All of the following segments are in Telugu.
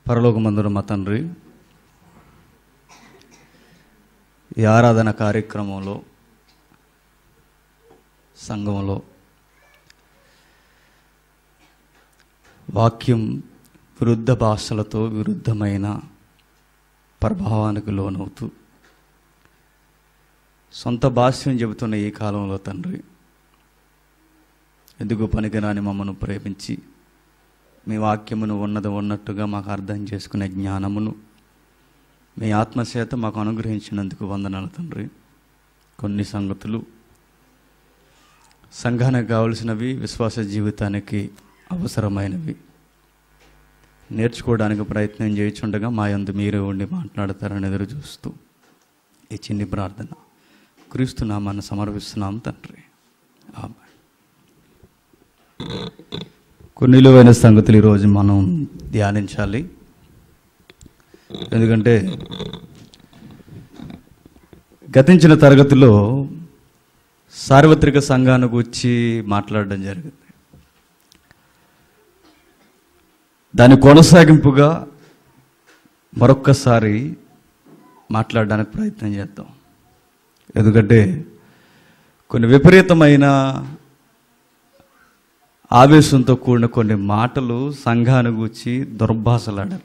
పరలోకమందున మా తండ్రి ఈ ఆరాధన కార్యక్రమంలో సంఘంలో వాక్యం విరుద్ధ భాషలతో విరుద్ధమైన ప్రభావానికి లోనవుతూ సొంత భాష్యం చెబుతున్న ఈ కాలంలో తండ్రి ఎందుకు పనికిరాని మమ్మను ప్రేమించి మీ వాక్యమును ఉన్నది ఉన్నట్టుగా మాకు అర్థం చేసుకునే జ్ఞానమును మీ ఆత్మచేత మాకు అనుగ్రహించినందుకు వందనాలు తండ్రి కొన్ని సంగతులు సంఘానికి కావలసినవి విశ్వాస జీవితానికి అవసరమైనవి నేర్చుకోవడానికి ప్రయత్నం చేయించుండగా మా యందు మీరే ఉండి మాట్లాడతారని ఎదురు చూస్తూ ఈ చిన్ని ప్రార్థన క్రీస్తు నామాన్ని సమర్పిస్తున్నాం తండ్రి ఆమె కొన్ని విలువైన సంగతులు ఈరోజు మనం ధ్యానించాలి ఎందుకంటే గతించిన తరగతిలో సార్వత్రిక సంఘాన్ని గురించి మాట్లాడడం జరిగింది దాని కొనసాగింపుగా మరొక్కసారి మాట్లాడడానికి ప్రయత్నం చేద్దాం ఎందుకంటే కొన్ని విపరీతమైన ఆవేశంతో కూడిన కొన్ని మాటలు సంఘాన్ని గూర్చి దుర్భాషలాడారు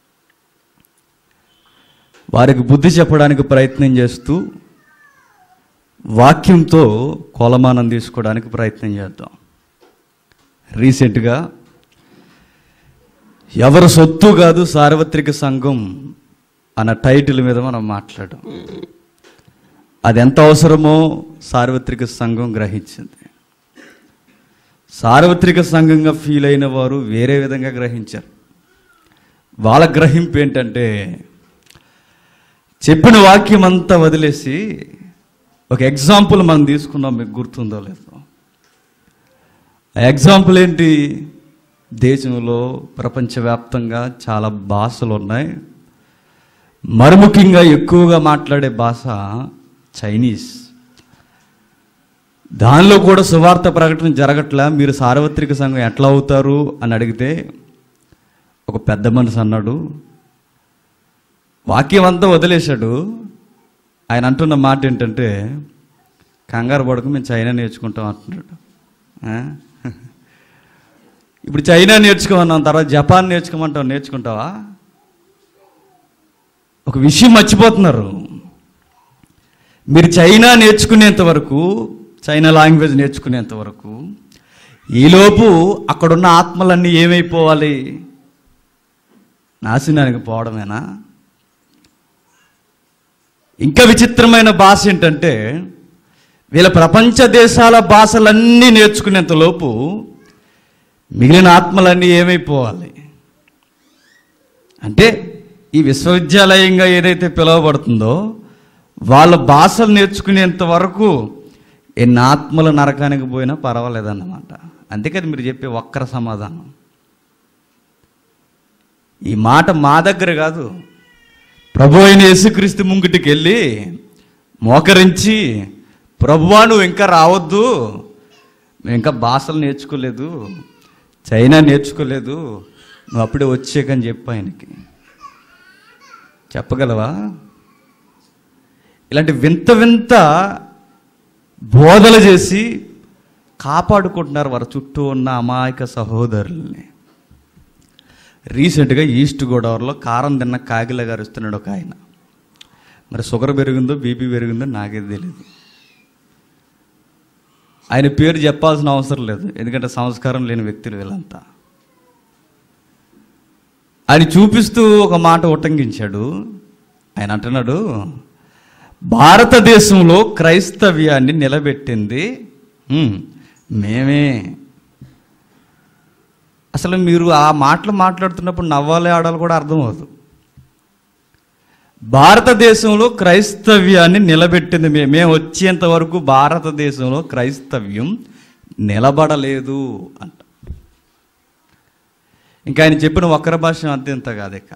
వారికి బుద్ధి చెప్పడానికి ప్రయత్నం చేస్తూ వాక్యంతో కొలమానం తీసుకోవడానికి ప్రయత్నం చేద్దాం రీసెంట్గా ఎవరు సొత్తు కాదు సార్వత్రిక సంఘం అన్న టైటిల్ మీద మనం మాట్లాడాం అది ఎంత అవసరమో సార్వత్రిక సంఘం గ్రహించింది సార్వత్రిక సంఘంగా ఫీల్ అయిన వారు వేరే విధంగా గ్రహించారు వాళ్ళ గ్రహింపు ఏంటంటే చెప్పిన వాక్యం అంతా వదిలేసి ఒక ఎగ్జాంపుల్ మనం తీసుకున్నాం మీకు గుర్తుందో లేదో ఆ ఎగ్జాంపుల్ ఏంటి దేశంలో ప్రపంచవ్యాప్తంగా చాలా భాషలు ఉన్నాయి మరి ముఖ్యంగా ఎక్కువగా మాట్లాడే భాష చైనీస్ దానిలో కూడా సువార్త ప్రకటన జరగట్లా మీరు సార్వత్రిక సంఘం ఎట్లా అవుతారు అని అడిగితే ఒక పెద్ద మనిషి అన్నాడు వాక్యం అంతా వదిలేశాడు ఆయన అంటున్న మాట ఏంటంటే కంగారు పడక మేము చైనా నేర్చుకుంటాం అంటున్నాడు ఆ? ఇప్పుడు చైనా నేర్చుకోమన్నాం తర్వాత జపాన్ నేర్చుకోమంటావు నేర్చుకుంటావా ఒక విషయం మర్చిపోతున్నారు మీరు చైనా నేర్చుకునేంత వరకు చైనా లాంగ్వేజ్ నేర్చుకునేంత వరకు ఈలోపు అక్కడున్న ఆత్మలన్నీ ఏమైపోవాలి నాశనానికి పోవడమేనా ఇంకా విచిత్రమైన భాష ఏంటంటే వీళ్ళ ప్రపంచ దేశాల భాషలన్నీ నేర్చుకునేంత లోపు మిగిలిన ఆత్మలన్నీ ఏమైపోవాలి అంటే ఈ విశ్వవిద్యాలయంగా ఏదైతే పిలువబడుతుందో వాళ్ళ భాషలు నేర్చుకునేంత వరకు ఎన్ని ఆత్మలు నరకానికి పోయినా పర్వాలేదన్నమాట అందుకని మీరు చెప్పే ఒక్కర సమాధానం ఈ మాట మా దగ్గర కాదు ప్రభు అయిన యేసుక్రీస్తు ముంగిటికి వెళ్ళి మోకరించి ప్రభువా నువ్వు ఇంకా రావద్దు మేము ఇంకా భాషలు నేర్చుకోలేదు చైనా నేర్చుకోలేదు నువ్వు అప్పుడే వచ్చేకని చెప్పు ఆయనకి చెప్పగలవా ఇలాంటి వింత వింత బోధలు చేసి కాపాడుకుంటున్నారు వారి చుట్టూ ఉన్న అమాయక సహోదరుల్ని రీసెంట్గా ఈస్ట్ గోదావరిలో కారం తిన్న కాగిల గారు ఇస్తున్నాడు ఒక ఆయన మరి షుగర్ పెరిగిందో బీపీ పెరిగిందో నాకే తెలియదు ఆయన పేరు చెప్పాల్సిన అవసరం లేదు ఎందుకంటే సంస్కారం లేని వ్యక్తులు వీళ్ళంతా ఆయన చూపిస్తూ ఒక మాట ఉట్టంకించాడు ఆయన అంటున్నాడు భారతదేశంలో క్రైస్తవ్యాన్ని నిలబెట్టింది హ్మ్, మేమే అసలు మీరు ఆ మాటలు మాట్లాడుతున్నప్పుడు నవ్వాలి ఆడాలి కూడా అర్థమవుతుంది భారతదేశంలో క్రైస్తవ్యాన్ని నిలబెట్టింది మే మేము వచ్చేంత వరకు భారతదేశంలో క్రైస్తవ్యం నిలబడలేదు అంట ఇంకా ఆయన చెప్పిన వక్ర భాష అత్యంత కాదేక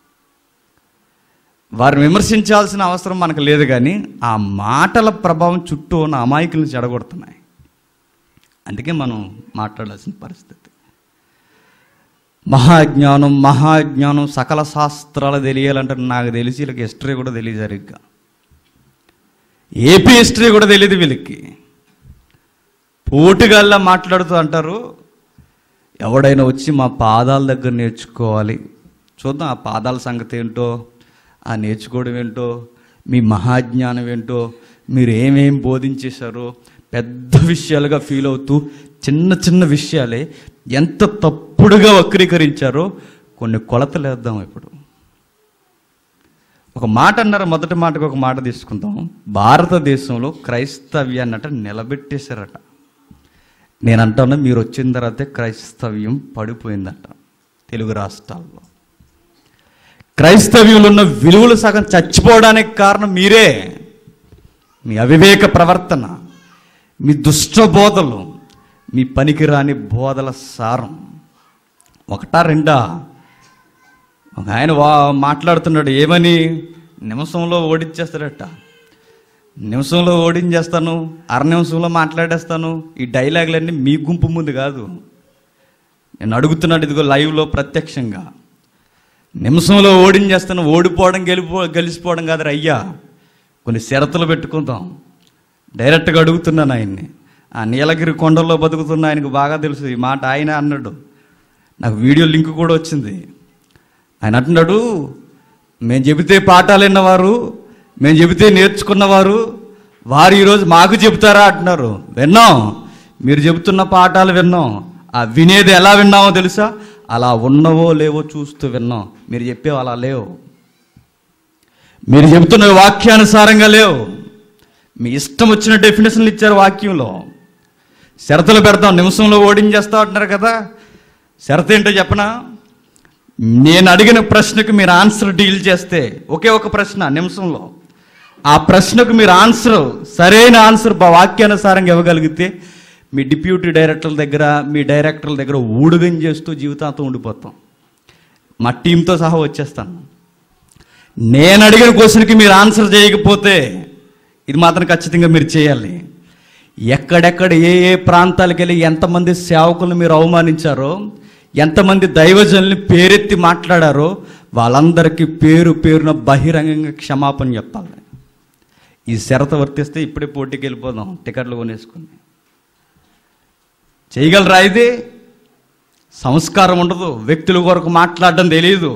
వారిని విమర్శించాల్సిన అవసరం మనకు లేదు కానీ ఆ మాటల ప్రభావం చుట్టూ ఉన్న అమాయకులను చెడగొడుతున్నాయి అందుకే మనం మాట్లాడాల్సిన పరిస్థితి మహాజ్ఞానం మహాజ్ఞానం సకల శాస్త్రాలు తెలియాలంటే నాకు తెలిసి వీళ్ళకి హిస్టరీ కూడా తెలియదు సరిగ్గా ఏపీ హిస్టరీ కూడా తెలియదు వీళ్ళకి పోటుగాల్లా మాట్లాడుతూ అంటారు ఎవడైనా వచ్చి మా పాదాల దగ్గర నేర్చుకోవాలి చూద్దాం ఆ పాదాల సంగతి ఏంటో ఆ నేర్చుకోవడం ఏంటో మీ మహాజ్ఞానం ఏంటో మీరు ఏమేం బోధించేశారో పెద్ద విషయాలుగా ఫీల్ అవుతూ చిన్న చిన్న విషయాలే ఎంత తప్పుడుగా వక్రీకరించారో కొన్ని కొలతలు వేద్దాం ఇప్పుడు ఒక మాట అన్నారు మొదటి మాటకు ఒక మాట తీసుకుందాం భారతదేశంలో క్రైస్తవ్యాన్నట నిలబెట్టేశారట నేను అంటాను మీరు వచ్చిన తర్వాతే క్రైస్తవ్యం పడిపోయిందట తెలుగు రాష్ట్రాల్లో క్రైస్తవ్యంలో ఉన్న విలువలు సగం చచ్చిపోవడానికి కారణం మీరే మీ అవివేక ప్రవర్తన మీ దుష్ట బోధలు మీ పనికిరాని బోధల సారం ఒకటా రెండా ఒక ఆయన వా మాట్లాడుతున్నాడు ఏమని నిమిషంలో ఓడించేస్తాడట నిమిషంలో ఓడించేస్తాను అర నిమిషంలో మాట్లాడేస్తాను ఈ డైలాగులన్నీ మీ గుంపు ముందు కాదు నేను అడుగుతున్నాడు ఇదిగో లైవ్లో ప్రత్యక్షంగా నిమిషంలో ఓడించేస్తాను ఓడిపోవడం గెలిపో గెలిచిపోవడం కాదు అయ్యా కొన్ని షరతులు పెట్టుకుందాం డైరెక్ట్గా అడుగుతున్నాను ఆయన్ని ఆ నీలగిరి కొండల్లో బతుకుతున్న ఆయనకు బాగా తెలుసు ఈ మాట ఆయన అన్నాడు నాకు వీడియో లింక్ కూడా వచ్చింది ఆయన అంటున్నాడు మేము చెబితే పాఠాలు విన్నవారు మేము చెబితే నేర్చుకున్నవారు వారు ఈరోజు మాకు చెబుతారా అంటున్నారు విన్నాం మీరు చెబుతున్న పాఠాలు విన్నాం ఆ వినేది ఎలా విన్నామో తెలుసా అలా ఉన్నవో లేవో చూస్తూ విన్నాం మీరు చెప్పేవి అలా లేవు మీరు చెబుతున్న వాక్యానుసారంగా లేవు మీ ఇష్టం వచ్చిన డెఫినేషన్లు ఇచ్చారు వాక్యంలో షరతులు పెడతాం నిమిషంలో ఓడించేస్తా అంటున్నారు కదా షరత ఏంటో చెప్పనా నేను అడిగిన ప్రశ్నకు మీరు ఆన్సర్ డీల్ చేస్తే ఒకే ఒక ప్రశ్న నిమిషంలో ఆ ప్రశ్నకు మీరు ఆన్సర్ సరైన ఆన్సర్ బా- వాక్యానుసారంగా ఇవ్వగలిగితే మీ డిప్యూటీ డైరెక్టర్ల దగ్గర మీ డైరెక్టర్ల దగ్గర ఊడుగం చేస్తూ జీవితాంతం ఉండిపోతాం మా టీంతో సహా వచ్చేస్తాను నేను అడిగిన క్వశ్చన్కి మీరు ఆన్సర్ చేయకపోతే ఇది మాత్రం ఖచ్చితంగా మీరు చేయాలి ఎక్కడెక్కడ ఏ ఏ ప్రాంతాలకు వెళ్ళి ఎంతమంది సేవకులను మీరు అవమానించారో ఎంతమంది దైవజనుల్ని పేరెత్తి మాట్లాడారో వాళ్ళందరికీ పేరు పేరున బహిరంగంగా క్షమాపణ చెప్పాలి ఈ షరత వర్తిస్తే ఇప్పుడే పోటీకి వెళ్ళిపోదాం టికెట్లు కొనేసుకుని చేయగలరా ఇది సంస్కారం ఉండదు వ్యక్తుల కొరకు మాట్లాడడం తెలియదు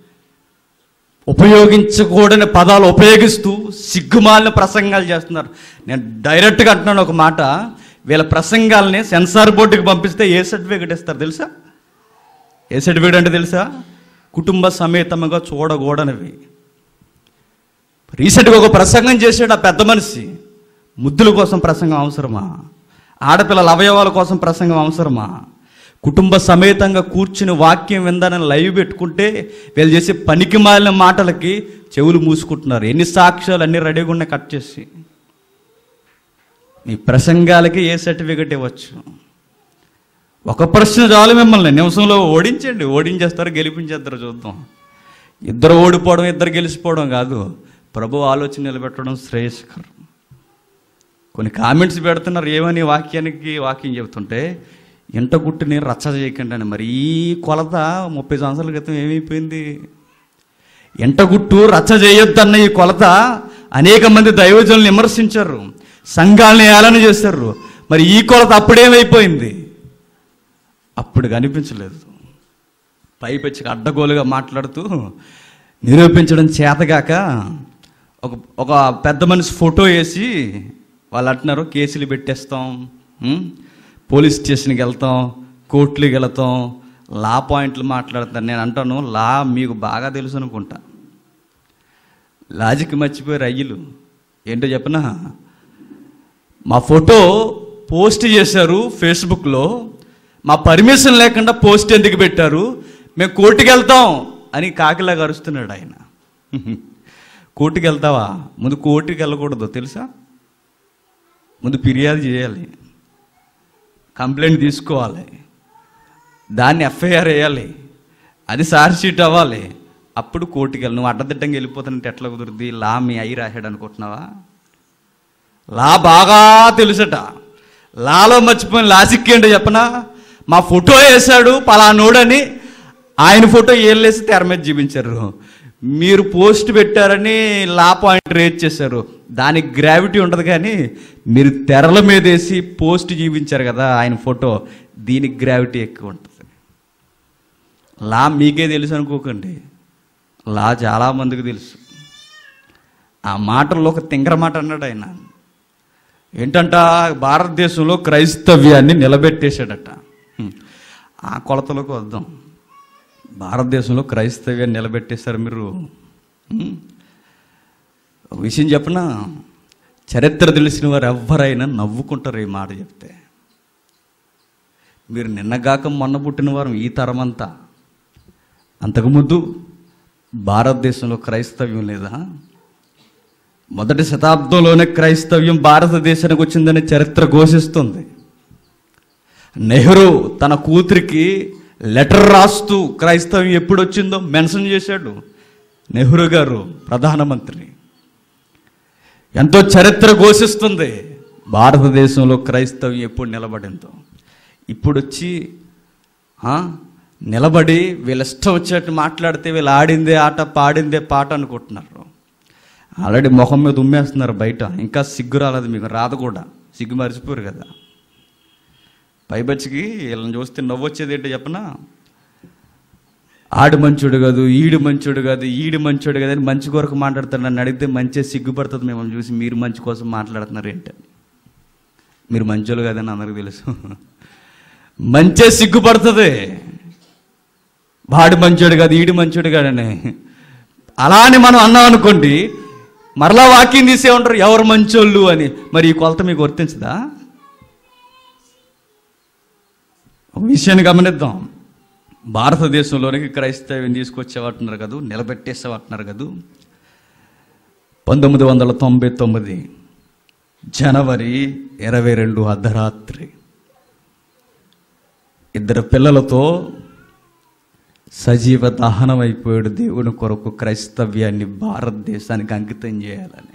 ఉపయోగించకూడని పదాలు ఉపయోగిస్తూ సిగ్గుమాలిన ప్రసంగాలు చేస్తున్నారు నేను డైరెక్ట్గా అంటున్నాను ఒక మాట వీళ్ళ ప్రసంగాల్ని సెన్సార్ బోర్డుకి పంపిస్తే ఏ సర్టిఫికేట్ ఇస్తారు తెలుసా ఏ సర్టిఫికేట్ అంటే తెలుసా కుటుంబ సమేతంగా చూడకూడనివి రీసెంట్గా ఒక ప్రసంగం చేసాడు ఆ పెద్ద మనిషి ముద్దుల కోసం ప్రసంగం అవసరమా ఆడపిల్లల అవయవాల కోసం ప్రసంగం అవసరమా కుటుంబ సమేతంగా కూర్చుని వాక్యం విందానని లైవ్ పెట్టుకుంటే వీళ్ళు చేసే పనికి మాలిన మాటలకి చెవులు మూసుకుంటున్నారు ఎన్ని సాక్ష్యాలు అన్ని రెడీగా ఉన్నాయి కట్ చేసి మీ ప్రసంగాలకి ఏ సర్టిఫికెట్ ఇవ్వచ్చు ఒక ప్రశ్న చాలు మిమ్మల్ని నిమిషంలో ఓడించండి ఓడించేస్తారు గెలిపించేస్తారు చూద్దాం ఇద్దరు ఓడిపోవడం ఇద్దరు గెలిచిపోవడం కాదు ప్రభు ఆలోచన నిలబెట్టడం శ్రేయస్కరం కొన్ని కామెంట్స్ పెడుతున్నారు ఏమని వాక్యానికి వాక్యం చెబుతుంటే ఇంట గుట్టుని రచ్చ చేయకండి అని మరి ఈ కొలత ముప్పై సంవత్సరాల క్రితం ఏమైపోయింది ఎంటగుట్టు రచ్చ చేయొద్దన్న ఈ కొలత అనేక మంది దైవజనులు విమర్శించారు సంఘాలను ఏలన చేశారు మరి ఈ కొలత అప్పుడేమైపోయింది అప్పుడు కనిపించలేదు పైపెచ్చి అడ్డగోలుగా మాట్లాడుతూ నిరూపించడం చేతగాక ఒక ఒక పెద్ద మనిషి ఫోటో వేసి వాళ్ళు అంటున్నారు కేసులు పెట్టేస్తాం ఉం? పోలీస్ స్టేషన్కి వెళ్తాం కోర్టులకు వెళ్తాం లా పాయింట్లు మాట్లాడతాను నేను అంటాను లా మీకు బాగా తెలుసు అనుకుంటా లాజిక్ మర్చిపోయారు అయ్యలు ఏంటో చెప్పనా మా ఫోటో పోస్ట్ చేశారు ఫేస్బుక్లో మా పర్మిషన్ లేకుండా పోస్ట్ ఎందుకు పెట్టారు మేము కోర్టుకి వెళ్తాం అని కాకిలాగా అరుస్తున్నాడు ఆయన కోర్టుకి వెళ్తావా ముందు కోర్టుకి వెళ్ళకూడదు తెలుసా ముందు ఫిర్యాదు చేయాలి కంప్లైంట్ తీసుకోవాలి దాన్ని ఎఫ్ఐఆర్ వేయాలి అది చార్జ్ షీట్ అవ్వాలి అప్పుడు కోర్టుకి వెళ్ళి నువ్వు అడ్డదిడ్డంగా వెళ్ళిపోతానంటే ఎట్లా కుదురుద్ది లా మీ అయి రాశాడు అనుకుంటున్నావా లా బాగా తెలుసట లాలో మర్చిపోయిన లాజిక్ ఏంటో చెప్పనా మా ఫోటో వేశాడు పలానోడని ఆయన ఫోటో ఏళ్ళేసి తెర మీద చూపించారు మీరు పోస్ట్ పెట్టారని లా పాయింట్ రేట్ చేశారు దానికి గ్రావిటీ ఉండదు కానీ మీరు తెరల మీద వేసి పోస్ట్ చూపించారు కదా ఆయన ఫోటో దీనికి గ్రావిటీ ఎక్కువ ఉంటుంది లా మీకే తెలుసు అనుకోకండి లా చాలామందికి తెలుసు ఆ మాటల్లో ఒక తింగర మాట అన్నాడు ఆయన ఏంటంట భారతదేశంలో క్రైస్తవ్యాన్ని నిలబెట్టేశాడట హ్మ్. ఆ కొలతలోకి వద్దాం భారతదేశంలో క్రైస్తవ్యాన్ని నిలబెట్టేశారు మీరు హ్మ్. ఒక విషయం చెప్పనా చరిత్ర తెలిసిన వారు ఎవరైనా నవ్వుకుంటారు ఈ మాట చెప్తే మీరు నిన్నగాక మొన్న పుట్టిన వారు ఈ తరమంతా అంతకుముందు భారతదేశంలో క్రైస్తవ్యం లేదా మొదటి శతాబ్దంలోనే క్రైస్తవ్యం భారతదేశానికి వచ్చిందని చరిత్ర ఘోషిస్తుంది నెహ్రూ తన కూతురికి లెటర్ రాస్తూ క్రైస్తవ్యం ఎప్పుడు వచ్చిందో మెన్షన్ చేశాడు నెహ్రూ గారు ప్రధానమంత్రి ఎంతో చరిత్ర ఘోషిస్తుంది భారతదేశంలో క్రైస్తవ్యం ఎప్పుడు నిలబడిందో ఇప్పుడు వచ్చి ఆ, నిలబడి వీళ్ళ ఇష్టం వచ్చేట్టు మాట్లాడితే వీళ్ళు ఆడిందే ఆట పాడిందే పాట అనుకుంటున్నారు ఆల్రెడీ ముఖం మీద ఉమ్మేస్తున్నారు బయట ఇంకా సిగ్గు రాలేదు మీకు రాదు కూడా సిగ్గు మర్చిపోరు కదా పైబచ్చికి వీళ్ళని చూస్తే నవ్వొచ్చేది ఏంటో చెప్పనా ఆడు మంచోడు కాదు ఈడు మంచోడు కాదు ఈడు మంచోడు కాదు అని మంచి కొరకు మాట్లాడతాడు నన్ను అడిగితే మంచిగా సిగ్గుపడుతుంది మిమ్మల్ని చూసి మీరు మంచి కోసం మాట్లాడుతున్నారు ఏంటి మీరు మంచోళ్ళు కాదని అందరికి తెలుసు మంచే సిగ్గుపడుతుంది వాడు మంచోడు కాదు ఈడు మంచోడు కాడని అలా అని మనం అన్నాం అనుకోండి మరలా వాక్యం తీసే ఉంటారు ఎవరు మంచోళ్ళు అని మరి ఈ కొలత మీకు వర్తించదా ఒక విషయాన్ని గమనిద్దాం భారతదేశంలోనికి క్రైస్తవ్యం తీసుకొచ్చేవాటున్నారు కదా నిలబెట్టేసేవాటున్నారు కదా పంతొమ్మిది వందల తొంభై తొమ్మిది జనవరి ఇరవై రెండు అర్ధరాత్రి ఇద్దరు పిల్లలతో సజీవ దహనం అయిపోయాడు దేవుని కొరకు క్రైస్తవ్యాన్ని భారతదేశానికి అంకితం చేయాలని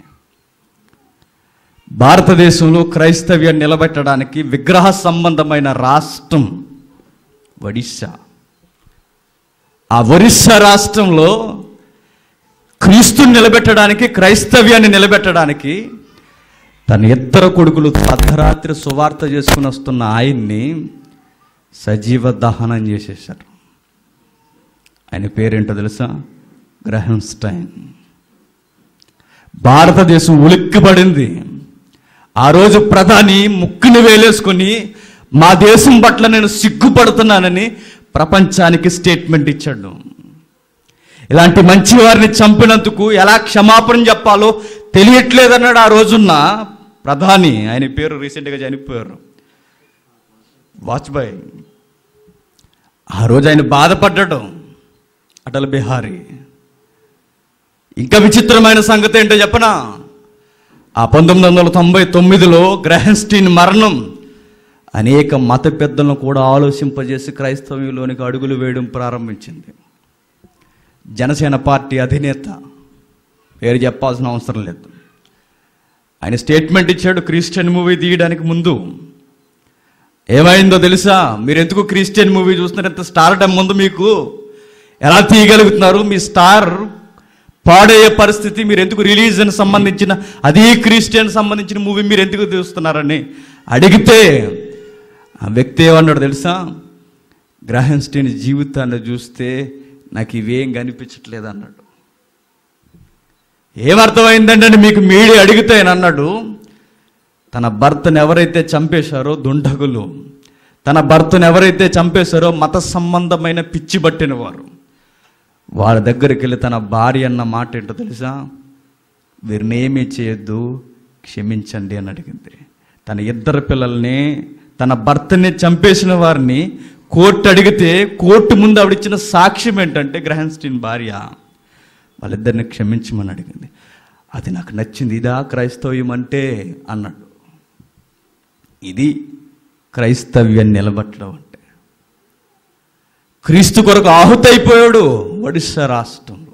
భారతదేశంలో క్రైస్తవ్యాన్ని నిలబెట్టడానికి విగ్రహ సంబంధమైన రాష్ట్రం ఒడిశా ఆ ఒరిస్సా రాష్ట్రంలో క్రీస్తుని నిలబెట్టడానికి క్రైస్తవ్యాన్ని నిలబెట్టడానికి తన ఇద్దరు కొడుకులు అర్ధరాత్రి సువార్త చేసుకుని వస్తున్న ఆయన్ని సజీవ దహనం చేసేశారు ఆయన పేరేంటో తెలుసా గ్రహంస్టైన్ భారతదేశం ఉలిక్కిపడింది ఆ రోజు ప్రధాని ముక్కుని వేలేసుకొని మా దేశం పట్ల నేను సిగ్గుపడుతున్నానని ప్రపంచానికి స్టేట్మెంట్ ఇచ్చాడు ఇలాంటి మంచి వారిని చంపినందుకు ఎలా క్షమాపణ చెప్పాలో తెలియట్లేదన్నాడు ఆ రోజున్న ప్రధాని ఆయన పేరు రీసెంట్గా చనిపోయారు వాజ్పేయి ఆ రోజు ఆయన బాధపడ్డాడు అటల్ బిహారీ ఇంకా విచిత్రమైన సంగతి ఏంటో చెప్పనా ఆ పంతొమ్మిది వందల తొంభై తొమ్మిదిలో గ్రహన్స్టీన్ మరణం అనేక మత పెద్దలను కూడా ఆలోచింపజేసి క్రైస్తవ్యంలోనికి అడుగులు వేయడం ప్రారంభించింది జనసేన పార్టీ అధినేత పేరు చెప్పాల్సిన అవసరం లేదు ఆయన స్టేట్మెంట్ ఇచ్చాడు క్రిస్టియన్ మూవీ తీయడానికి ముందు ఏమైందో తెలుసా మీరు ఎందుకు క్రిస్టియన్ మూవీ చూస్తున్నారు ఎంత స్టార్ టైం ముందు మీకు ఎలా తీయగలుగుతున్నారు మీ స్టార్ పాడయ్యే పరిస్థితి మీరు ఎందుకు రిలీజన్ సంబంధించిన అదే క్రిస్టియన్ సంబంధించిన మూవీ మీరు ఎందుకు తీస్తున్నారని అడిగితే ఆ వ్యక్తి ఏమన్నాడు తెలుసా గ్రహన్స్టీన్ జీవితాన్ని చూస్తే నాకు ఇవేం కనిపించట్లేదు అన్నాడు ఏమర్థమైందంటే మీకు మీడియా అడిగితే ఆయన అన్నాడు తన భర్తను ఎవరైతే చంపేశారో దుండగులు తన భర్తను ఎవరైతే చంపేశారో మత సంబంధమైన పిచ్చి పట్టిన వారు వాళ్ళ దగ్గరికి వెళ్ళి తన భార్య అన్న మాట ఏంటో తెలుసా వీరిని ఏమీ చేయొద్దు క్షమించండి అని అడిగింది తన ఇద్దరు పిల్లల్ని తన భర్తని చంపేసిన వారిని కోర్టు అడిగితే కోర్టు ముందు ఆవిడిచ్చిన సాక్ష్యం ఏంటంటే గ్రహన్స్టీన్ భార్య వాళ్ళిద్దరిని క్షమించమని అడిగింది అది నాకు నచ్చింది ఇదా క్రైస్తవ్యం అంటే అన్నాడు ఇది క్రైస్తవ్యం నిలబట్టడం అంటే క్రీస్తు కొరకు ఆహుతైపోయాడు ఒడిశా రాష్ట్రంలో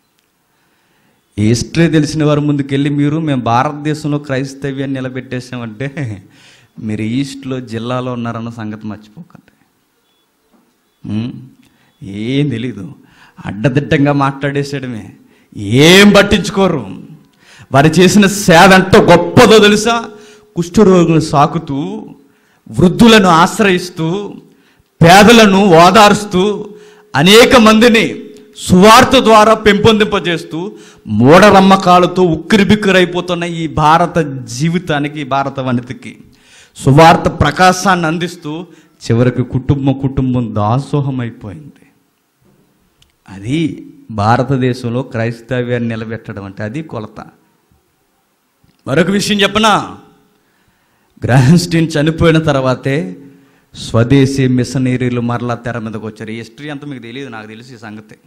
ఈ హిస్టరీ తెలిసిన వారి ముందుకెళ్ళి మీరు మేము భారతదేశంలో క్రైస్తవ్యాన్ని నిలబెట్టేసామంటే మీరు ఈస్ట్లో జిల్లాలో ఉన్నారన్న సంగతి మర్చిపోకండి ఉం? ఏం తెలీదు అడ్డదిడ్డంగా మాట్లాడేసేయడమే ఏం పట్టించుకోరు వారు చేసిన సేవ ఎంత గొప్పదో తెలుసా కుష్ఠరోగులను సాకుతూ వృద్ధులను ఆశ్రయిస్తూ పేదలను ఓదారుస్తూ అనేక మందిని సువార్త ద్వారా పెంపొందింపజేస్తూ మూఢనమ్మకాలతో ఉక్కిరిబిక్కిరైపోతున్న ఈ భారత జీవితానికి ఈ భారత వనితకి సువార్త ప్రకాశాన్ని అందిస్తూ చివరికి కుటుంబం కుటుంబం దాసోహం అయిపోయింది అది భారతదేశంలో క్రైస్తవ్యాన్ని నిలబెట్టడం అంటే అది కొలత మరొక విషయం చెప్పనా గ్రహన్స్టీన్ చనిపోయిన తర్వాతే స్వదేశీ మిషనరీలు మరలా తెర మీదకి వచ్చారు ఈ హిస్టరీ అంతా మీకు తెలియదు నాకు తెలిసి ఈ సంగతి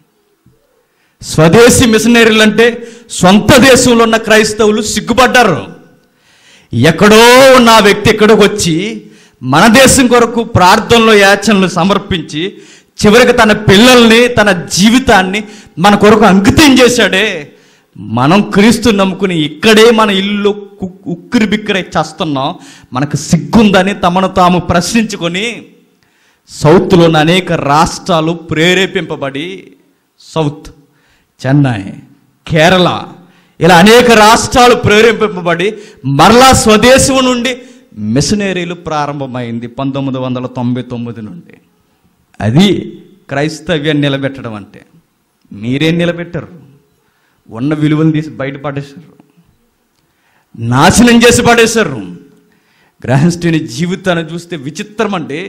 స్వదేశీ మిషనరీలు అంటే సొంత దేశంలో ఉన్న క్రైస్తవులు సిగ్గుపడ్డారు ఎక్కడో ఉన్న ఆ వ్యక్తి ఎక్కడికి వచ్చి మన దేశం కొరకు ప్రార్థనలో యాచనలు సమర్పించి చివరికి తన పిల్లల్ని తన జీవితాన్ని మన కొరకు అంకితం చేశాడే మనం క్రీస్తు నమ్ముకుని ఇక్కడే మన ఇల్లు కు- ఉక్కిరి బిక్కిరై చేస్తున్నాం మనకు సిగ్గుందని తమను తాము ప్రశ్నించుకొని సౌత్లోని అనేక రాష్ట్రాలు ప్రేరేపింపబడి సౌత్ చెన్నై కేరళ ఇలా అనేక రాష్ట్రాలు ప్రేరేపింపబడి మరలా స్వదేశం నుండి మిషనరీలు ప్రారంభమైంది పంతొమ్మిది వందల తొంభై తొమ్మిది నుండి అది క్రైస్తవ్యాన్ని నిలబెట్టడం అంటే మీరేం నిలబెట్టరు ఉన్న విలువలు తీసి బయట పడేశారు నాశనం చేసి పడేశారు గ్రహస్థుని జీవితాన్ని చూస్తే విచిత్రం అంటే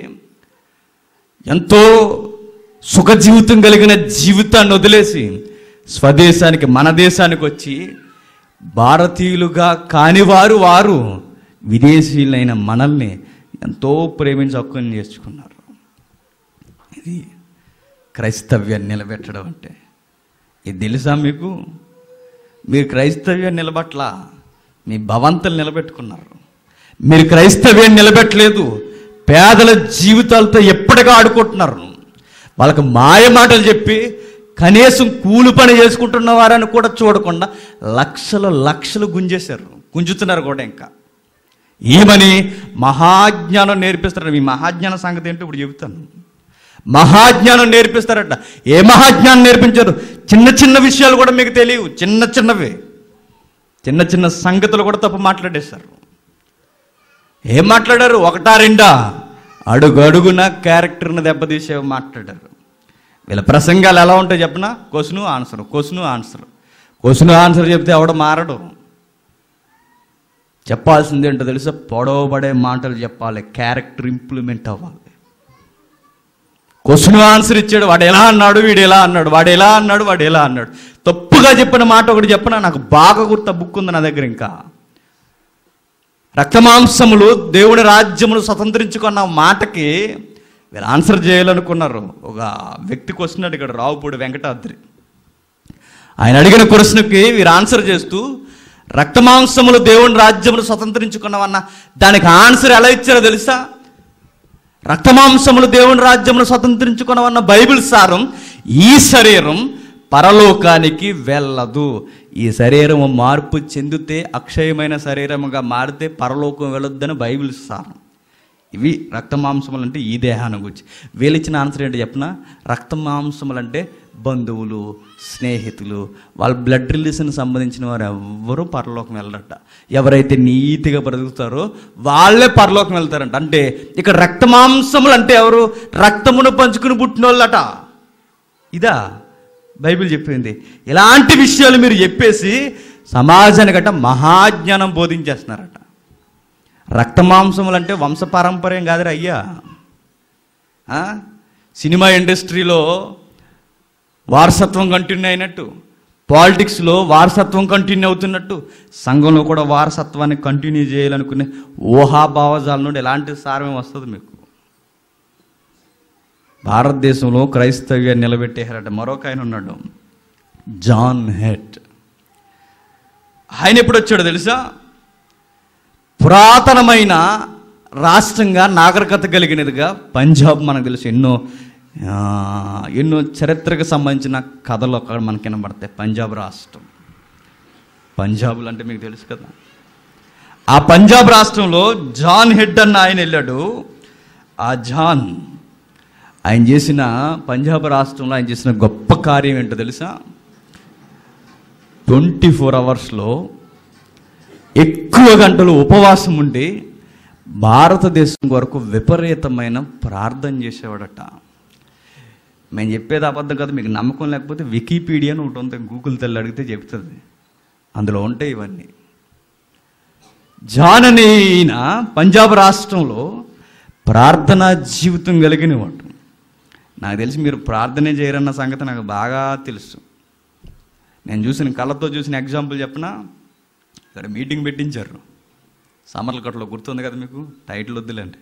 ఎంతో సుఖ జీవితం కలిగిన జీవితాన్ని వదిలేసి స్వదేశానికి మన దేశానికి వచ్చి భారతీయులుగా కానివారు వారు విదేశీయులైన మనల్ని ఎంతో ప్రేమించి హక్కుని నేర్చుకున్నారు ఇది క్రైస్తవ్యాన్ని నిలబెట్టడం అంటే ఇది తెలుసా మీకు మీరు క్రైస్తవ్యాన్ని నిలబట్ల మీ భవంతులు నిలబెట్టుకున్నారు మీరు క్రైస్తవ్యాన్ని నిలబెట్టలేదు పేదల జీవితాలతో ఎప్పటిగా ఆడుకుంటున్నారు వాళ్ళకి మాయ మాటలు చెప్పి కనీసం కూలి పని చేసుకుంటున్న వారని కూడా చూడకుండా లక్షలు లక్షలు గుంజేశారు గుంజుతున్నారు కూడా ఇంకా ఏమని మహాజ్ఞానం నేర్పిస్తారు మీ మహాజ్ఞాన సంగతి ఏంటో ఇప్పుడు చెబుతాను మహాజ్ఞానం నేర్పిస్తారట ఏ మహాజ్ఞానం నేర్పించారు చిన్న చిన్న విషయాలు కూడా మీకు తెలియవు చిన్న చిన్నవి చిన్న చిన్న సంగతులు కూడా తప్పు మాట్లాడేశారు ఏం మాట్లాడారు ఒకటా రెండా అడుగు అడుగున క్యారెక్టర్ని దెబ్బతీసేవి మాట్లాడారు వీళ్ళ ప్రసంగాలు ఎలా ఉంటాయి చెప్పనా question answer question answer question answer చెప్తే ఎవడ మారడు చెప్పాల్సింది ఏంటో తెలుసా పొడవబడే మాటలు చెప్పాలి క్యారెక్టర్ ఇంప్లిమెంట్ అవ్వాలి క్వశ్చన్ ఆన్సర్ ఇచ్చాడు వాడు ఎలా అన్నాడు వీడు ఎలా అన్నాడు వాడు ఎలా అన్నాడు వాడు ఎలా అన్నాడు తప్పుగా చెప్పిన మాట ఒకటి చెప్పిన నాకు బాగా గుర్త బుక్ ఉంది నా దగ్గర ఇంకా రక్తమాంసములు దేవుని రాజ్యమును స్వతంత్రించుకున్న మాటకి వీళ్ళు ఆన్సర్ చేయాలనుకున్నారు ఒక వ్యక్తి క్వశ్చన్ అడిగాడు రావుపూడి వెంకటాద్రి ఆయన అడిగిన క్వశ్చన్కి వీరు ఆన్సర్ చేస్తూ రక్తమాంసములు దేవుని రాజ్యమును స్వతంత్రించుకున్నామన్న దానికి ఆన్సర్ ఎలా ఇచ్చారో తెలుసా రక్తమాంసములు దేవుని రాజ్యమును స్వతంత్రించుకున్నవన్న బైబిల్ సారం ఈ శరీరం పరలోకానికి వెళ్ళదు ఈ శరీరము మార్పు చెందితే అక్షయమైన శరీరముగా మారితే పరలోకం వెళ్ళొద్దని బైబిల్ సారం ఇవి రక్తమాంసములు అంటే ఈ దేహాన్ని గురించి వీళ్ళు ఇచ్చిన ఆన్సర్ ఏంటి చెప్పిన రక్తమాంసములు అంటే బంధువులు స్నేహితులు వాళ్ళ బ్లడ్ రిలేషన్ సంబంధించిన వారు ఎవ్వరూ పరలోకం వెళ్ళరట ఎవరైతే నీతిగా బ్రతుకుతారో వాళ్ళే పరలోకం వెళ్తారంట అంటే ఇక్కడ రక్తమాంసములు అంటే ఎవరు రక్తమును పంచుకుని పుట్టిన వాళ్ళట ఇదా బైబిల్ చెప్పింది ఇలాంటి విషయాలు మీరు చెప్పేసి సమాజానికట మహాజ్ఞానం బోధించేస్తున్నారట రక్తమాంసములు అంటే వంశపారంపర్యం కాదురా అయ్యా ఆ? సినిమా ఇండస్ట్రీలో వారసత్వం కంటిన్యూ అయినట్టు పాలిటిక్స్లో వారసత్వం కంటిన్యూ అవుతున్నట్టు సంఘంలో కూడా వారసత్వాన్ని కంటిన్యూ చేయాలనుకునే ఊహాభావజాల నుండి ఎలాంటి సారమే వస్తుంది మీకు భారతదేశంలో క్రైస్తవ్యాన్ని నిలబెట్టేశారట మరొక ఆయన ఉన్నాడు జాన్ హెట్ ఆయన ఎప్పుడు వచ్చాడో తెలుసా పురాతనమైన రాష్ట్రంగా నాగరికత కలిగినదిగా పంజాబ్ మనకు తెలుసు ఎన్నో ఆ, ఎన్నో చరిత్రకు సంబంధించిన కథలు అక్కడ మనకి వినబడతాయి పంజాబ్ రాష్ట్రం పంజాబులు అంటే మీకు తెలుసు కదా ఆ పంజాబ్ రాష్ట్రంలో జాన్ హెడ్ అన్న ఆయన వెళ్ళాడు ఆ జాన్ ఆయన చేసిన పంజాబ్ రాష్ట్రంలో ఆయన చేసిన గొప్ప కార్యం ఏంటో తెలుసా ట్వంటీ ఫోర్ అవర్స్లో ఎక్కువ గంటలు ఉపవాసం ఉండి భారతదేశం వరకు విపరీతమైన ప్రార్థన చేసేవాడట మేము చెప్పేది అబద్ధం కదా మీకు నమ్మకం లేకపోతే వికీపీడియా అని ఒకటి ఉంది గూగుల్ తల్లి అడిగితే చెప్తుంది అందులో ఉంటాయి ఇవన్నీ జాన్ అనే ఈయన పంజాబ్ రాష్ట్రంలో ప్రార్థనా జీవితం కలిగిన వాడు నాకు తెలిసి మీరు ప్రార్థనే చేయరన్న సంగతి నాకు బాగా తెలుసు నేను చూసిన కళ్ళతో చూసిన ఎగ్జాంపుల్ చెప్పనా ఇక్కడ మీటింగ్ పెట్టించారు సమర్లకట్లో గుర్తుంది కదా మీకు టైటిల్ వద్దులేండి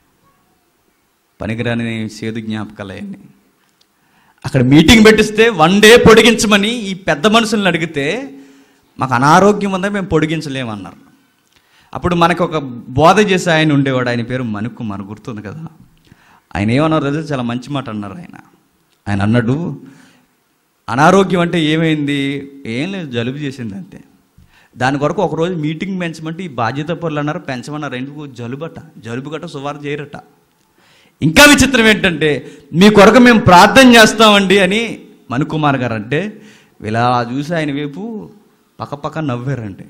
పనికిరాని సేదు జ్ఞాపకాలు అవన్నీ అక్కడ మీటింగ్ పెట్టిస్తే వన్ డే పొడిగించమని ఈ పెద్ద మనుషుల్ని అడిగితే మాకు అనారోగ్యం ఉందా మేము పొడిగించలేమన్నారు అప్పుడు మనకు ఒక బోధ చేసే ఆయన ఉండేవాడు ఆయన పేరు మనుకుమార్ గుర్తుంది కదా ఆయన ఏమన్నారు తెలుసా చాలా మంచి మాట అన్నారు ఆయన ఆయన అన్నాడు అనారోగ్యం అంటే ఏమైంది ఏం లేదు జలుబు చేసింది అంతే దాని కొరకు ఒకరోజు మీటింగ్ పెంచమంటే ఈ బాధ్యత పనులు అన్నారు పెంచమన్నారు ఎందుకు జలుబట జలుబు గట్ట సువారు చేయరట ఇంకా విచిత్రం ఏంటంటే మీ కొరకు మేము ప్రార్థన చేస్తామండి అని మనుకుమార్ గారు అంటే ఇలా చూసి ఆయన వైపు పక్కపక్క నవ్వారండి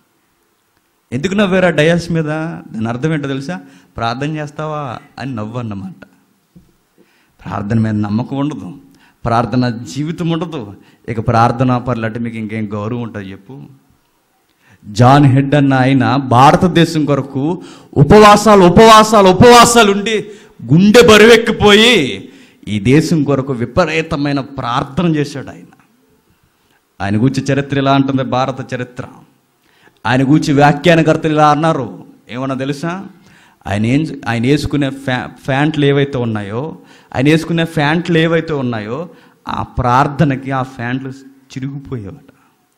ఎందుకు నవ్వారా డయాస్ మీద దాని అర్థం ఏంటో తెలుసా ప్రార్థన చేస్తావా అని నవ్వు అన్నమాట ప్రార్థన మీద నమ్మకం ఉండదు ప్రార్థన జీవితం ఉండదు ఇక ప్రార్థనా పనులు అంటే మీకు ఇంకేం గౌరవం ఉంటుంది చెప్పు జాన్ హెడ్ అన్న ఆయన భారతదేశం కొరకు ఉపవాసాలు ఉపవాసాలు ఉపవాసాలు ఉండి గుండె బరువెక్కిపోయి ఈ దేశం కొరకు విపరీతమైన ప్రార్థన చేశాడు ఆయన ఆయన గూర్చి చరిత్ర ఇలా అంటుంది భారత చరిత్ర ఆయన గూర్చి వ్యాఖ్యానకర్తలు ఇలా అన్నారు ఏమన్నా తెలుసా ఆయన ఏం ఆయన వేసుకునే ఫ్యా ఫ్యాంట్లు ఏవైతే ఉన్నాయో ఆయన వేసుకునే ఫ్యాంట్లు ఏవైతే ఉన్నాయో ఆ ప్రార్థనకి ఆ ఫ్యాంట్లు చిరిగిపోయేవాట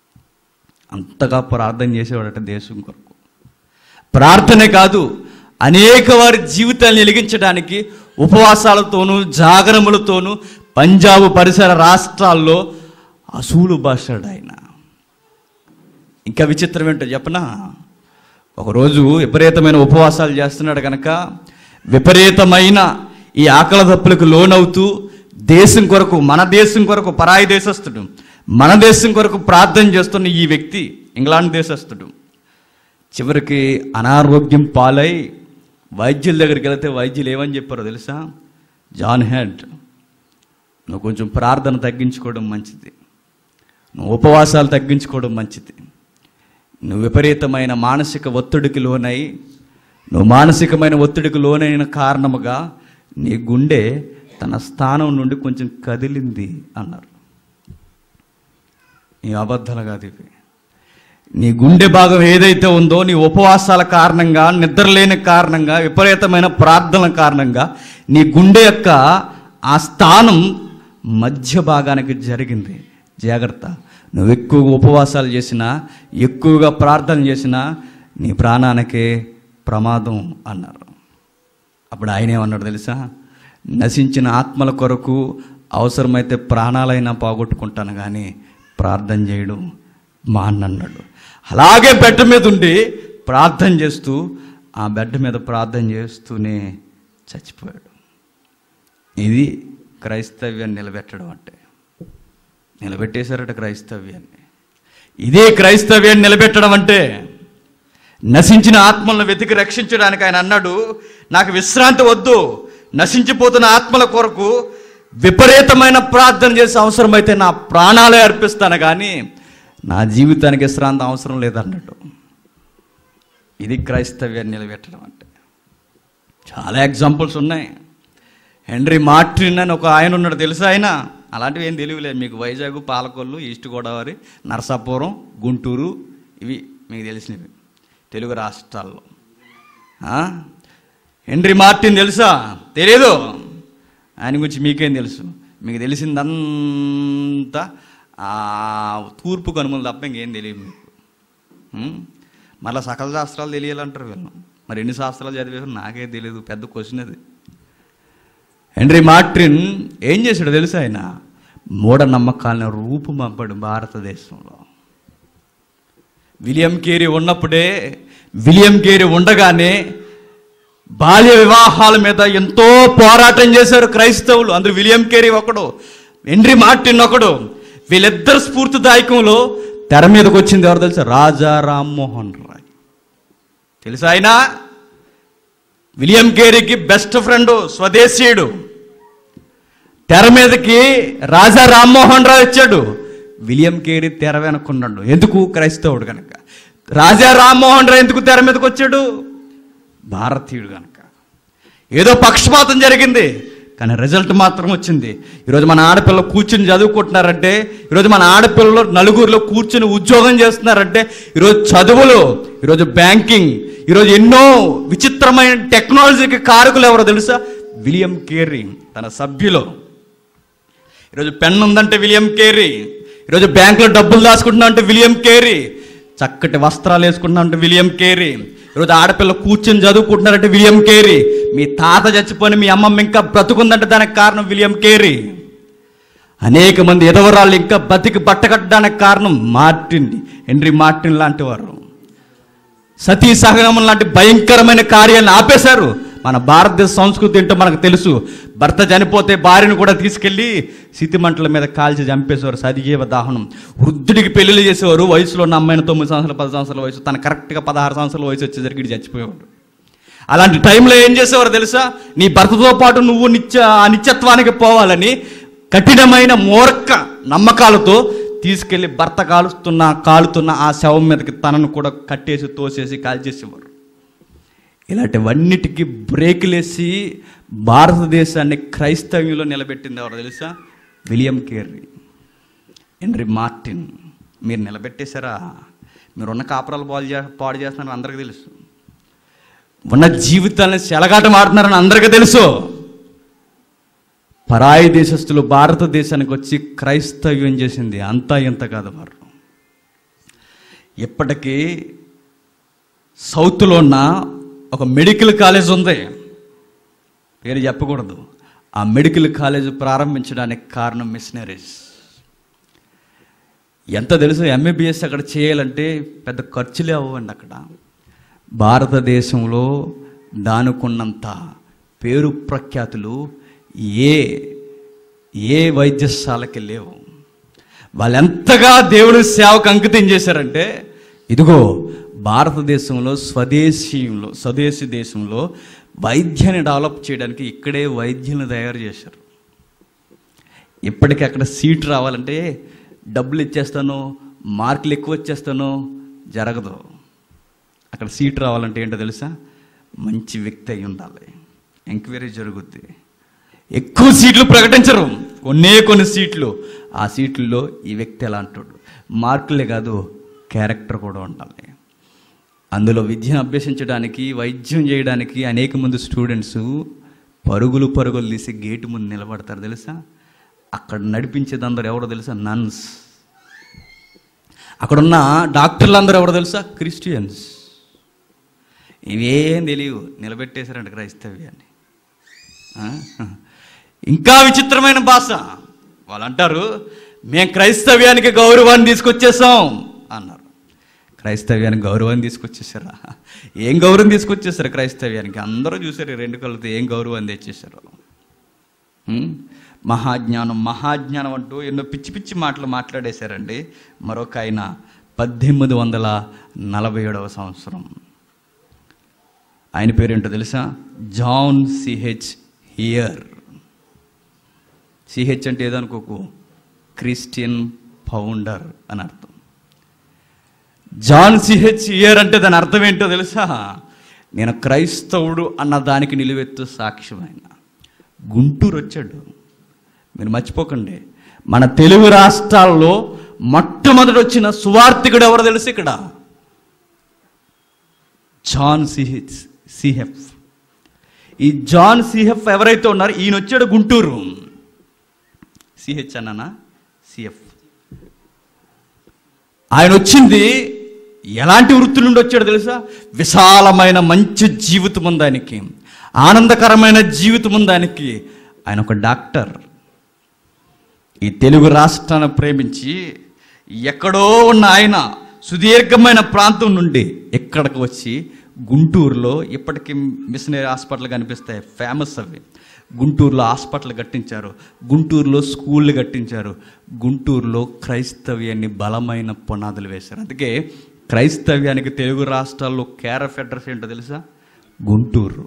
అంతగా ప్రార్థన చేసేవాడట దేశం కొరకు ప్రార్థనే కాదు అనేక వారి జీవితాన్ని వెలిగించడానికి ఉపవాసాలతోనూ జాగరములతోనూ పంజాబ్ పరిసర రాష్ట్రాల్లో అసూలు భాషాడు ఆయన ఇంకా విచిత్రం ఏంటో చెప్పనా ఒకరోజు విపరీతమైన ఉపవాసాలు చేస్తున్నాడు కనుక విపరీతమైన ఈ ఆకలి దప్పులకు లోనవుతూ దేశం కొరకు మన దేశం కొరకు పరాయి దేశస్థుడు మన దేశం కొరకు ప్రార్థన చేస్తున్న ఈ వ్యక్తి ఇంగ్లాండ్ దేశస్థుడు చివరికి అనారోగ్యం పాలై వైద్యుల దగ్గరికి వెళితే వైద్యులు ఏమని చెప్పారో తెలుసా జాన్ హెడ్ నువ్వు కొంచెం ప్రార్థన తగ్గించుకోవడం మంచిది నువ్వు ఉపవాసాలు తగ్గించుకోవడం మంచిది నువ్వు విపరీతమైన మానసిక ఒత్తిడికి లోనై నువ్వు మానసికమైన ఒత్తిడికి లోనైన కారణముగా నీ గుండె తన స్థానం నుండి కొంచెం కదిలింది అన్నారు నీ అబద్ధాలు కాదు ఇవి నీ గుండె భాగం ఏదైతే ఉందో నీ ఉపవాసాల కారణంగా నిద్రలేని కారణంగా విపరీతమైన ప్రార్థనల కారణంగా నీ గుండె యొక్క ఆ స్థానం మధ్య భాగానికి జరిగింది జాగ్రత్త నువ్వు ఎక్కువగా ఉపవాసాలు చేసినా ఎక్కువగా ప్రార్థన చేసినా నీ ప్రాణానికే ప్రమాదం అన్నారు అప్పుడు ఆయన ఏమన్నాడు తెలుసా నశించిన ఆత్మల కొరకు అవసరమైతే ప్రాణాలైనా పోగొట్టుకుంటాను కానీ ప్రార్థన చేయడం మా అన్న అన్నాడు అలాగే బెడ్ మీద ఉండి ప్రార్థన చేస్తూ ఆ బెడ్ మీద ప్రార్థన చేస్తూనే చచ్చిపోయాడు ఇది క్రైస్తవ్యాన్ని నిలబెట్టడం అంటే నిలబెట్టేశారట క్రైస్తవ్యాన్ని ఇదే క్రైస్తవ్యాన్ని నిలబెట్టడం అంటే నశించిన ఆత్మలను వెతికి రక్షించడానికి ఆయన అన్నాడు నాకు విశ్రాంతి వద్దు నశించిపోతున్న ఆత్మల కొరకు విపరీతమైన ప్రార్థన చేసే అవసరమైతే నా ప్రాణాలే అర్పిస్తాను కానీ నా జీవితానికి విశ్రాంతి అవసరం లేదన్నట్టు ఇది క్రైస్తవ్యాన్ని నిలబెట్టడం అంటే చాలా ఎగ్జాంపుల్స్ ఉన్నాయి హెన్రీ మార్టిన్ అని ఒక ఆయన ఉన్నాడు తెలుసా ఆయన అలాంటివి ఏం తెలియలేదు మీకు వైజాగ్ పాలకొల్లు ఈస్ట్ గోదావరి నరసాపురం గుంటూరు ఇవి మీకు తెలిసినవి తెలుగు రాష్ట్రాల్లో ఆ? హెన్రీ మార్టిన్ తెలుసా తెలియదు ఆయన గురించి మీకేం తెలుసు మీకు తెలిసిందంతా ఆ తూర్పు కనుమలు తప్ప ఇంకేం తెలియదు మీకు ఉం? మళ్ళా సకల శాస్త్రాలు తెలియాలంటారు వీళ్ళు మరి ఎన్ని శాస్త్రాలు చదివేసారు నాకే తెలియదు పెద్ద క్వశ్చన్ అది హెన్రీ మార్టిన్ ఏం చేశాడు తెలుసా ఆయన మూఢనమ్మకాలను రూపుమప్పాడు భారతదేశంలో విలియం కేరీ ఉన్నప్పుడే విలియం కేరీ ఉండగానే బాల్య వివాహాల మీద ఎంతో పోరాటం చేశారు క్రైస్తవులు అందరూ విలియం కేరీ ఒకడు హెన్రీ మార్టిన్ ఒకడు వీళ్ళిద్దరు స్ఫూర్తిదాయకంలో తెర మీదకి వచ్చింది ఎవరు తెలుసా రాజా రామ్మోహన్ రాయ్ తెలుసా ఆయన విలియం కేరీకి బెస్ట్ ఫ్రెండ్ స్వదేశీయుడు తెర మీదకి రాజా రామ్మోహన్ రావు వచ్చాడు విలియం కేరీ తెర వెనక్కున్నాడు ఎందుకు క్రైస్తవుడు కనుక రాజా రామ్మోహన్ రావు ఎందుకు తెర మీదకి వచ్చాడు భారతీయుడు కనుక ఏదో పక్షపాతం జరిగింది కానీ రిజల్ట్ మాత్రం వచ్చింది ఈరోజు మన ఆడపిల్ల కూర్చుని చదువుకుంటున్నారంటే ఈరోజు మన ఆడపిల్లలు నలుగురిలో కూర్చుని ఉద్యోగం చేస్తున్నారంటే ఈరోజు చదువులు ఈరోజు బ్యాంకింగ్ ఈరోజు ఎన్నో విచిత్రమైన టెక్నాలజీకి కారకులు ఎవరో తెలుసా విలియం కేరీ తన సభ్యులు ఈరోజు పెన్ ఉందంటే విలియం కేరీ ఈరోజు బ్యాంకులో డబ్బులు దాచుకుంటున్నా అంటే విలియం కేరీ చక్కటి వస్త్రాలు వేసుకుంటున్నా అంటే విలియం కేరీ ఈరోజు ఆడపిల్ల కూర్చొని చదువుకుంటున్నారంటే విలియం కేరీ మీ తాత చచ్చిపోయిన మీ అమ్మమ్మ ఇంకా బ్రతుకుందంటే దానికి కారణం విలియం కేరీ అనేక మంది ఎదవరాళ్ళు ఇంకా బతికి బట్టకట్టడానికి కారణం మార్టిన్ హెన్రీ మార్టిన్ లాంటి వారు సతీ సహగమం లాంటి భయంకరమైన కార్యాలను ఆపేశారు మన భారతదేశ సంస్కృతి ఏంటో మనకు తెలుసు భర్త చనిపోతే భార్యను కూడా తీసుకెళ్ళి సితిమంటల మీద కాల్చి చంపేసేవారు సజీవ దాహనం వృద్ధుడికి పెళ్లిళ్ళు చేసేవారు వయసులో ఉన్న అమ్మాయిన తొమ్మిది సంవత్సరాలు పది సంవత్సరాల వయసు తన కరెక్ట్గా పదహారు సంవత్సరాల వయసు వచ్చేసరికి ఈడు చచ్చిపోయేవాడు అలాంటి టైంలో ఏం చేసేవారు తెలుసా నీ భర్తతో పాటు నువ్వు నిత్య ఆ నిత్యత్వానికి పోవాలని కఠినమైన మూర్ఖ నమ్మకాలతో తీసుకెళ్లి భర్త కాలుస్తున్న కాలుతున్న ఆ శవం మీదకి తనను కూడా కట్టేసి తోసేసి కాల్చేసేవారు ఇలాంటివన్నిటికీ బ్రేకులేసి భారతదేశాన్ని క్రైస్తవ్యంలో నిలబెట్టింది ఎవరు తెలుసా విలియం కేర్రీ హెన్రీ మార్టిన్ మీరు నిలబెట్టేశారా మీరు ఉన్న కాపురాలు పాడు చే పాడు చేస్తున్నారని అందరికీ తెలుసు ఉన్న జీవితాన్ని చెలగాటం ఆడుతున్నారని అందరికీ తెలుసు పరాయి దేశస్తులు భారతదేశానికి వచ్చి క్రైస్తవ్యం చేసింది అంతా ఇంత కాదు వారు ఇప్పటికీ సౌత్లో ఉన్న ఒక మెడికల్ కాలేజ్ ఉంది పేరు చెప్పకూడదు ఆ మెడికల్ కాలేజ్ ప్రారంభించడానికి కారణం మిషనరీస్ ఎంత తెలుసు ఎంబీబీఎస్ అక్కడ చేయాలంటే పెద్ద ఖర్చులే అవ్వండి అక్కడ భారతదేశంలో దానుకున్నంత పేరు ప్రఖ్యాతులు ఏ ఏ వైద్యశాలకి లేవు వాళ్ళు ఎంతగా దేవుడి సేవకు అంకితం చేశారంటే ఇదిగో భారతదేశంలో స్వదేశీయంలో స్వదేశీ దేశంలో వైద్యాన్ని డెవలప్ చేయడానికి ఇక్కడే వైద్యులను తయారు చేశారు ఇప్పటికి అక్కడ సీట్ రావాలంటే డబ్బులు ఇచ్చేస్తాను మార్కులు ఎక్కువ వచ్చేస్తాను జరగదు అక్కడ సీట్ రావాలంటే ఏంటో తెలుసా మంచి వ్యక్తి అయి ఉండాలి ఎంక్వైరీ జరుగుద్ది ఎక్కువ సీట్లు ప్రకటించరు కొన్నే కొన్ని సీట్లు ఆ సీట్లలో ఈ వ్యక్తి ఎలా అంటాడు మార్కులే కాదు క్యారెక్టర్ కూడా ఉండాలి అందులో విద్యను అభ్యసించడానికి వైద్యం చేయడానికి అనేక మంది స్టూడెంట్స్ పరుగులు పరుగులు తీసి గేటు ముందు నిలబడతారు తెలుసా అక్కడ నడిపించేది అందరు ఎవరో తెలుసా నన్స్ అక్కడున్న డాక్టర్లు అందరూ ఎవరో తెలుసా క్రిస్టియన్స్ ఇవేం తెలియవు నిలబెట్టేశారంట క్రైస్తవ్యాన్ని ఆ? ఇంకా విచిత్రమైన భాష వాళ్ళు అంటారు మేము క్రైస్తవ్యానికి గౌరవాన్ని తీసుకొచ్చేసాం అన్నారు క్రైస్తవ్యానికి గౌరవాన్ని తీసుకొచ్చేసారా ఏం గౌరవం తీసుకొచ్చేసారు క్రైస్తవ్యానికి అందరూ చూసారు ఈ రెండు కళ్ళతో ఏం గౌరవాన్ని తెచ్చేసారు ఉం? మహాజ్ఞానం మహాజ్ఞానం అంటూ ఎన్నో పిచ్చి పిచ్చి మాటలు మాట్లాడేశారండి మరొక ఆయన పద్దెనిమిది వందల నలభై ఏడవ సంవత్సరం ఆయన పేరేంటో తెలుసా జాన్ సిహెచ్ హియర్ సిహెచ్ అంటే ఏదనుకోకు క్రిస్టియన్ ఫౌండర్ అని అర్థం జాన్ సిహెచ్ హియర్ అంటే దాని అర్థం ఏంటో తెలుసా నేను క్రైస్తవుడు అన్న దానికి నిలువెత్తు సాక్ష్యమైన గుంటూరు వచ్చాడు మీరు మర్చిపోకండి మన తెలుగు రాష్ట్రాల్లో మొట్టమొదటి వచ్చిన సువార్థికుడు ఎవరు తెలుసు ఇక్కడ జాన్ సిహెచ్ సిహెఫ్ ఈ జాన్ సిహెఫ్ ఎవరైతే ఉన్నారో ఈయన వచ్చాడు గుంటూరు సిహెచ్ అన్నానా సిఎఫ్ ఆయన వచ్చింది ఎలాంటి వృత్తి నుండి వచ్చాడు తెలుసా విశాలమైన మంచి జీవితం ఉంది ఆయనకి ఆనందకరమైన జీవితం ఉంది ఆయనకి ఆయన ఒక డాక్టర్ ఈ తెలుగు రాష్ట్రాన్ని ప్రేమించి ఎక్కడో ఉన్న ఆయన సుదీర్ఘమైన ప్రాంతం నుండి ఎక్కడికి వచ్చి గుంటూరులో ఇప్పటికీ మిషనరీ హాస్పిటల్ కనిపిస్తాయి ఫేమస్ అవి గుంటూరులో హాస్పిటల్ కట్టించారు గుంటూరులో స్కూళ్ళు కట్టించారు గుంటూరులో క్రైస్తవ్యాన్ని బలమైన పునాదులు వేశారు అందుకే క్రైస్తవ్యానికి తెలుగు రాష్ట్రాల్లో కేర్ ఆఫ్ అడ్రస్ ఏంటో తెలుసా గుంటూరు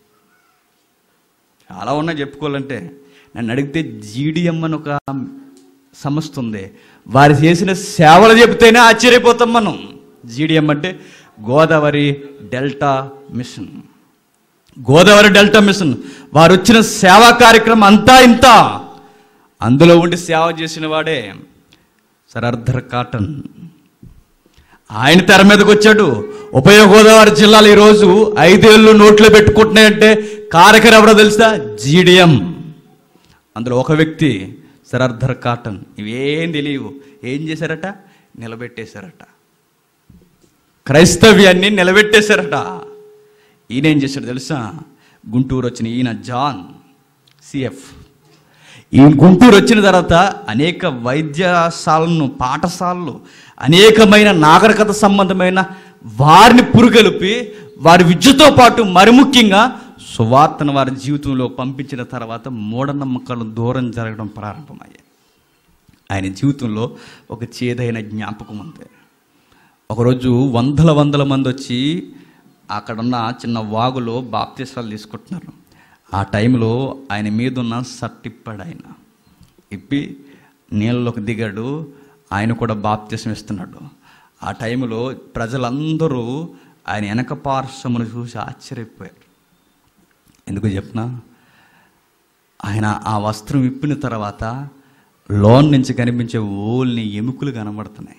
చాలా ఉన్నాయి చెప్పుకోవాలంటే నన్ను అడిగితే జీడిఎం అని ఒక సంస్థ ఉంది వారు చేసిన సేవలు చెబితేనే ఆశ్చర్యపోతాం మనం జీడిఎం అంటే Godavari delta mission Godavari delta mission వారు వచ్చిన సేవా కార్యక్రమం అంతా ఇంత అందులో ఉండి సేవ చేసిన వాడే సరర్ధర్ కాటన్ ఆయన తెర మీదకి వచ్చాడు ఉభయ గోదావరి జిల్లాలు ఈరోజు ఐదేళ్ళు నోట్లో పెట్టుకుంటున్నాయంటే కారకర్ ఎవరో తెలుసా జీడిఎం అందులో ఒక వ్యక్తి సరర్ధర్ కాటన్ ఇవేం తెలియవు ఏం చేశారట నిలబెట్టేశారట క్రైస్తవ్యాన్ని నిలబెట్టేశారట ఈయన ఏం చేశాడు తెలుసా గుంటూరు వచ్చిన ఈయన జాన్ సిఎఫ్ ఈ గుంటూరు వచ్చిన తర్వాత అనేక వైద్యశాలను పాఠశాలలు అనేకమైన నాగరికత సంబంధమైన వారిని పురుగొలిపి వారి విద్యతో పాటు మరి ముఖ్యంగా సువార్తను వారి జీవితంలో పంపించిన తర్వాత మూఢనమ్మకాలు దూరం జరగడం ప్రారంభమయ్యాయి ఆయన జీవితంలో ఒక చేదైన జ్ఞాపకం ఉంది ఒకరోజు వందల వందల మంది వచ్చి అక్కడున్న చిన్న వాగులో బాప్తీసాలు తీసుకుంటున్నారు ఆ టైంలో ఆయన మీద ఉన్న షర్ట్ ఇప్పాడు ఆయన ఇప్పి నీళ్ళలోకి దిగాడు ఆయన కూడా బాప్తీసం ఇస్తున్నాడు ఆ టైంలో ప్రజలందరూ ఆయన వెనక పార్శ్వమును చూసి ఆశ్చర్యపోయారు ఎందుకు చెప్పనా ఆయన ఆ వస్త్రం విప్పిన తర్వాత లోన్ నుంచి కనిపించే ఓల్ని ఎముకలు కనబడుతున్నాయి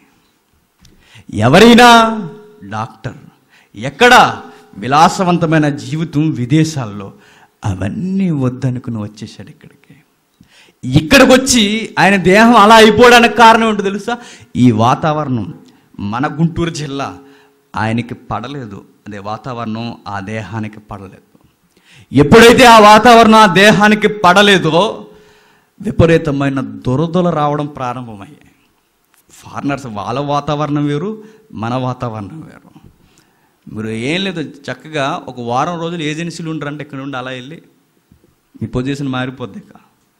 ఎవరైనా డాక్టర్ ఎక్కడ విలాసవంతమైన జీవితం విదేశాల్లో అవన్నీ వద్దనుకుని వచ్చేసాడు ఇక్కడికి ఇక్కడికి వచ్చి ఆయన దేహం అలా అయిపోవడానికి కారణం ఏంటో తెలుసా ఈ వాతావరణం మన గుంటూరు జిల్లా ఆయనకి పడలేదు అదే వాతావరణం ఆ దేహానికి పడలేదు ఎప్పుడైతే ఆ వాతావరణం ఆ దేహానికి పడలేదో విపరీతమైన దురదలు రావడం ప్రారంభమయ్యాయి ఫారినర్స్ వాళ్ళ వాతావరణం వేరు మన వాతావరణం వేరు మీరు ఏం లేదు చక్కగా ఒక వారం రోజులు ఏజెన్సీలు ఉండరంటే ఇక్కడ నుండి అలా వెళ్ళి మీ పొజిషన్ మారిపోద్ది ఇక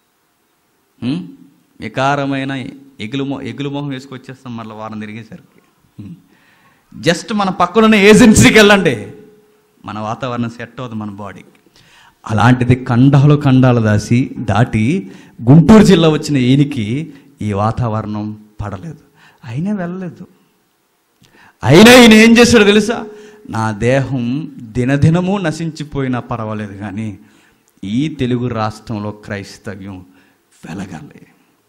ఉం? వికారమైన ఎగులు మొ ఎగులు మొహం వేసుకొచ్చేస్తాం మళ్ళీ వారం తిరిగేసరికి ఉం. జస్ట్ మన పక్కనున్న ఏజెన్సీకి వెళ్ళండి మన వాతావరణం సెట్ అవుతుంది మన బాడీకి అలాంటిది ఖండాలు ఖండాలు దాసి దాటి గుంటూరు జిల్లా వచ్చిన ఈయనకి ఈ వాతావరణం పడలేదు అయినా వెళ్ళలేదు అయినా ఈయన ఏం చేశాడో తెలుసా నా దేహం దినదినము నశించిపోయినా పర్వాలేదు కానీ ఈ తెలుగు రాష్ట్రంలో క్రైస్తవ్యం వెలగాలి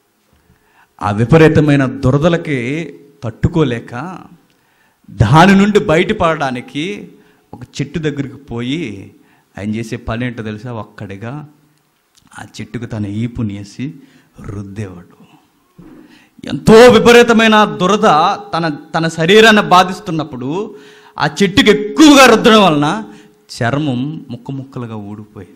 ఆ విపరీతమైన దురదలకి తట్టుకోలేక దాని నుండి బయటపడడానికి ఒక చెట్టు దగ్గరికి పోయి ఆయన చేసే పని ఏంటో తెలుసా ఒక్కడిగా ఆ చెట్టుకు తన ఈపుని వేసి రుద్దేవాడు ఎంతో విపరీతమైన దురద తన తన శరీరాన్ని బాధిస్తున్నప్పుడు ఆ చెట్టుకి ఎక్కువగా రుద్దడం వలన చర్మం ముక్క ముక్కలుగా ఊడిపోయింది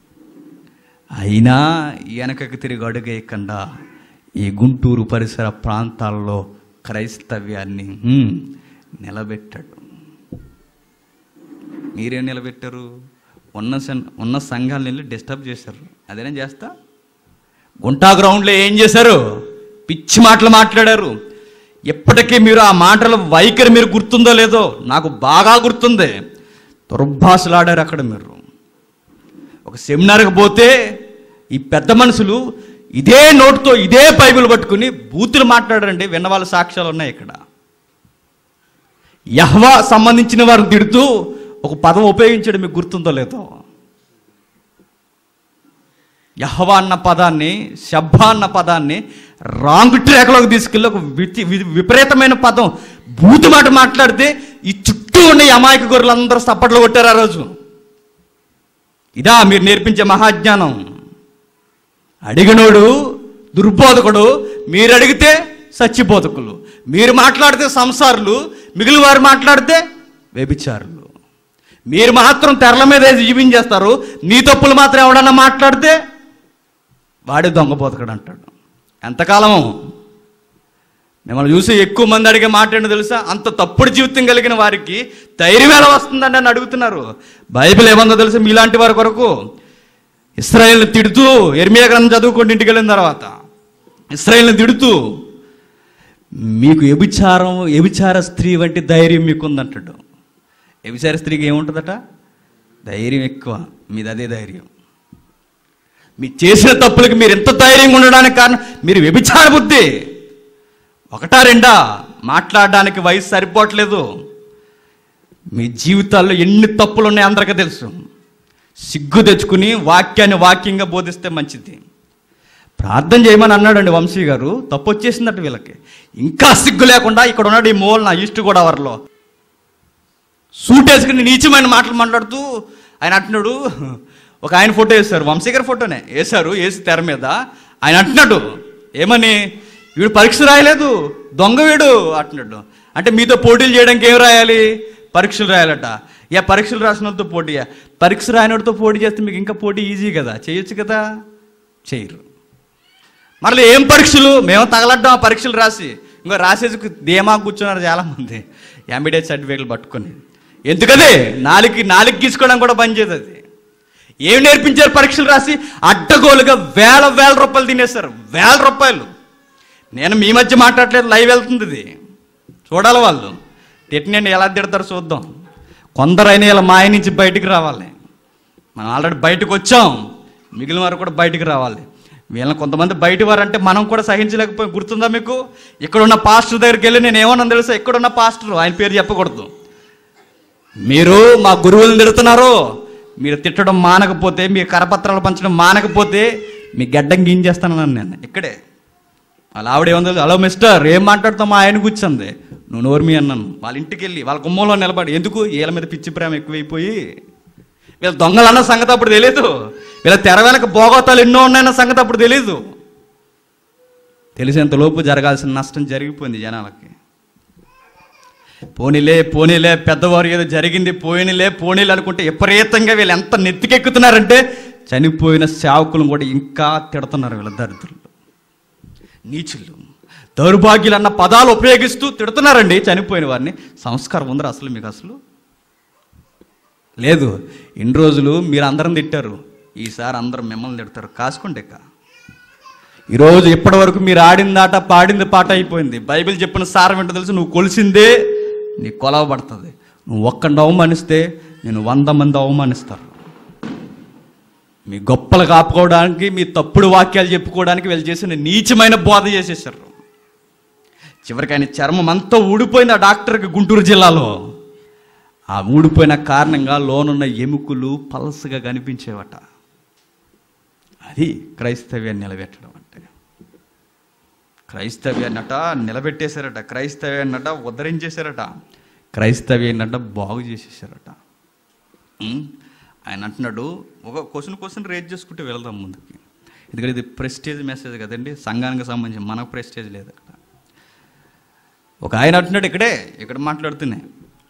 అయినా వెనకకి తిరిగి అడుగేయకుండా ఈ గుంటూరు పరిసర ప్రాంతాల్లో క్రైస్తవ్యాన్ని హ్మ్, నిలబెట్టాడు మీరేం నిలబెట్టారు ఉన్న సన్- ఉన్న సంఘాలను వెళ్ళి డిస్టర్బ్ చేశారు అదేనా చేస్తా గుంటా గ్రౌండ్లో ఏం చేశారు పిచ్చి మాటలు మాట్లాడారు ఎప్పటికీ మీరు ఆ మాటల వైఖరి మీరు గుర్తుందో లేదో నాకు బాగా గుర్తుంది దుర్భాషలాడారు అక్కడ మీరు ఒక సెమినార్కి పోతే ఈ పెద్ద మనుషులు ఇదే నోటుతో ఇదే బైబిల్ పట్టుకుని బూతులు మాట్లాడారండి విన్న వాళ్ళ సాక్ష్యాలు ఉన్నాయి ఇక్కడ యహ్వా సంబంధించిన వారిని తిడుతూ ఒక పదం ఉపయోగించడం మీకు గుర్తుందో లేదో యహ్వా అన్న పదాన్ని శబ్బా అన్న పదాన్ని రాంగ్ ట్రాక్లోకి తీసుకెళ్ళి ఒక వితి- వి- విపరీతమైన పదం బూతు మాట మాట్లాడితే ఈ చుట్టూ ఉన్న ఈ అమాయక గొర్రెలందరూ సప్పట్లు కొట్టారు ఆ రోజు ఇదా మీరు నేర్పించే మహాజ్ఞానం అడిగినోడు దుర్బోధకుడు మీరు అడిగితే సచ్చిబోధకులు మీరు మాట్లాడితే సంసారులు మిగిలిన వారు మాట్లాడితే వ్యభిచారులు మీరు మాత్రం తెరల మీద వేసి జీవించేస్తారు నీ తప్పులు మాత్రం ఎవడన్నా మాట్లాడితే వాడే దొంగ బోధకుడు అంటాడు ఎంతకాలం మిమ్మల్ని చూసి ఎక్కువ మంది అడిగే మాట ఏంటో తెలుసా అంత తప్పుడు జీవితం కలిగిన వారికి ధైర్యం ఎలా వస్తుందని అని అడుగుతున్నారు బైబిల్ ఏమందో తెలుసా మీలాంటి వారి కొరకు ఇస్రాయేల్ని తిడుతూ ఎర్మియా గ్రంథం చదువుకుంటూ ఇంటికి వెళ్ళిన తర్వాత ఇస్రాయేల్ని తిడుతూ మీకు వ్యభిచారం వ్యభిచార స్త్రీ వంటి ధైర్యం మీకు ఉందంటాడు వ్యభిచార స్త్రీకి ఏముంటుందట ధైర్యం ఎక్కువ మీది అదే ధైర్యం మీరు చేసిన తప్పులకి మీరు ఎంత ధైర్యంగా ఉండడానికి కారణం మీరు వ్యభిచార బుద్ధి ఒకటా రెండా మాట్లాడడానికి వయసు సరిపోవట్లేదు మీ జీవితాల్లో ఎన్ని తప్పులు ఉన్నాయో అందరికీ తెలుసు సిగ్గు తెచ్చుకుని వాక్యాన్ని వాక్యంగా బోధిస్తే మంచిది ప్రార్థన చేయమని అన్నాడండి వంశీ గారు తప్పు వచ్చేసిందట వీళ్ళకి ఇంకా సిగ్గు లేకుండా ఇక్కడ ఉన్నాడు ఈ మూలన ఈస్ట్ గోదావరిలో సూట్ వేసుకుని నీచమైన మాటలు మాట్లాడుతూ ఆయన అంటున్నాడు ఒక ఆయన ఫోటో వేశారు వంశీ గారి ఫోటోనే వేశారు వేసి తెర మీద ఆయన అంటున్నాడు ఏమని వీడు పరీక్ష రాయలేదు దొంగ వీడు అంటున్నాడు అంటే మీతో పోటీలు చేయడానికి ఏం రాయాలి పరీక్షలు రాయాలట యా పరీక్షలు రాసిన వాళ్ళతో పోటీయా పరీక్ష రాయనోడితో పోటీ చేస్తే మీకు ఇంకా పోటీ ఈజీ కదా చేయొచ్చు కదా చేయరు మరలా ఏం పరీక్షలు మేము తగలడ్డాం ఆ పరీక్షలు రాసి ఇంకో రాసేసి ధీమా కూర్చున్నారు చాలామంది ఎంబీడీఎస్ సర్టిఫికేట్లు పట్టుకొని ఎందుకది నాలుగు నాలుగు గీసుకోవడం కూడా పనిచేయదు అది ఏం నేర్పించారు పరీక్షలు రాసి అడ్డగోలుగా వేల వేల రూపాయలు తినేస్తారు వేల రూపాయలు నేను మీ మధ్య మాట్లాడలేదు లైవ్ వెళ్తుంది ఇది చూడాలి వాళ్ళు తిట్టినండి ఎలా తిడతారు చూద్దాం కొందరైనా ఇలా మాయ నుంచి బయటికి రావాలి మనం ఆల్రెడీ బయటకు వచ్చాం మిగిలిన వారు కూడా బయటికి రావాలి వీళ్ళని కొంతమంది బయటి వారు అంటే మనం కూడా సహించలేకపోయి గుర్తుందా మీకు ఇక్కడ ఉన్న పాస్టర్ దగ్గరికి వెళ్ళి నేను ఏమన్నా తెలుసా ఇక్కడ ఉన్న పాస్టర్ ఆయన పేరు చెప్పకూడదు మీరు మా గురువులను తిడుతున్నారు మీరు తిట్టడం మానకపోతే మీ కరపత్రాలు పంచడం మానకపోతే మీ గడ్డం గింజేస్తానన్నాను నేను ఇక్కడే వాళ్ళ ఆవిడ ఏముంది హలో మిస్టర్ ఏం మాట్లాడుతావు మా ఆయన కూర్చుంది నువ్వు నోర్మి అన్నాను వాళ్ళ ఇంటికి వెళ్ళి వాళ్ళ గుమ్మంలో నిలబడి ఎందుకు వీళ్ళ మీద పిచ్చి ప్రేమ ఎక్కువైపోయి వీళ్ళ దొంగలు అన్న సంగతి అప్పుడు తెలియదు వీళ్ళ తెర వెనక భోగోతాలు ఎన్నో ఉన్నాయన్న సంగతి అప్పుడు తెలియదు తెలిసేంత లోపు జరగాల్సిన నష్టం జరిగిపోయింది జనాలకి పోనీలే పోనీలే పెద్దవారు ఏదో జరిగింది పోయినలే పోనీలే అనుకుంటే విపరీతంగా వీళ్ళు ఎంత నెత్తికెక్కుతున్నారంటే చనిపోయిన సేవకులను కూడా ఇంకా తిడుతున్నారు వీళ్ళ దరిద్రులు నీచులు దౌర్భాగ్యులు అన్న పదాలు ఉపయోగిస్తూ తిడుతున్నారండి చనిపోయిన వారిని సంస్కారం ఉందరా అసలు మీకు అసలు లేదు ఇన్ని రోజులు మీరు అందరం తిట్టారు ఈసారి అందరం మిమ్మల్ని తిడతారు కాసుకోండి ఇక ఈరోజు ఇప్పటి వరకు మీరు ఆడింది ఆట పాడింది పాట అయిపోయింది బైబిల్ చెప్పిన సారం ఏంటో తెలుసు నువ్వు కొలిసిందే నీ కొలవ పడుతుంది నువ్వు ఒక్కడిని అవమానిస్తే నేను వంద మంది అవమానిస్తారు మీ గొప్పలు కాపుకోవడానికి మీ తప్పుడు వాక్యాలు చెప్పుకోవడానికి వీళ్ళు చేసిన నీచమైన బోధ చేసేసారు చివరికి ఆయన చర్మం అంతా ఊడిపోయింది ఆ డాక్టర్కి గుంటూరు జిల్లాలో ఆ ఊడిపోయిన కారణంగా లోనున్న ఎముకలు పలసగా కనిపించేవట అది క్రైస్తవ్యాన్ని నిలబెట్టడం అంటే క్రైస్తవ్యాన్నట నిలబెట్టేశారట క్రైస్తవ్యాన్నట ఉద్ధరించేశారట క్రైస్తవ్యాన్నట బాగు చేసేసారట ఉం? ఆయన అంటున్నాడు ఒక క్వశ్చన్ క్వశ్చన్ రేజ్ చేసుకుంటూ వెళ్దాం ముందుకి ఎందుకంటే ఇది ప్రెస్టేజ్ మెసేజ్ కదండి సంఘానికి సంబంధించి మనకు ప్రెస్టేజ్ లేదు అక్కడ ఒక ఆయన అంటున్నాడు ఇక్కడే ఇక్కడ మాట్లాడుతున్నాయి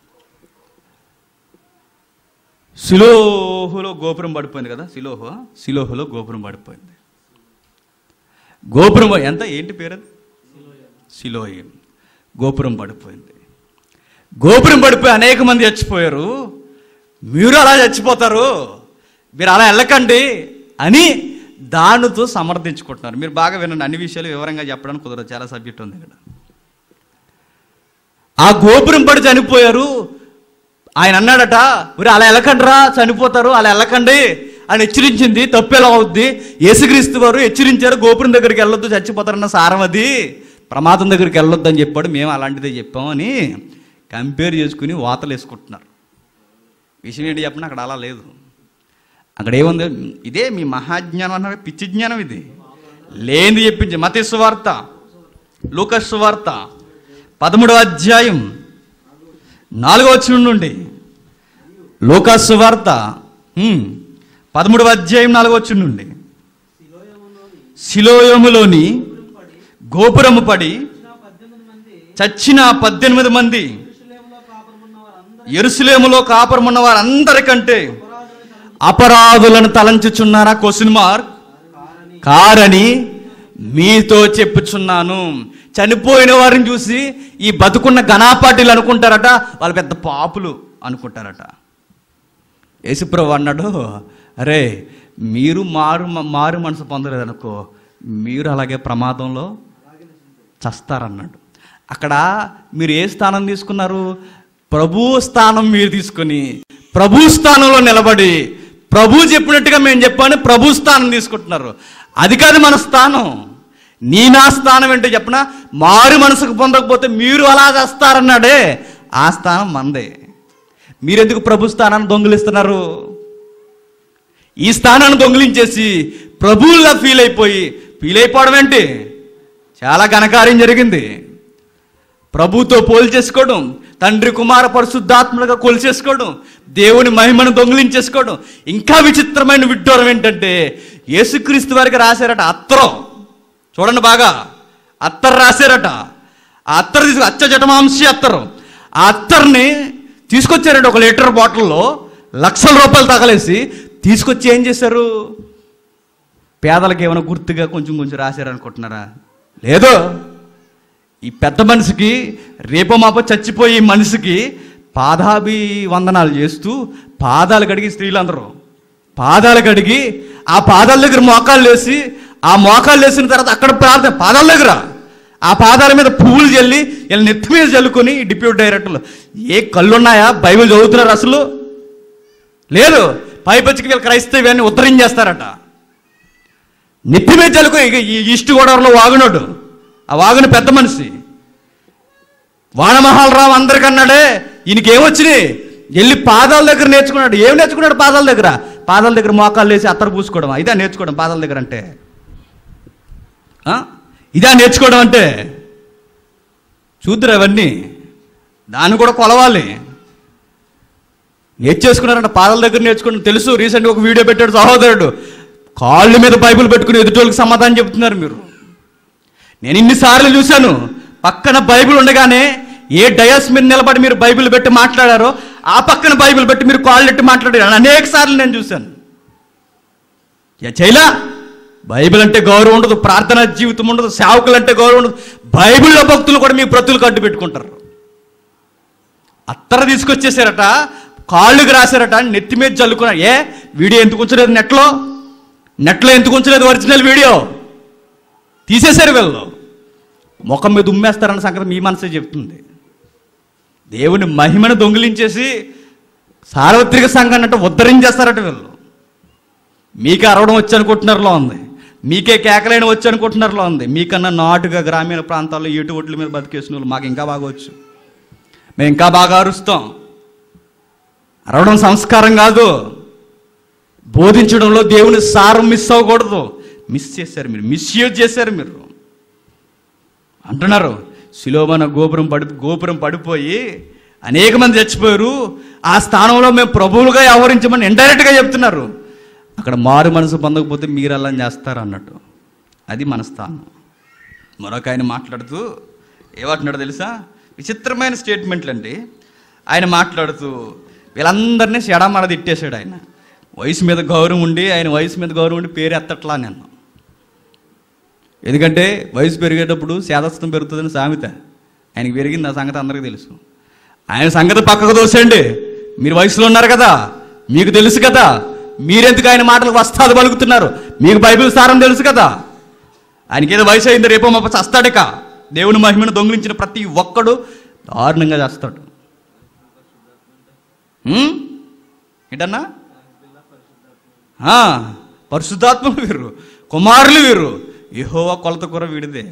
సిలోహులో గోపురం పడిపోయింది కదా సిలోహు సిలోహులో గోపురం పడిపోయింది గోపురం పడి- ఎంత ఏంటి పేరు అది సిలోయి గోపురం పడిపోయింది గోపురం పడిపోయి అనేక మంది చచ్చిపోయారు మీరు అలా చచ్చిపోతారు మీరు అలా వెళ్ళకండి అని దానితో సమర్థించుకుంటున్నారు మీరు బాగా వినండి అన్ని విషయాలు వివరంగా చెప్పడానికి కుదరదు చాలా సబ్జెక్ట్ ఉంది ఇక్కడ ఆ గోపురం పడి చనిపోయారు ఆయన అన్నాడట మీరు అలా వెళ్ళకండిరా చనిపోతారు అలా వెళ్ళకండి అని హెచ్చరించింది తప్పు ఎలా అవుద్ది యేసుక్రీస్తు వారు హెచ్చరించారు గోపురం దగ్గరికి వెళ్ళొద్దు చచ్చిపోతారన్న సారం అది ప్రమాదం దగ్గరికి వెళ్ళొద్దు అని చెప్పాడు మేము అలాంటిదే చెప్పామని కంపేర్ చేసుకుని వాతలు వేసుకుంటున్నారు విషయం ఏంటి చెప్పిన అక్కడ అలా లేదు అక్కడ ఏముంది ఇదే మీ మహాజ్ఞానం అన్న పిచ్చి జ్ఞానం ఇది లేనిది చెప్పించి మత సువార్త లూకస్ సువార్త పదమూడవ అధ్యాయం నాలుగో వచ్చిన నుండి లూకాస్ సువార్త హ్మ్, పదమూడవ అధ్యాయం నాలుగో వచ్చిన నుండి శిలోయములోని గోపురము పడి చచ్చిన పద్దెనిమిది మంది ఎరుసలేములో కాపురమున్న వారందరికంటే అపరాధులను తలంచుచున్నారా క్వశ్చన్ మార్క్ కారని మీతో చెప్పుచున్నాను చనిపోయిన వారిని చూసి ఈ బతుకున్న ఘనాపాటీలు అనుకుంటారట వాళ్ళు పెద్ద పాపులు అనుకుంటారట యేసుప్రభు అన్నాడు అరే మీరు మారు మారు మనసు పొందలేదనుకో మీరు అలాగే ప్రమాదంలో చస్తారన్నాడు అక్కడ మీరు ఏ స్థానం తీసుకున్నారు ప్రభు స్థానం మీరు తీసుకొని ప్రభు స్థానంలో నిలబడి ప్రభు చెప్పినట్టుగా మేము చెప్పాను ప్రభు స్థానం తీసుకుంటున్నారు అది కాదు మన స్థానం నీ నా స్థానం ఏంటో చెప్పనా మారు మనసుకు పొందకపోతే మీరు అలా చేస్తారన్నాడే ఆ స్థానం మందే మీరెందుకు ప్రభు స్థానాన్ని దొంగిలిస్తున్నారు ఈ స్థానాన్ని దొంగిలించేసి ప్రభువులా ఫీల్ అయిపోయి ఫీల్ అయిపోవడం ఏంటి చాలా ఘనకార్యం జరిగింది ప్రభుతో పోల్చేసుకోవడం తండ్రి కుమార పరిశుద్ధాత్మలుగా కొలిచేసుకోవడం దేవుని మహిమను దొంగిలించేసుకోవడం ఇంకా విచిత్రమైన విడ్డూరం ఏంటంటే యేసుక్రీస్తు వారికి రాశారట అత్తరం చూడండి బాగా అత్తర్ రాశారట ఆ అత్తరు తీసుకు అచ్చ జటమాంసి అత్తరు ఆ అత్తర్ని తీసుకొచ్చారంట ఒక లీటర్ బాటిల్లో లక్షల రూపాయలు తగలేసి తీసుకొచ్చి ఏం చేశారు పేదలకు ఏమైనా గుర్తుగా కొంచెం కొంచెం రాశారనుకుంటున్నారా లేదు ఈ పెద్ద మనిషికి రేపో మాపో చచ్చిపోయి ఈ మనిషికి పాదాభి వందనాలు చేస్తూ పాదాలు కడిగి స్త్రీలందరూ పాదాలు కడిగి ఆ పాదాల దగ్గర మోకాళ్ళు వేసి ఆ మోకాళ్ళు వేసిన తర్వాత అక్కడ ప్రార్థన పాదాల దగ్గర ఆ పాదాల మీద పువ్వులు చల్లి వీళ్ళ నెత్తి మీద చల్లుకొని డిప్యూటీ డైరెక్టర్లు ఏ కళ్ళు ఉన్నాయా బైబిల్ చదువుతున్నారు అసలు లేదు పైపచ్చికి వీళ్ళు క్రైస్తవ్యాన్ని ఉద్ధరించేస్తారట నెత్తి మీద చల్లుకో ఇక ఈ ఈస్ట్ గోదావరిలో వాగునోడు ఆ వాగుని పెద్ద మనిషి వానమహాలరావు అందరికన్నాడే ఈయనకి ఏమొచ్చినాయి వెళ్ళి పాదాల దగ్గర నేర్చుకున్నాడు ఏం నేర్చుకున్నాడు పాదాల దగ్గర పాదాల దగ్గర మోకాళ్ళు వేసి అత్తరు పూసుకోవడం ఇదే నేర్చుకోవడం పాదాల దగ్గర అంటే ఆ? ఇదే నేర్చుకోవడం అంటే చూద్దరు అవన్నీ దాన్ని కూడా కొలవాలి నేర్చేసుకున్నారంట పాదాల దగ్గర నేర్చుకుని తెలుసు రీసెంట్గా ఒక వీడియో పెట్టాడు సహోదరుడు కాళ్ళ మీద బైబిల్ పెట్టుకుని ఎదుటోళ్ళకి సమాధానం చెప్తున్నారు మీరు నేను ఇన్నిసార్లు చూశాను పక్కన బైబిల్ ఉండగానే ఏ డయాస్ మీద నిలబడి మీరు బైబిల్ పెట్టి మాట్లాడారో ఆ పక్కన బైబిల్ పెట్టి మీరు కాళ్ళు పెట్టి మాట్లాడారు అనేక సార్లు నేను చూశాను ఏ చేయలా బైబిల్ అంటే గౌరవం ఉండదు ప్రార్థనా జీవితం ఉండదు సేవకులు అంటే గౌరవం ఉండదు బైబిల్లో భక్తులు కూడా మీ ప్రతులు కట్టు పెట్టుకుంటారు అత్తర తీసుకొచ్చేసారట కాళ్ళుకి రాశారట నెత్తి మీద చల్లుకున్నారు ఏ వీడియో ఎందుకు ఉంచలేదు నెట్లో నెట్లో ఎందుకు ఉంచలేదు ఒరిజినల్ వీడియో తీసేశారు వీళ్ళు ముఖం మీద ఉమ్మేస్తారన్న సంగతి మీ మనసే చెప్తుంది దేవుని మహిమను దొంగిలించేసి సార్వత్రిక సంఘాన్ని అంటే ఉద్ధరించేస్తారట వీళ్ళు మీకే అరవడం వచ్చి అనుకుంటున్నారులో ఉంది మీకే కేకలైన వచ్చి అనుకుంటున్నారులో ఉంది మీకన్నా నాటుగా గ్రామీణ ప్రాంతాల్లో ఏటు ఒడ్ల మీద బతికేసిన వాళ్ళు మాకు ఇంకా బాగా వచ్చు మేము ఇంకా బాగా అరుస్తాం అరవడం సంస్కారం కాదు బోధించడంలో దేవుని సారం మిస్ అవ్వకూడదు మిస్ చేశారు మీరు మిస్యూజ్ చేశారు మీరు అంటున్నారు శిలోమన గోపురం పడి గోపురం పడిపోయి అనేక మంది చచ్చిపోయారు ఆ స్థానంలో మేము ప్రభువులుగా వ్యవహరించమని ఇండైరెక్ట్గా చెప్తున్నారు అక్కడ మారు మనసు పొందకపోతే మీరు అలా చేస్తారు అన్నట్టు అది మన స్థానం మరొక ఆయన మాట్లాడుతూ ఏమంటున్నాడు తెలుసా విచిత్రమైన స్టేట్మెంట్లు అండి ఆయన మాట్లాడుతూ వీళ్ళందరినీ చెడమడ తిట్టేశాడు ఆయన వయసు మీద గౌరవం ఉండి ఆయన వయసు మీద గౌరవం ఉండి పేరు ఎత్తట్లా నేను ఎందుకంటే వయసు పెరిగేటప్పుడు శాదస్తం పెరుగుతుందని సామెత ఆయనకి పెరిగింది ఆ సంగతి అందరికీ తెలుసు ఆయన సంగతి పక్కకు దోసేయండి మీరు వయసులో ఉన్నారు కదా మీకు తెలుసు కదా మీరెందుకు ఆయన మాటలకు వస్తాదు పలుకుతున్నారు మీకు బైబిల్ సారం తెలుసు కదా ఆయనకి ఏదో వయసు అయింది రేపో మాప చస్తాడక దేవుని మహిమను దొంగిలించిన ప్రతి ఒక్కడు దారుణంగా చేస్తాడు ఉం? ఏంటన్నా ఆ, పరిశుద్ధాత్మలు వీరు కుమారులు వీరు యెహోవా కొలత కూర వీడిదే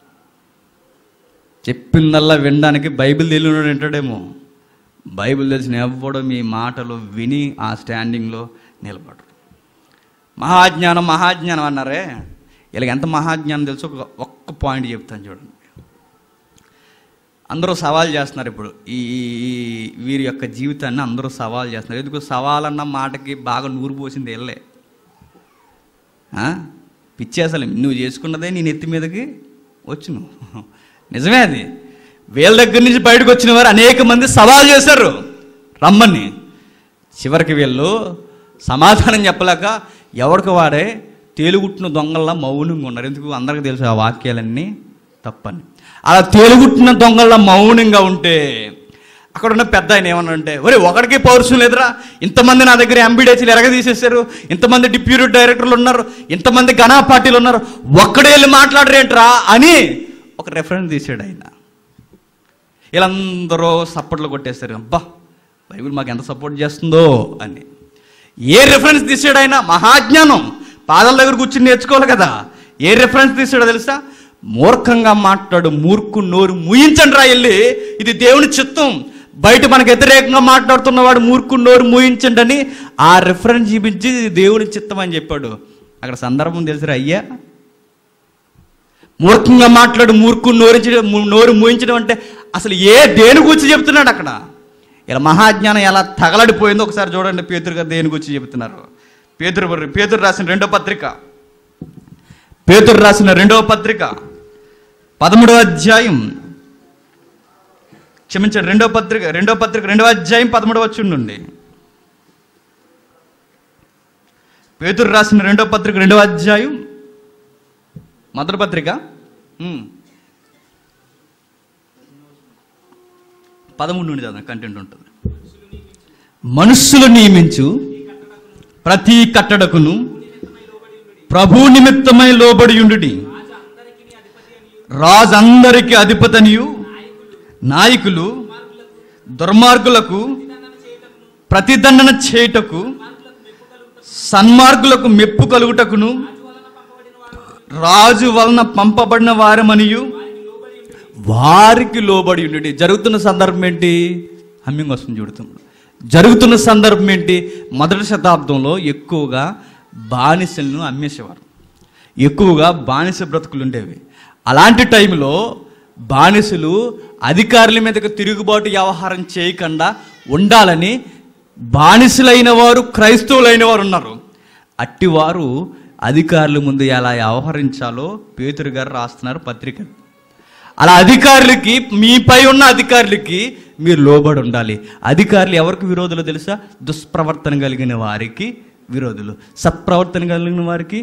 చెప్పిందల్లా వినడానికి బైబిల్ తెలియనోడు వింటాడేమో బైబిల్ తెలిసిన ఎవ్వడు మీ మాటలు విని ఆ స్టాండింగ్లో నిలబడరు మహాజ్ఞానం మహాజ్ఞానం అన్నారే వీళ్ళకి ఎంత మహాజ్ఞానం తెలుసో ఒక ఒక్క పాయింట్ చెప్తాను చూడండి అందరూ సవాల్ చేస్తున్నారు ఇప్పుడు ఈ ఈ- ఈ వీరి యొక్క జీవితాన్ని అందరూ సవాల్ చేస్తున్నారు ఎందుకు సవాల్ అన్న మాటకి బాగా నూరు పోసింది వెళ్ళే ఆ? పిచ్చి అసలు నువ్వు చేసుకున్నదే నీ నెత్తి మీదకి వచ్చును నిజమే అది వీళ్ళ దగ్గర నుంచి బయటకు వచ్చిన వారు అనేక మంది సవాల్ చేశారు రమ్మని చివరికి వీళ్ళు సమాధానం చెప్పలేక ఎవరికి వాడే తేలుగుట్టిన దొంగల్లా మౌనంగా ఉన్నారు ఎందుకు అందరికీ తెలుసు ఆ వాక్యాలన్నీ తప్పని అలా తేలుగుట్టిన దొంగల మౌనంగా ఉంటే అక్కడ ఉన్న పెద్ద ఆయన ఏమన్నా అంటే ఒరే ఒకడికి పౌరుషం లేదురా ఇంతమంది నా దగ్గర ఎంబీడీసీలు ఎరగ తీసేశారు ఇంతమంది డిప్యూటీ డైరెక్టర్లు ఉన్నారు ఇంతమంది ఘనా పార్టీలు ఉన్నారు ఒక్కడే వెళ్ళి మాట్లాడరేంట్రా అని ఒక రెఫరెన్స్ తీసాడు ఆయన వీళ్ళందరూ సపోర్ట్లు కొట్టేస్తారు అబ్బా బైబిల్ మాకు ఎంత సపోర్ట్ చేస్తుందో అని ఏ రెఫరెన్స్ తీసాడు ఆయన మహాజ్ఞానం పాదాల దగ్గర కూర్చుని నేర్చుకోవాలి కదా ఏ రెఫరెన్స్ తీసాడో తెలుసా మూర్ఖంగా మాట్లాడు మూర్ఖు నోరు ముయించండి రా వెళ్ళి ఇది దేవుని చిత్తం బయట మనకు వ్యతిరేకంగా మాట్లాడుతున్నవాడు మూర్ఖు నోరు ముయించండి అని ఆ రెఫరెన్స్ చూపించి ఇది దేవుని చిత్తం అని చెప్పాడు అక్కడ సందర్భం తెలుసురా అయ్యా మూర్ఖంగా మాట్లాడు మూర్ఖు నోరించడం నోరు మూయించడం అంటే అసలు ఏ దేని గురించి చెప్తున్నాడు అక్కడ ఇలా మహాజ్ఞానం ఎలా తగలడిపోయిందో ఒకసారి చూడండి పేతురు గారు దేని గురించి చెబుతున్నారు పేతురు పేతురు రాసిన రెండో పత్రిక పేతురు రాసిన రెండవ పత్రిక పదమూడవ అధ్యాయం క్షమించండి రెండో పత్రిక రెండో పత్రిక రెండవ అధ్యాయం పదమూడవ వచ్చి నుండి పేతురు రాసిన రెండో పత్రిక రెండవ అధ్యాయం మొదటి పత్రిక ఉమ్. పదమూడు నుండి చదవండి కంటెంట్ ఉంటుంది మనుస్సులు నియమించు ప్రతి కట్టడకును ప్రభు నిమిత్తమై లోబడియుండుడి రాజందరికి అధిపతనియు నాయకులు దుర్మార్గులకు ప్రతిదండన చేయుటకు సన్మార్గులకు మెప్పు కలుగుటకును రాజు వలన పంపబడిన వారమనియు వారికి లోబడి ఉండి జరుగుతున్న సందర్భం ఏంటి హమ్మింగ్ వస్తుంది చూడుతుంది జరుగుతున్న సందర్భం ఏంటి మొదటి శతాబ్దంలో ఎక్కువగా బానిసలను అమ్మేసేవారు ఎక్కువగా బానిస బ్రతుకులు ఉండేవి అలాంటి టైంలో బానిసలు అధికారుల మీదకి తిరుగుబాటు వ్యవహారం చేయకుండా ఉండాలని బానిసలైన వారు క్రైస్తవులైన వారు ఉన్నారు అట్టివారు అధికారుల ముందు ఎలా వ్యవహరించాలో పేతురు గారు రాస్తున్నారు పత్రిక అలా అధికారులకి మీపై ఉన్న అధికారులకి మీరు లోబడి ఉండాలి అధికారులు ఎవరికి విరోధులు తెలుసా దుష్ప్రవర్తన కలిగిన వారికి విరోధులు సత్ప్రవర్తన కలిగిన వారికి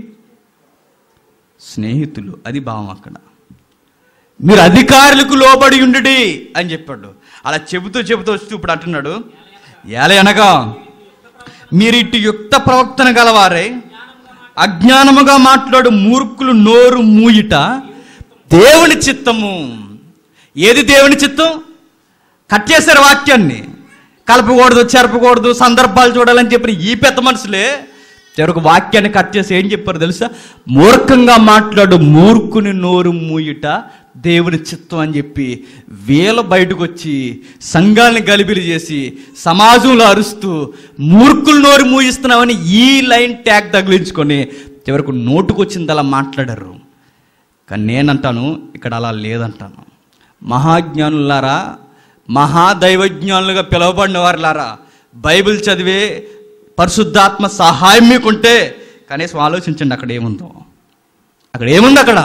స్నేహితులు అది భావం అక్కడ మీరు అధికారులకు లోబడి ఉండుడి అని చెప్పాడు అలా చెబుతూ చెబుతూ వస్తూ ఇప్పుడు అంటున్నాడు ఎలా అనగా మీరు ఇటు యుక్త ప్రవర్తన గలవారే అజ్ఞానముగా మాట్లాడు మూర్ఖులు నోరు మూయిట దేవుని చిత్తము ఏది దేవుని చిత్తం కట్ చేశారు వాక్యాన్ని కలపకూడదు చెరపకూడదు సందర్భాలు చూడాలని చెప్పిన ఈ పెద్ద మనుషులే చివరికి వాక్యాన్ని కట్ చేసి ఏం చెప్పారు తెలుసా మూర్ఖంగా మాట్లాడు మూర్ఖుని నోరు మూయుట దేవుని చిత్తం అని చెప్పి వీళ్ళ బయటకు వచ్చి సంఘాలను గలిబిలి చేసి సమాజంలో అరుస్తూ మూర్ఖులు నోరు మూయిస్తున్నామని ఈ లైన్ ట్యాగ్ తగిలించుకొని చివరికి నోటుకొచ్చింది అలా మాట్లాడారు కానీ నేనంటాను ఇక్కడ అలా లేదంటాను మహాజ్ఞానులారా మహాదైవజ్ఞానులుగా పిలువబడిన వారులారా బైబిల్ చదివే పరిశుద్ధాత్మ సహాయం మీకుంటే కనీసం ఆలోచించండి అక్కడ ఏముందో అక్కడ ఏముంది అక్కడ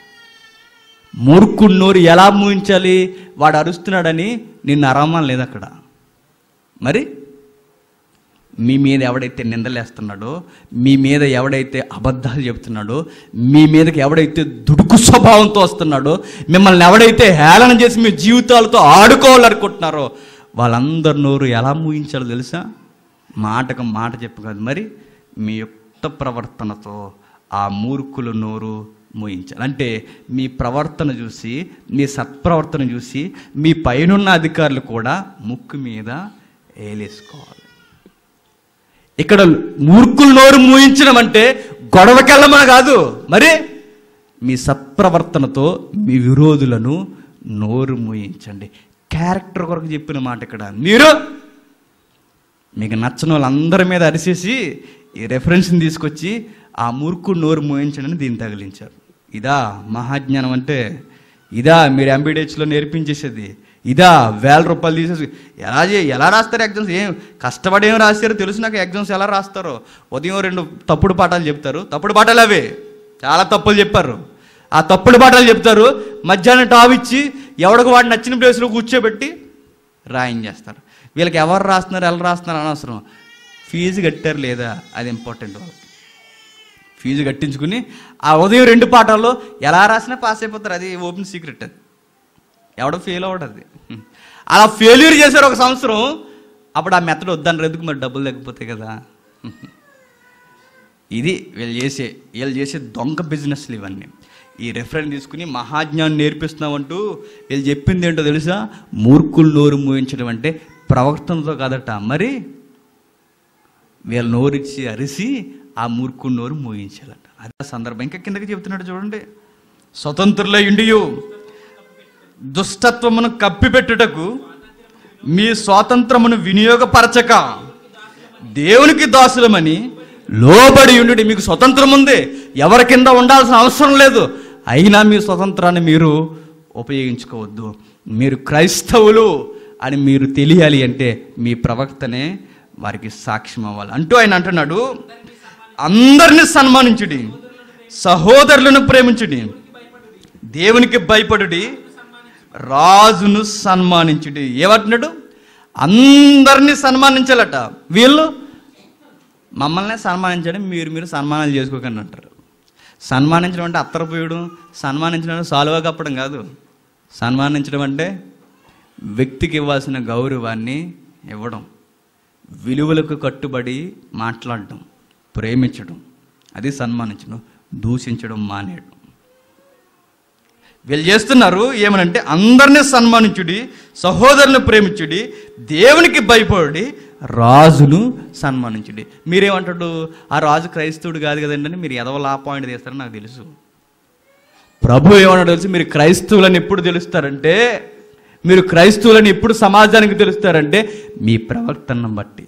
మూర్ఖుడు నోరు ఎలా మూయించాలి వాడు అరుస్తున్నాడని నిన్ను అరమని లేదు అక్కడ మరి మీ మీద ఎవడైతే నిందలేస్తున్నాడో మీ మీద ఎవడైతే అబద్ధాలు చెబుతున్నాడో మీ మీదకి ఎవడైతే దుడుకు స్వభావంతో వస్తున్నాడో మిమ్మల్ని ఎవడైతే హేళన చేసి మీ జీవితాలతో ఆడుకోవాలనుకుంటున్నారో వాళ్ళందరి నోరు ఎలా మూయించాలో తెలుసా మాటకు మాట చెప్పు కాదు మరి మీ యుక్త ప్రవర్తనతో ఆ మూర్ఖుల నోరు మూయించాలి అంటే మీ ప్రవర్తన చూసి మీ సత్ప్రవర్తన చూసి మీ పైనున్న అధికారులు కూడా ముక్కు మీద ఏలేసుకోవాలి ఇక్కడ మూర్ఖులు నోరు మూయించడం అంటే గొడవకెళ్ళమని కాదు మరి మీ సత్ప్రవర్తనతో మీ విరోధులను నోరు మూయించండి క్యారెక్టర్ కొరకు చెప్పిన మాట ఇక్కడ మీరు మీకు నచ్చని వాళ్ళందరి మీద అరిసేసి ఈ రెఫరెన్స్ని తీసుకొచ్చి ఆ మూర్ఖుడు నోరు మోయించడని దీన్ని తగిలించారు ఇదా మహాజ్ఞానం అంటే ఇదా మీరు ఎంబీడీహెచ్లో నేర్పించేసేది ఇదా వేల రూపాయలు తీసేసి ఎలా చే ఎలా రాస్తారు ఎగ్జామ్స్ ఏం కష్టపడి ఏం రాస్తారో తెలుసు నాకు ఎగ్జామ్స్ ఎలా రాస్తారో ఉదయం రెండు తప్పుడు పాఠాలు చెప్తారు తప్పుడు పాఠాలు అవే చాలా తప్పులు చెప్పారు ఆ తప్పుడు పాఠాలు చెప్తారు మధ్యాహ్నం టాప్ ఇచ్చి ఎవడికి వాడు నచ్చిన ప్లేస్లో కూర్చోబెట్టి రాయించేస్తారు వీళ్ళకి ఎవరు రాస్తున్నారు ఎలా రాస్తున్నారు అనవసరం ఫీజు కట్టారు లేదా అది ఇంపార్టెంట్ వాళ్ళకి ఫీజు కట్టించుకుని ఆ ఉదయం రెండు పాఠాల్లో ఎలా రాసినా పాస్ అయిపోతారు అది ఓపెన్ సీక్రెట్ అది ఎవడో ఫెయిల్ అవ్వడు అది అలా ఫెయిల్యూర్ చేశారు ఒక సంవత్సరం అప్పుడు ఆ మెథడ్ వద్దని ఎందుకు మరి డబ్బులు లేకపోతే కదా ఇది వీళ్ళు చేసే వీళ్ళు చేసే దొంగ బిజినెస్లు ఇవన్నీ ఈ రెఫరెన్స్ తీసుకుని మహాజ్ఞానం నేర్పిస్తున్నామంటూ వీళ్ళు చెప్పింది ఏంటో తెలుసా మూర్ఖులు నోరు మూయించడం అంటే ప్రవర్తనతో కాదట మరి వీళ్ళ నోరిచ్చి అరిసి ఆ మూర్ఖుడు నోరు మూయించాలట అదే సందర్భం ఇంకా కిందకి చెప్తున్నాడు చూడండి స్వతంత్రులై ఉండియు దుష్టత్వమును కప్పిపెట్టుటకు మీ స్వాతంత్రమును వినియోగపరచక దేవునికి దాసులమని లోబడి ఉండి మీకు స్వతంత్రం ఉంది ఎవరి కింద ఉండాల్సిన అవసరం లేదు అయినా మీ స్వతంత్రాన్ని మీరు ఉపయోగించుకోవద్దు మీరు క్రైస్తవులు అని మీరు తెలియాలి అంటే మీ ప్రవక్తనే వారికి సాక్ష్యం అవ్వాలి అంటూ ఆయన అంటున్నాడు అందరిని సన్మానించుడి సహోదరులను ప్రేమించుడి దేవునికి భయపడుడి రాజును సన్మానించుడి ఏమంటున్నాడు అందరినీ సన్మానించాలట వీళ్ళు మమ్మల్ని సన్మానించడం మీరు మీరు సన్మానాలు చేసుకోకండి అంటారు సన్మానించడం అంటే అత్తరపోయడం సన్మానించడం అంటే సాలువా కప్పడం కాదు సన్మానించడం అంటే వ్యక్తికి ఇవ్వాల్సిన గౌరవాన్ని ఇవ్వడం విలువలకు కట్టుబడి మాట్లాడడం ప్రేమించడం అది సన్మానించడం దూషించడం మానేయడం వీళ్ళు చేస్తున్నారు ఏమనంటే అందరినీ సన్మానించుడి సహోదరులను ప్రేమించుడి దేవునికి భయపడి రాజును సన్మానించుడి మీరేమంటాడు ఆ రాజు క్రైస్తవుడు కాదు కదండి అని మీరు ఎదవల ఆ పాయింట్ తీస్తారని నాకు తెలుసు ప్రభు ఏమన్నాడు తెలుసు మీరు క్రైస్తవులని ఎప్పుడు తెలుస్తారంటే మీరు క్రైస్తవులని ఎప్పుడు సమాజానికి తెలుస్తారంటే మీ ప్రవర్తనను బట్టి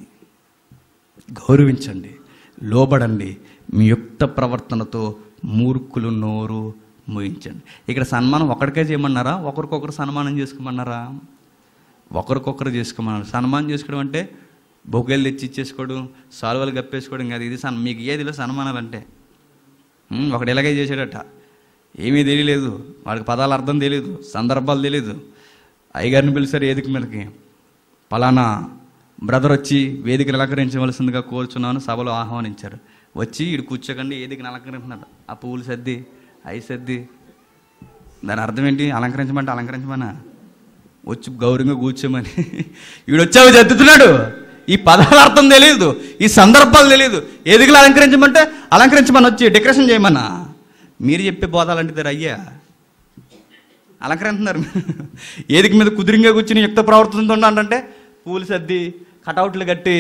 గౌరవించండి లోబడండి మీ యుక్త ప్రవర్తనతో మూర్ఖులు నోరు మూయించండి ఇక్కడ సన్మానం ఒకరికే చేయమన్నారా ఒకరికొకరు సన్మానం చేసుకోమన్నారా ఒకరికొకరు చేసుకోమన్నారు సన్మానం చేసుకోవడం అంటే బొగ్గలు తెచ్చి ఇచ్చేసుకోవడం సాల్వలు కప్పేసుకోవడం కాదు ఇది సన్ మీకు ఏదిలో సన్మానాలు అంటే ఉమ్, ఒకడు ఇలాగే చేశాడట ఏమీ తెలియలేదు వాడికి పదాల అర్థం తెలియదు సందర్భాలు తెలియదు అయ్యగారిని పిలిచారు వేదిక మీదకి పలానా బ్రదర్ వచ్చి వేదికను అలంకరించవలసిందిగా కోరుచున్నాను సభలో ఆహ్వానించారు వచ్చి ఇడు కూర్చోకండి వేదికను అలంకరించినాడు ఆ పువ్వులు సర్ది అయి సర్ది దాని అర్థం ఏంటి అలంకరించమంటే అలంకరించమనా వచ్చి గౌరవంగా కూర్చోమని వీడు వచ్చావు చదువుతున్నాడు ఈ పదాల అర్థం తెలియదు ఈ సందర్భాలు తెలియదు ఎదుగులు అలంకరించమంటే అలంకరించమని వచ్చి డెకరేషన్ చేయమన్నా మీరు చెప్పే బోధాలంటే అయ్యా అలంకరిస్తున్నారు ఏదికి మీద కుదిరింగా కూర్చుని యుక్త ప్రవర్తనతో ఉండాలంటే పూలు సర్ది కటౌట్లు కట్టి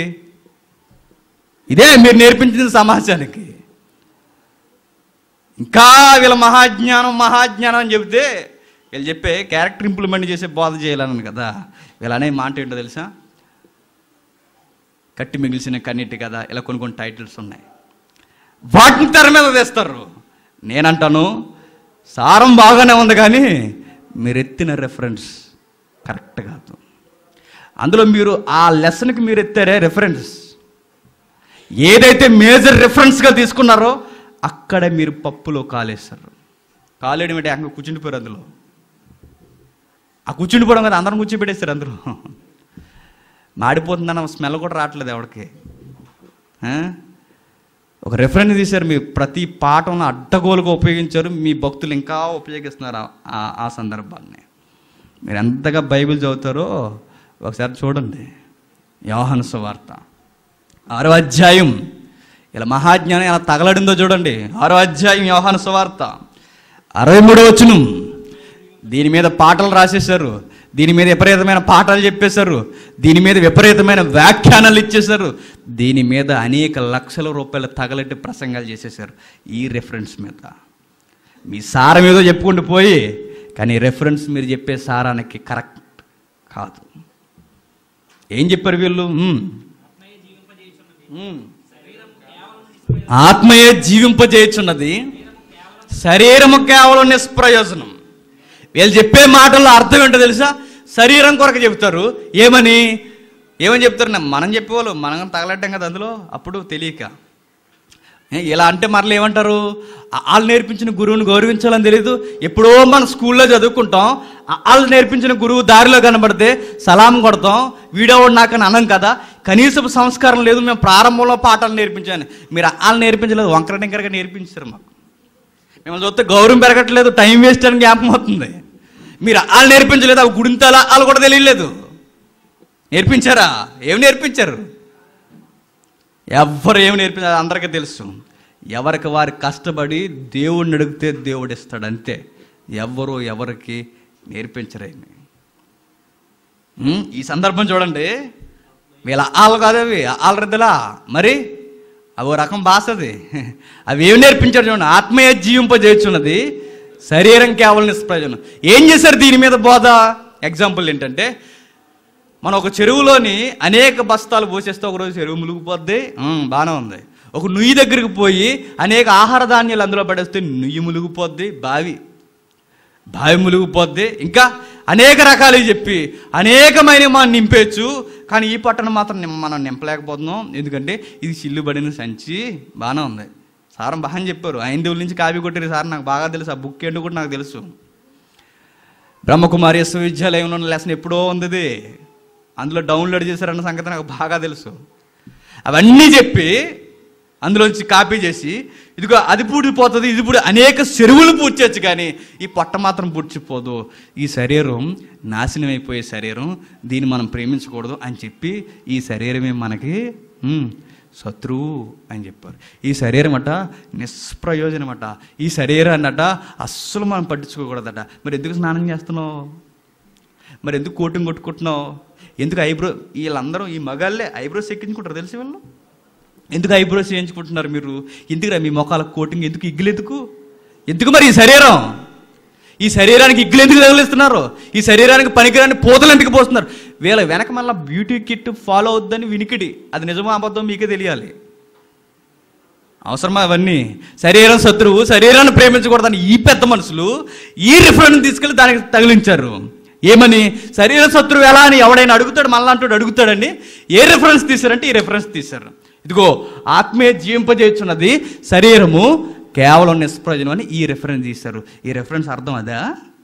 ఇదే మీరు నేర్పించిన సమాజానికి ఇంకా వీళ్ళ మహాజ్ఞానం మహాజ్ఞానం అని చెబితే వీళ్ళు చెప్పే క్యారెక్టర్ ఇంప్లిమెంట్ చేసే బోధ చేయాలని కదా వీళ్ళ అనే మాట ఏంటో తెలుసా కట్టి మిగిల్చిన కన్నీటి కదా ఇలా కొన్ని కొన్ని టైటిల్స్ ఉన్నాయి వాటిని తెర మీద తెస్తారు నేనంటాను సారం బాగానే ఉంది కానీ మీరు ఎత్తిన రెఫరెన్స్ కరెక్ట్ కాదు అందులో మీరు ఆ లెసన్కి మీరు ఎత్తారే రెఫరెన్స్ ఏదైతే మేజర్ రెఫరెన్స్గా తీసుకున్నారో అక్కడ మీరు పప్పులో కాలేస్తారు కాలేయడం అంటే అక్కడ కూర్చుండిపోయారు అందులో ఆ కూర్చుండిపోవడం కదా అందరం కూర్చోబెట్టేస్తారు అందరూ మాడిపోతుందన్న స్మెల్ కూడా రావట్లేదు ఎవరికి ఆ? ఒక రెఫరెన్స్ తీశారు మీ ప్రతి పాఠంలో అడ్డగోలుగా ఉపయోగించారు మీ భక్తులు ఇంకా ఉపయోగిస్తున్నారు ఆ- ఆ- ఆ సందర్భాన్ని మీరు ఎంతగా బైబిల్ చదువుతారో ఒకసారి చూడండి యోహాను సువార్త ఆరో అధ్యాయం ఇలా మహాజ్ఞానం ఎలా తగలడిందో చూడండి ఆరో అధ్యాయం యోహాను సువార్త అరవై మూడో వచనం దీని మీద పాటలు రాసేశారు దీని మీద విపరీతమైన పాఠాలు చెప్పేశారు దీని మీద విపరీతమైన వ్యాఖ్యానాలు ఇచ్చేశారు దీని మీద అనేక లక్షల రూపాయల తగలెట్టి ప్రసంగాలు చేసేశారు ఈ రెఫరెన్స్ మీద మీ సారం ఏదో చెప్పుకుంటూ పోయి కానీ రెఫరెన్స్ మీరు చెప్పే సారానికి కరెక్ట్ కాదు ఏం చెప్పారు వీళ్ళు మ్మ్. మ్మ్. ఆత్మయే జీవింపజేయుచున్నది శరీరము కేవలం నిష్ప్రయోజనం వీళ్ళు చెప్పే మాటల్లో అర్థం ఏంటో తెలుసా శరీరం కొరకు చెప్తారు ఏమని ఏమని చెప్తారు నా- మనం చెప్పేవాళ్ళు మనం తగలడ్డాం కదా అందులో అప్పుడు తెలియక ఏ, ఇలా అంటే మరలు ఏమంటారు ఆ- వాళ్ళు నేర్పించిన గురువుని గౌరవించాలని తెలియదు ఎప్పుడో మన స్కూల్లో చదువుకుంటాం ఆ- వాళ్ళు నేర్పించిన గురువు దారిలో కనబడితే సలాం కొడతాం వీడియో నాకని అనం కదా కనీసపు సంస్కారం లేదు మేము ప్రారంభంలో పాఠాలు నేర్పించాను మీరు వాళ్ళు నేర్పించలేదు వంకర టింకరగా నేర్పించారు మాకు మిమ్మల్ని చూస్తే గౌరవం పెరగట్లేదు టైం వేస్ట్ అని జ్ఞాపకం అవుతుంది మీరు వాళ్ళు నేర్పించలేదు అవి గుడింతాలా వాళ్ళు కూడా తెలియలేదు నేర్పించారా ఏం నేర్పించారు ఎవ్వరు ఏమి నేర్పించారు అందరికీ తెలుసు ఎవరికి వారు కష్టపడి దేవుడిని అడిగితే దేవుడు ఇస్తాడు అంతే ఎవ్వరు ఎవరికి నేర్పించరేమి ఉమ్, ఈ సందర్భం చూడండి వీళ్ళ ఆళ్ళు కాదు అవి ఆల్రెడ్డిలా మరి అవి ఓ రకం భాషది అవి ఏమి నేర్పించారు చూడండి ఆత్మీయ జీవింపజేస్తున్నది శరీరం కేవలం నిష్ప్రయోజనం ఏం చేశారు దీని మీద బోధ ఎగ్జాంపుల్ ఏంటంటే మనం ఒక చెరువులోని అనేక బస్తాలు పోసేస్తే ఒకరోజు చెరువు మునిగిపోద్ది ఉమ్, బాగానే ఉంది ఒక నుయ్యి దగ్గరికి పోయి అనేక ఆహార ధాన్యాలు అందులో పడేస్తే నుయ్యి మునిగిపోద్ది బావి బావి మునిగిపోద్ది ఇంకా అనేక రకాలు చెప్పి అనేకమైన మనం నింపేయచ్చు కానీ ఈ పట్టణం మాత్రం నిం- మనం నింపలేకపోతున్నాం ఎందుకంటే ఇది చిల్లుబడిన సంచి బాగానే ఉంది సారం బాగా చెప్పారు ఐదు నుంచి కాపీ కొట్టారు సార్ నాకు బాగా తెలుసు ఆ బుక్ ఏంటో కూడా నాకు తెలుసు బ్రహ్మకుమారి విశ్వవిద్యాలయంలో ఉన్న లెసన్ ఎప్పుడో ఉంది ఇది. అందులో డౌన్లోడ్ చేశారన్న సంగతి నాకు బాగా తెలుసు అవన్నీ చెప్పి అందులోంచి కాపీ చేసి ఇదిగో అది పూడిపోతుంది ఇది పూడి అనేక చెరువులు పూడ్చచ్చు కానీ ఈ పొట్ట మాత్రం పూడ్చిపోదు ఈ శరీరం నాశనం అయిపోయే శరీరం దీన్ని మనం ప్రేమించకూడదు అని చెప్పి ఈ శరీరమే మనకి ఉమ్, శత్రువు అని చెప్పారు ఈ శరీరం అట నిష్ప్రయోజనం అట ఈ శరీరాన్ని అట అస్సలు మనం పట్టించుకోకూడదట మరి ఎందుకు స్నానం చేస్తున్నావు మరి ఎందుకు కోటింగ్ కొట్టుకుంటున్నావు ఎందుకు ఐబ్రో వీళ్ళందరూ ఈ మగాళ్ళే ఐబ్రోస్ ఎక్కించుకుంటారు తెలిసి వాళ్ళు ఎందుకు ఐబ్రోస్ చేయించుకుంటున్నారు మీరు ఎందుకురా మీ మొఖాలకు కోటింగ్ ఎందుకు ఇగ్గులు ఎందుకు ఎందుకు మరి ఈ శరీరం ఈ శరీరానికి ఇగ్గులు ఎందుకు తగిలిస్తున్నారు ఈ శరీరానికి పనికిరాని పూతలు ఎందుకు పోస్తున్నారు వీళ్ళ వెనక మళ్ళీ బ్యూటీ కిట్ ఫాలో అవుద్దని వినికిడి అది నిజమో అబద్ధం మీకే తెలియాలి అవసరమా అవన్నీ శరీరం శత్రువు శరీరాన్ని ప్రేమించకూడదని ఈ పెద్ద మనుషులు ఈ రిఫరెన్స్ తీసుకెళ్ళి దానికి తగిలించారు ఏమని శరీర శత్రువు ఎలా అని ఎవడైనా అడుగుతాడు మళ్ళా అంటాడు అడుగుతాడండి ఏ రిఫరెన్స్ తీశారంటే ఈ రిఫరెన్స్ తీశారు ఇదిగో ఆత్మీయ జీవింపజేస్తున్నది శరీరము కేవలం నిష్ప్రయోజనం అని ఈ రిఫరెన్స్ తీశారు ఈ రిఫరెన్స్ అర్థం అదా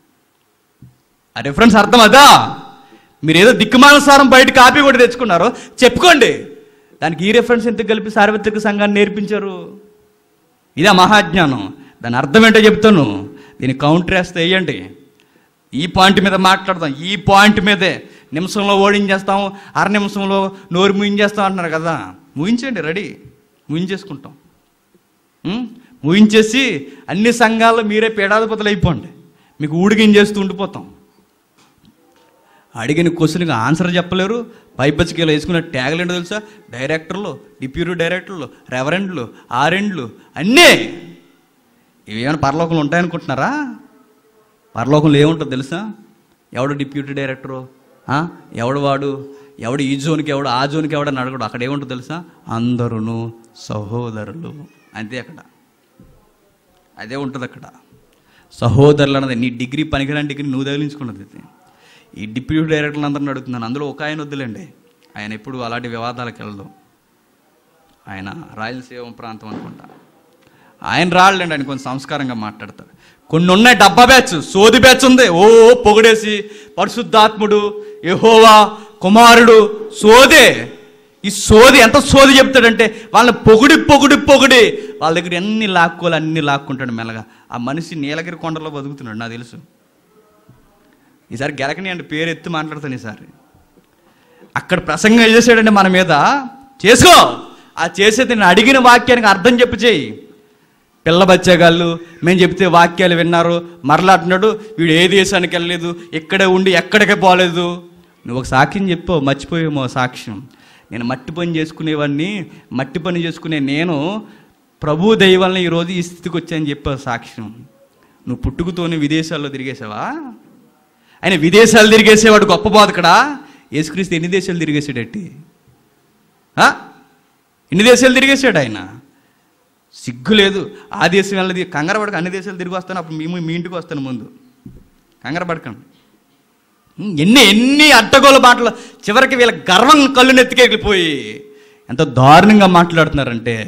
ఆ రిఫరెన్స్ అర్థం అదా మీరు ఏదో దిక్కుమానుసారం బయట కాపీ కూడా తెచ్చుకున్నారో చెప్పుకోండి దానికి ఈ రిఫరెన్స్ ఎందుకు కలిపి సార్వత్రిక సంఘాన్ని నేర్పించారు ఇదే మహాజ్ఞానం దాని అర్థం ఏంటో చెప్తాను దీన్ని కౌంటర్ వేస్తే వేయండి ఈ పాయింట్ మీద మాట్లాడదాం ఈ పాయింట్ మీదే నిమిషంలో ఓడించేస్తాం అర నిమిషంలో నోరు ముయించేస్తాం అంటున్నారు కదా ముయించండి రెడీ ముయించేసుకుంటాం ఉం? ముయించేసి అన్ని సంఘాల్లో మీరే పీడాధిపతులు అయిపోండి మీకు ఊడిగించేస్తూ ఉండిపోతాం అడిగిన క్వశ్చన్కి ఆన్సర్ చెప్పలేరు పైపచ్చికలు వేసుకున్న ట్యాగులు ఏంటో తెలుసా డైరెక్టర్లు డిప్యూటీ డైరెక్టర్లు రెవరెండ్లు ఆరెండ్లు అన్నీ ఇవేమైనా పరలోకంలో ఉంటాయనుకుంటున్నారా పరలోకంలో ఏముంటుంది తెలుసా ఎవడు డిప్యూటీ డైరెక్టరు ఆ? ఎవడు వాడు ఎవడు ఈ జోన్కి ఎవడు ఆ జోన్కి ఎవడని అడగడు అక్కడ ఏముంటుంది తెలుసా అందరును సహోదరులు అంతే అక్కడ అదే ఉంటుంది అక్కడ సహోదరులు అన్నది నీ డిగ్రీ పనికిరాని డిగ్రీ నువ్వు తగిలించుకున్నది ఇది ఈ డిప్యూటీ డైరెక్టర్లు అందరిని అడుగుతున్నాను అందులో ఒక ఆయన వద్దులేండి ఆయన ఎప్పుడు అలాంటి వివాదాలకు వెళ్ళదు ఆయన రాయలసీమ ప్రాంతం అనుకుంటా ఆయన రాళ్ళండి ఆయన కొంచెం సంస్కారంగా మాట్లాడతారు కొన్ని ఉన్నాయి డబ్బా బ్యాచ్ సోది బ్యాచ్ ఉంది ఓ పొగిడేసి పరిశుద్ధాత్ముడు యెహోవా కుమారుడు సోదే ఈ సోది ఎంత సోది చెప్తాడంటే వాళ్ళని పొగిడి పొగిడి పొగిడి వాళ్ళ దగ్గర ఎన్ని లాక్కోలు అన్ని లాక్కుంటాడు మెల్లగా ఆ మనిషి నీలగిరి కొండలో బతుకుతున్నాడు నాకు తెలుసు ఈసారి గెలకని అంటే పేరు ఎత్తి మాట్లాడతాను ఈసారి అక్కడ ప్రసంగం చేసాడండి మన మీద చేసుకో ఆ చేసేది నేను అడిగిన వాక్యానికి అర్థం చెప్పు చేయి పిల్ల బచ్చేగాళ్ళు మేము చెప్తే వాక్యాలు విన్నారు మరలా అంటున్నాడు వీడు ఏ దేశానికి వెళ్ళలేదు ఇక్కడే ఉండి ఎక్కడికి పోలేదు నువ్వు ఒక సాక్ష్యం చెప్పు మర్చిపోయేమో సాక్ష్యం నేను మట్టి పని చేసుకునేవాడిని మట్టి పని చేసుకునే నేను ప్రభు దైవాలని ఈరోజు ఈ స్థితికి వచ్చాయని చెప్పావు సాక్ష్యం నువ్వు పుట్టుకతోనే విదేశాల్లో తిరిగేసావా ఆయన విదేశాలు తిరిగేసేవాడు గొప్ప బాధకడా యేసుక్రీస్తు ఎన్ని దేశాలు తిరిగేసాడట్టి ఆ? ఎన్ని దేశాలు తిరిగేసాడు ఆయన సిగ్గు లేదు ఆ దేశం వెళ్ళది కంగారు పడక అన్ని దేశాలు తిరిగి వస్తాను అప్పుడు మేము మీ ఇంటికి వస్తాను ముందు కంగారు పడకండి ఉం, ఎన్ని ఎన్ని అడ్డగోల మాటలు చివరికి వీళ్ళ గర్వం కళ్ళు నెత్తికెళ్ళిపోయి ఎంత దారుణంగా మాట్లాడుతున్నారంటే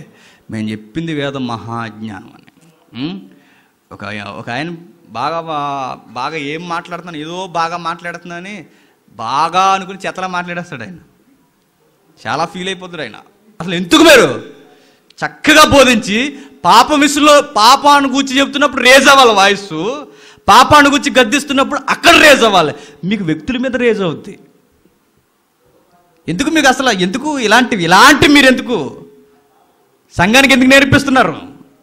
మేము చెప్పింది వేదం మహాజ్ఞానం అని ఉం? ఒక ఒక ఆయన బాగా బా- బాగా ఏం మాట్లాడుతున్నాను ఏదో బాగా మాట్లాడుతున్నానని బాగా అనుకుని చెత్తలా మాట్లాడేస్తాడు ఆయన చాలా ఫీల్ అయిపోతాడు ఆయన అసలు ఎందుకు మీరు చక్కగా బోధించి పాప మిస్సులో పాపాన్ని గురించి చెప్తున్నప్పుడు రేజ్ అవ్వాలి వాయిస్ పాపాన్ని గురించి గద్దిస్తున్నప్పుడు అక్కడ రేజ్ అవ్వాలి మీకు వ్యక్తుల మీద రేజ్ అవుద్ది ఎందుకు మీకు అసలు ఎందుకు ఇలాంటివి ఇలాంటి మీరు ఎందుకు సంఘానికి ఎందుకు నేర్పిస్తున్నారు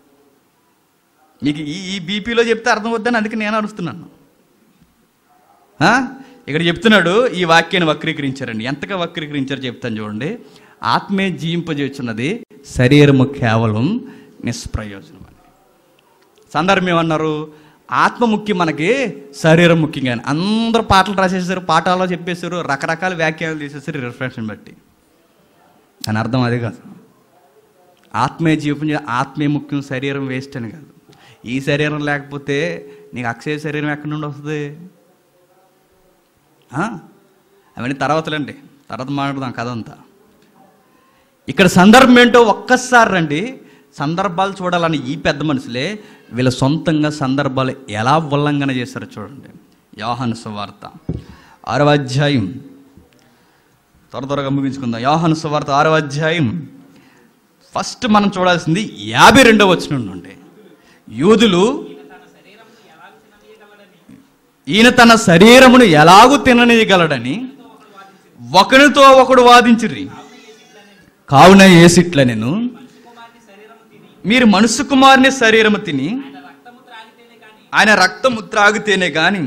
మీకు ఈ ఈ బీపీలో చెప్తే అర్థం వద్దని అందుకే నేను అరుస్తున్నాను ఆ? ఇక్కడ చెప్తున్నాడు ఈ వాక్యాన్ని వక్రీకరించారండి ఎంతగా వక్రీకరించారు చెప్తాను చూడండి ఆత్మే జీవింపజేస్తున్నది శరీరము కేవలం నిష్ప్రయోజనం అని సందర్భం ఏమన్నారు ఆత్మ ముఖ్యం మనకి శరీరం ముఖ్యంగా అని. అందరూ పాటలు రాసేసారు పాఠాల్లో చెప్పేశారు రకరకాల వ్యాఖ్యానాలు తీసేసారు రిఫ్రెషన్ బట్టి అని అర్థం అది కాదు ఆత్మే జీవితం చే- ఆత్మే ముఖ్యం శరీరం వేస్ట్ అని కాదు ఈ శరీరం లేకపోతే నీకు అక్షయ శరీరం ఎక్కడి నుండి వస్తుంది ఆ? అవన్నీ తర్వాతలండి తర్వాత మాట్లాడదాం కథ అంతా ఇక్కడ సందర్భం ఏంటో ఒక్కసారి రండి సందర్భాలు చూడాలని ఈ పెద్ద మనుషులే వీళ్ళ సొంతంగా సందర్భాలు ఎలా ఉల్లంఘన చేశారో చూడండి యోహాను సువార్త ఆరవ అధ్యాయం త్వర త్వరగా ముగించుకుందాం యోహాను సువార్త ఆరవ అధ్యాయం ఫస్ట్ మనం చూడాల్సింది యాభై రెండవ వచ్చిన నుండి యూదులు ఈయన తన శరీరమును ఎలాగూ తిననీయగలడని ఒకరితో ఒకడు వాదించిరి కావున ఏసిట్ల నేను మీరు మనుష్య కుమారుని శరీరము తిని ఆయన రక్తము త్రాగితేనే గాని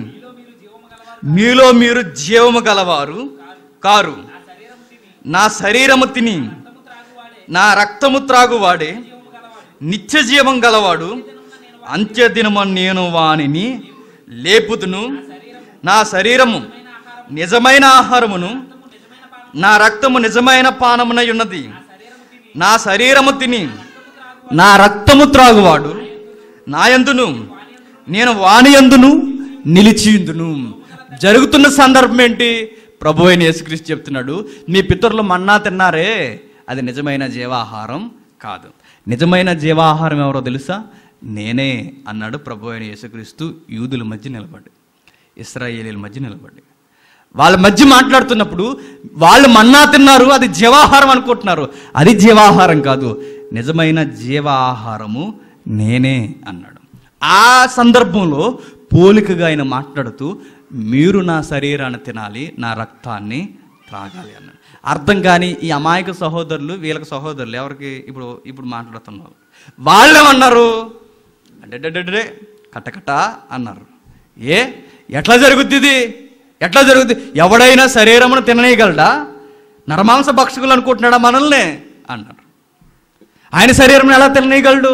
మీలో మీరు జీవము గలవారు కారు నా శరీరము తిని నా రక్తము త్రాగువాడే నిత్య జీవం గలవాడు అంత్యదినము నేను వానిని లేపుదును నా శరీరము నిజమైన ఆహారమును నా రక్తము నిజమైన పానమునై ఉన్నది నా శరీరము తిని నా రక్తము త్రాగువాడు నా యందును నేను వాని యందును నిలిచియుందును జరుగుతున్న సందర్భం ఏంటి ప్రభు అయిన యేసుక్రీస్తు చెప్తున్నాడు మీ పితరులు మన్నా తిన్నారే అది నిజమైన జీవాహారం కాదు నిజమైన జీవాహారం ఎవరో తెలుసా నేనే అన్నాడు ప్రభు అయిన యేసుక్రీస్తు యూదుల మధ్య నిలబడి ఇస్రాయేలీల మధ్య నిలబడి వాళ్ళ మధ్య మాట్లాడుతున్నప్పుడు వాళ్ళు మన్నా తిన్నారు అది జీవాహారం అనుకుంటున్నారు అది జీవాహారం కాదు నిజమైన జీవాహారము నేనే అన్నాడు ఆ సందర్భంలో పోలికగా ఆయన మాట్లాడుతూ మీరు నా శరీరాన్ని తినాలి నా రక్తాన్ని త్రాగాలి అన్నాడు అర్థం కాని ఈ అమాయక సహోదరులు వీళ్ళకి సహోదరులు ఎవరికి ఇప్పుడు ఇప్పుడు మాట్లాడుతున్నారు వాళ్ళు ఏమన్నారు అంటే కట్టకట్ట అన్నారు ఏ ఎట్లా జరుగుద్ది ఇది ఎట్లా జరుగుద్ది ఎవడైనా శరీరమును తిననీయగలడా నరమాంస భక్షకులు అనుకుంటున్నాడా మనల్ని అన్నారు ఆయన శరీరం ఎలా తిననీయగలడు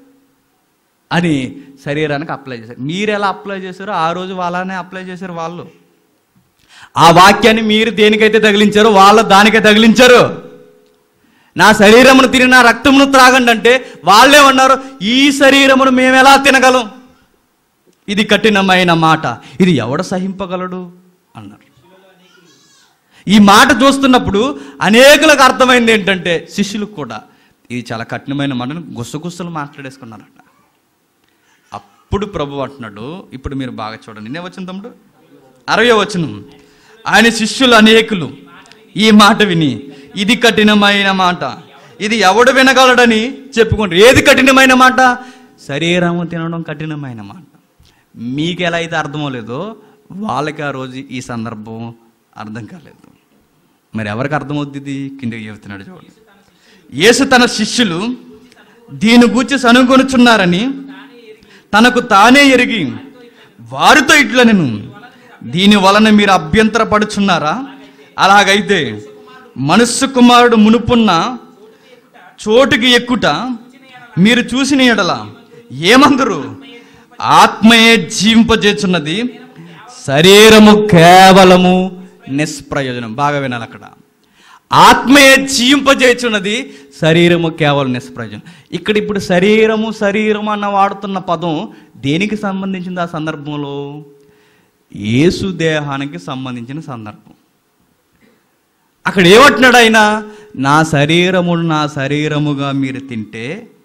అని శరీరానికి అప్లై చేశారు మీరు ఎలా అప్లై చేశారో ఆ రోజు వాళ్ళనే అప్లై చేశారు వాళ్ళు ఆ వాక్యాన్ని మీరు దేనికైతే తగిలించారో వాళ్ళు దానికే తగిలించారు నా శరీరమును తిని నా రక్తమును త్రాగండి అంటే వాళ్ళేమన్నారు ఈ శరీరమును మేము ఎలా తినగలం ఇది కఠినమైన మాట ఇది ఎవడ సహింపగలడు అన్నారు ఈ మాట చూస్తున్నప్పుడు అనేకులకు అర్థమైంది ఏంటంటే శిష్యులకు కూడా ఇది చాలా కఠినమైన మాటను గుసగుసలు మాట్లాడేసుకున్నారట అప్పుడు ప్రభు అంటున్నాడు ఇప్పుడు మీరు బాగా చూడండి నేను వచ్చిన తమ్ముడు అరవై వచనం ఆయన శిష్యులు అనేకులు ఈ మాట విని ఇది కఠినమైన మాట ఇది ఎవడు వినగలడని చెప్పుకుంటారు ఏది కఠినమైన మాట శరీరము తినడం కఠినమైన మాట మీకు ఎలా అయితే అర్థమో లేదో వాళ్ళకి ఆ రోజు ఈ సందర్భం అర్థం కాలేదు మరి ఎవరికి అర్థమవుద్ది ఇది కిందకి చెబుతున్నాడు చూడండి యేసు తన శిష్యులు దీని గూర్చి సనుగొనుచున్నారని తనకు తానే ఎరిగి వారితో ఇట్లా నేను దీని వలన మీరు అభ్యంతరపడుచున్నారా అలాగైతే మనస్సు కుమారుడు మునుపున్న చోటుకి ఎక్కుట మీరు చూసిన ఎడల ఏమందరు ఆత్మయే జీవింపజేస్తున్నది శరీరము కేవలము నిష్ప్రయోజనం బాగా వినాలి అక్కడ ఆత్మయే జీవింపజేస్తున్నది శరీరము కేవలం నిష్ప్రయోజనం ఇక్కడ ఇప్పుడు శరీరము శరీరం అన్న వాడుతున్న పదం దేనికి సంబంధించింది ఆ సందర్భంలో యేసు దేహానికి సంబంధించిన సందర్భం అక్కడ ఏమంటున్నాడు ఆయన నా శరీరమును నా శరీరముగా మీరు తింటే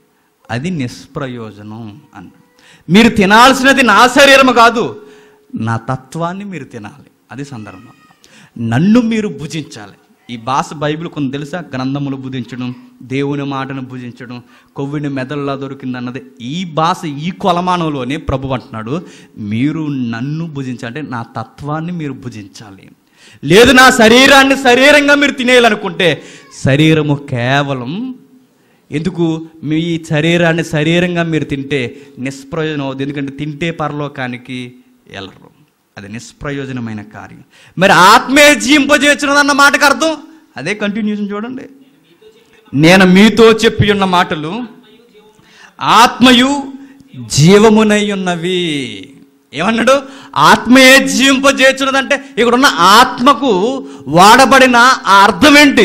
అది నిష్ప్రయోజనం అన్న మీరు తినాల్సినది నా శరీరం కాదు నా తత్వాన్ని మీరు తినాలి అది సందర్భం నన్ను మీరు భుజించాలి ఈ భాష బైబిల్ కొంత తెలుసా గ్రంథములు భుజించడం దేవుని మాటను భుజించడం కొవ్విని మెదడులా దొరికింది అన్నది ఈ భాష ఈ కొలమానంలోనే ప్రభు అంటున్నాడు మీరు నన్ను భుజించాలంటే నా తత్వాన్ని మీరు భుజించాలి లేదు నా శరీరాన్ని శరీరంగా మీరు తినేయాలనుకుంటే శరీరము కేవలం ఎందుకు మీ శరీరాన్ని శరీరంగా మీరు తింటే నిష్ప్రయోజనం అవుతుంది ఎందుకంటే తింటే పరలోకానికి వెళ్ళరు అది నిష్ప్రయోజనమైన కార్యం మరి ఆత్మే జీంపజేస్తున్నది అన్న మాటకు అర్థం అదే కంటిన్యూషన్ చూడండి నేను మీతో చెప్పి ఉన్న మాటలు ఆత్మయు జీవమునై ఉన్నవి ఏమన్నాడు ఆత్మయే జీవింపజేస్తున్నదంటే ఇక్కడ ఉన్న ఆత్మకు వాడబడిన ఆ అర్థం ఏంటి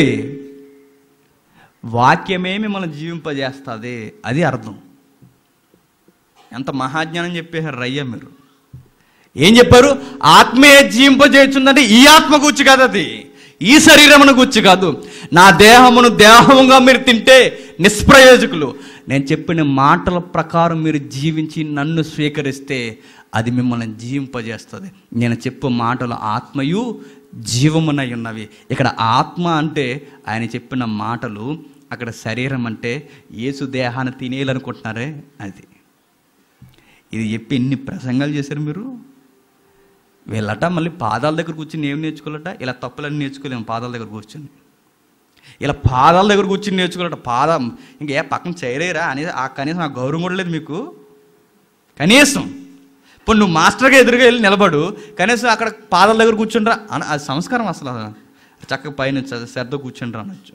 వాక్యమే మిమ్మల్ని జీవింపజేస్తుంది అది అర్థం ఎంత మహాజ్ఞానం చెప్పేశారు రయ్య మీరు ఏం చెప్పారు ఆత్మీయ జీవింపజేస్తుందంటే ఈ ఆత్మ గుచ్చి కాదు అది ఈ శరీరమును గుచ్చి కాదు నా దేహమును దేహముగా మీరు తింటే నిష్ప్రయోజకులు నేను చెప్పిన మాటల ప్రకారం మీరు జీవించి నన్ను స్వీకరిస్తే అది మిమ్మల్ని జీవింపజేస్తుంది నేను చెప్పు మాటలు ఆత్మయు జీవమునై ఉన్నవి ఇక్కడ ఆత్మ అంటే ఆయన చెప్పిన మాటలు అక్కడ శరీరం అంటే యేసు దేహాన్ని తినేయాలనుకుంటున్నారే అది ఇది చెప్పి ఎన్ని ప్రసంగాలు చేశారు మీరు వీళ్ళట మళ్ళీ పాదాల దగ్గర కూర్చుని ఏం నేర్చుకోవాలట ఇలా తప్పులన్నీ నేర్చుకోలేము పాదాల దగ్గర కూర్చుని ఇలా పాదాల దగ్గర కూర్చుని నేర్చుకోవాలట పాదం ఇంకే పక్కన చేయరేరా అని ఆ కనీసం ఆ గౌరవం కూడా లేదు మీకు కనీసం ఇప్పుడు నువ్వు మాస్టర్గా ఎదురుగా వెళ్ళి నిలబడు కనీసం అక్కడ పాదాల దగ్గర కూర్చుండ్రా అని అది సంస్కారం అసలు చక్కగా పైన చ- శ్రద్ధ కూర్చుండ్రా అనొచ్చు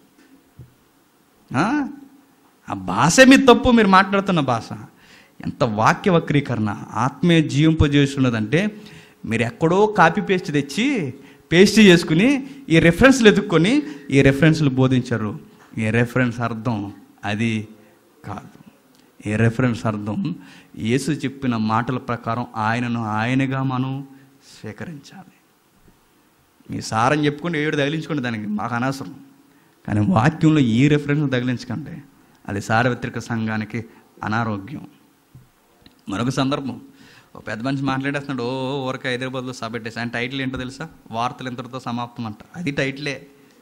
ఆ? ఆ భాష మీ తప్పు మీరు మాట్లాడుతున్న భాష ఎంత వాక్య వక్రీకరణ ఆత్మీయ జీవింపజేస్తున్నదంటే మీరు ఎక్కడో కాపీ పేస్ట్ తెచ్చి పేస్ట్ చేసుకుని ఈ రెఫరెన్స్లు ఎదుక్కొని ఈ రెఫరెన్స్లు బోధించారు ఈ రెఫరెన్స్ అర్థం అది కాదు ఈ రెఫరెన్స్ అర్థం యేసు చెప్పిన మాటల ప్రకారం ఆయనను ఆయనగా మనం స్వీకరించాలి మీ సారం చెప్పుకుంటే ఏడు తగిలించుకోండి దానికి మాకు అనవసరం కానీ వాక్యంలో ఈ రెఫరెన్స్ తగిలించకండి అది సార్వత్రిక సంఘానికి అనారోగ్యం మరొక సందర్భం ఒక పెద్ద మనిషి మాట్లాడేస్తున్నాడు ఓ ఊరక హైదరాబాద్లో సభ పెట్టేసి ఆయన టైటిల్ ఏంటో తెలుసా వార్తలు ఇంతటితో సమాప్తం అంట అది టైటిలే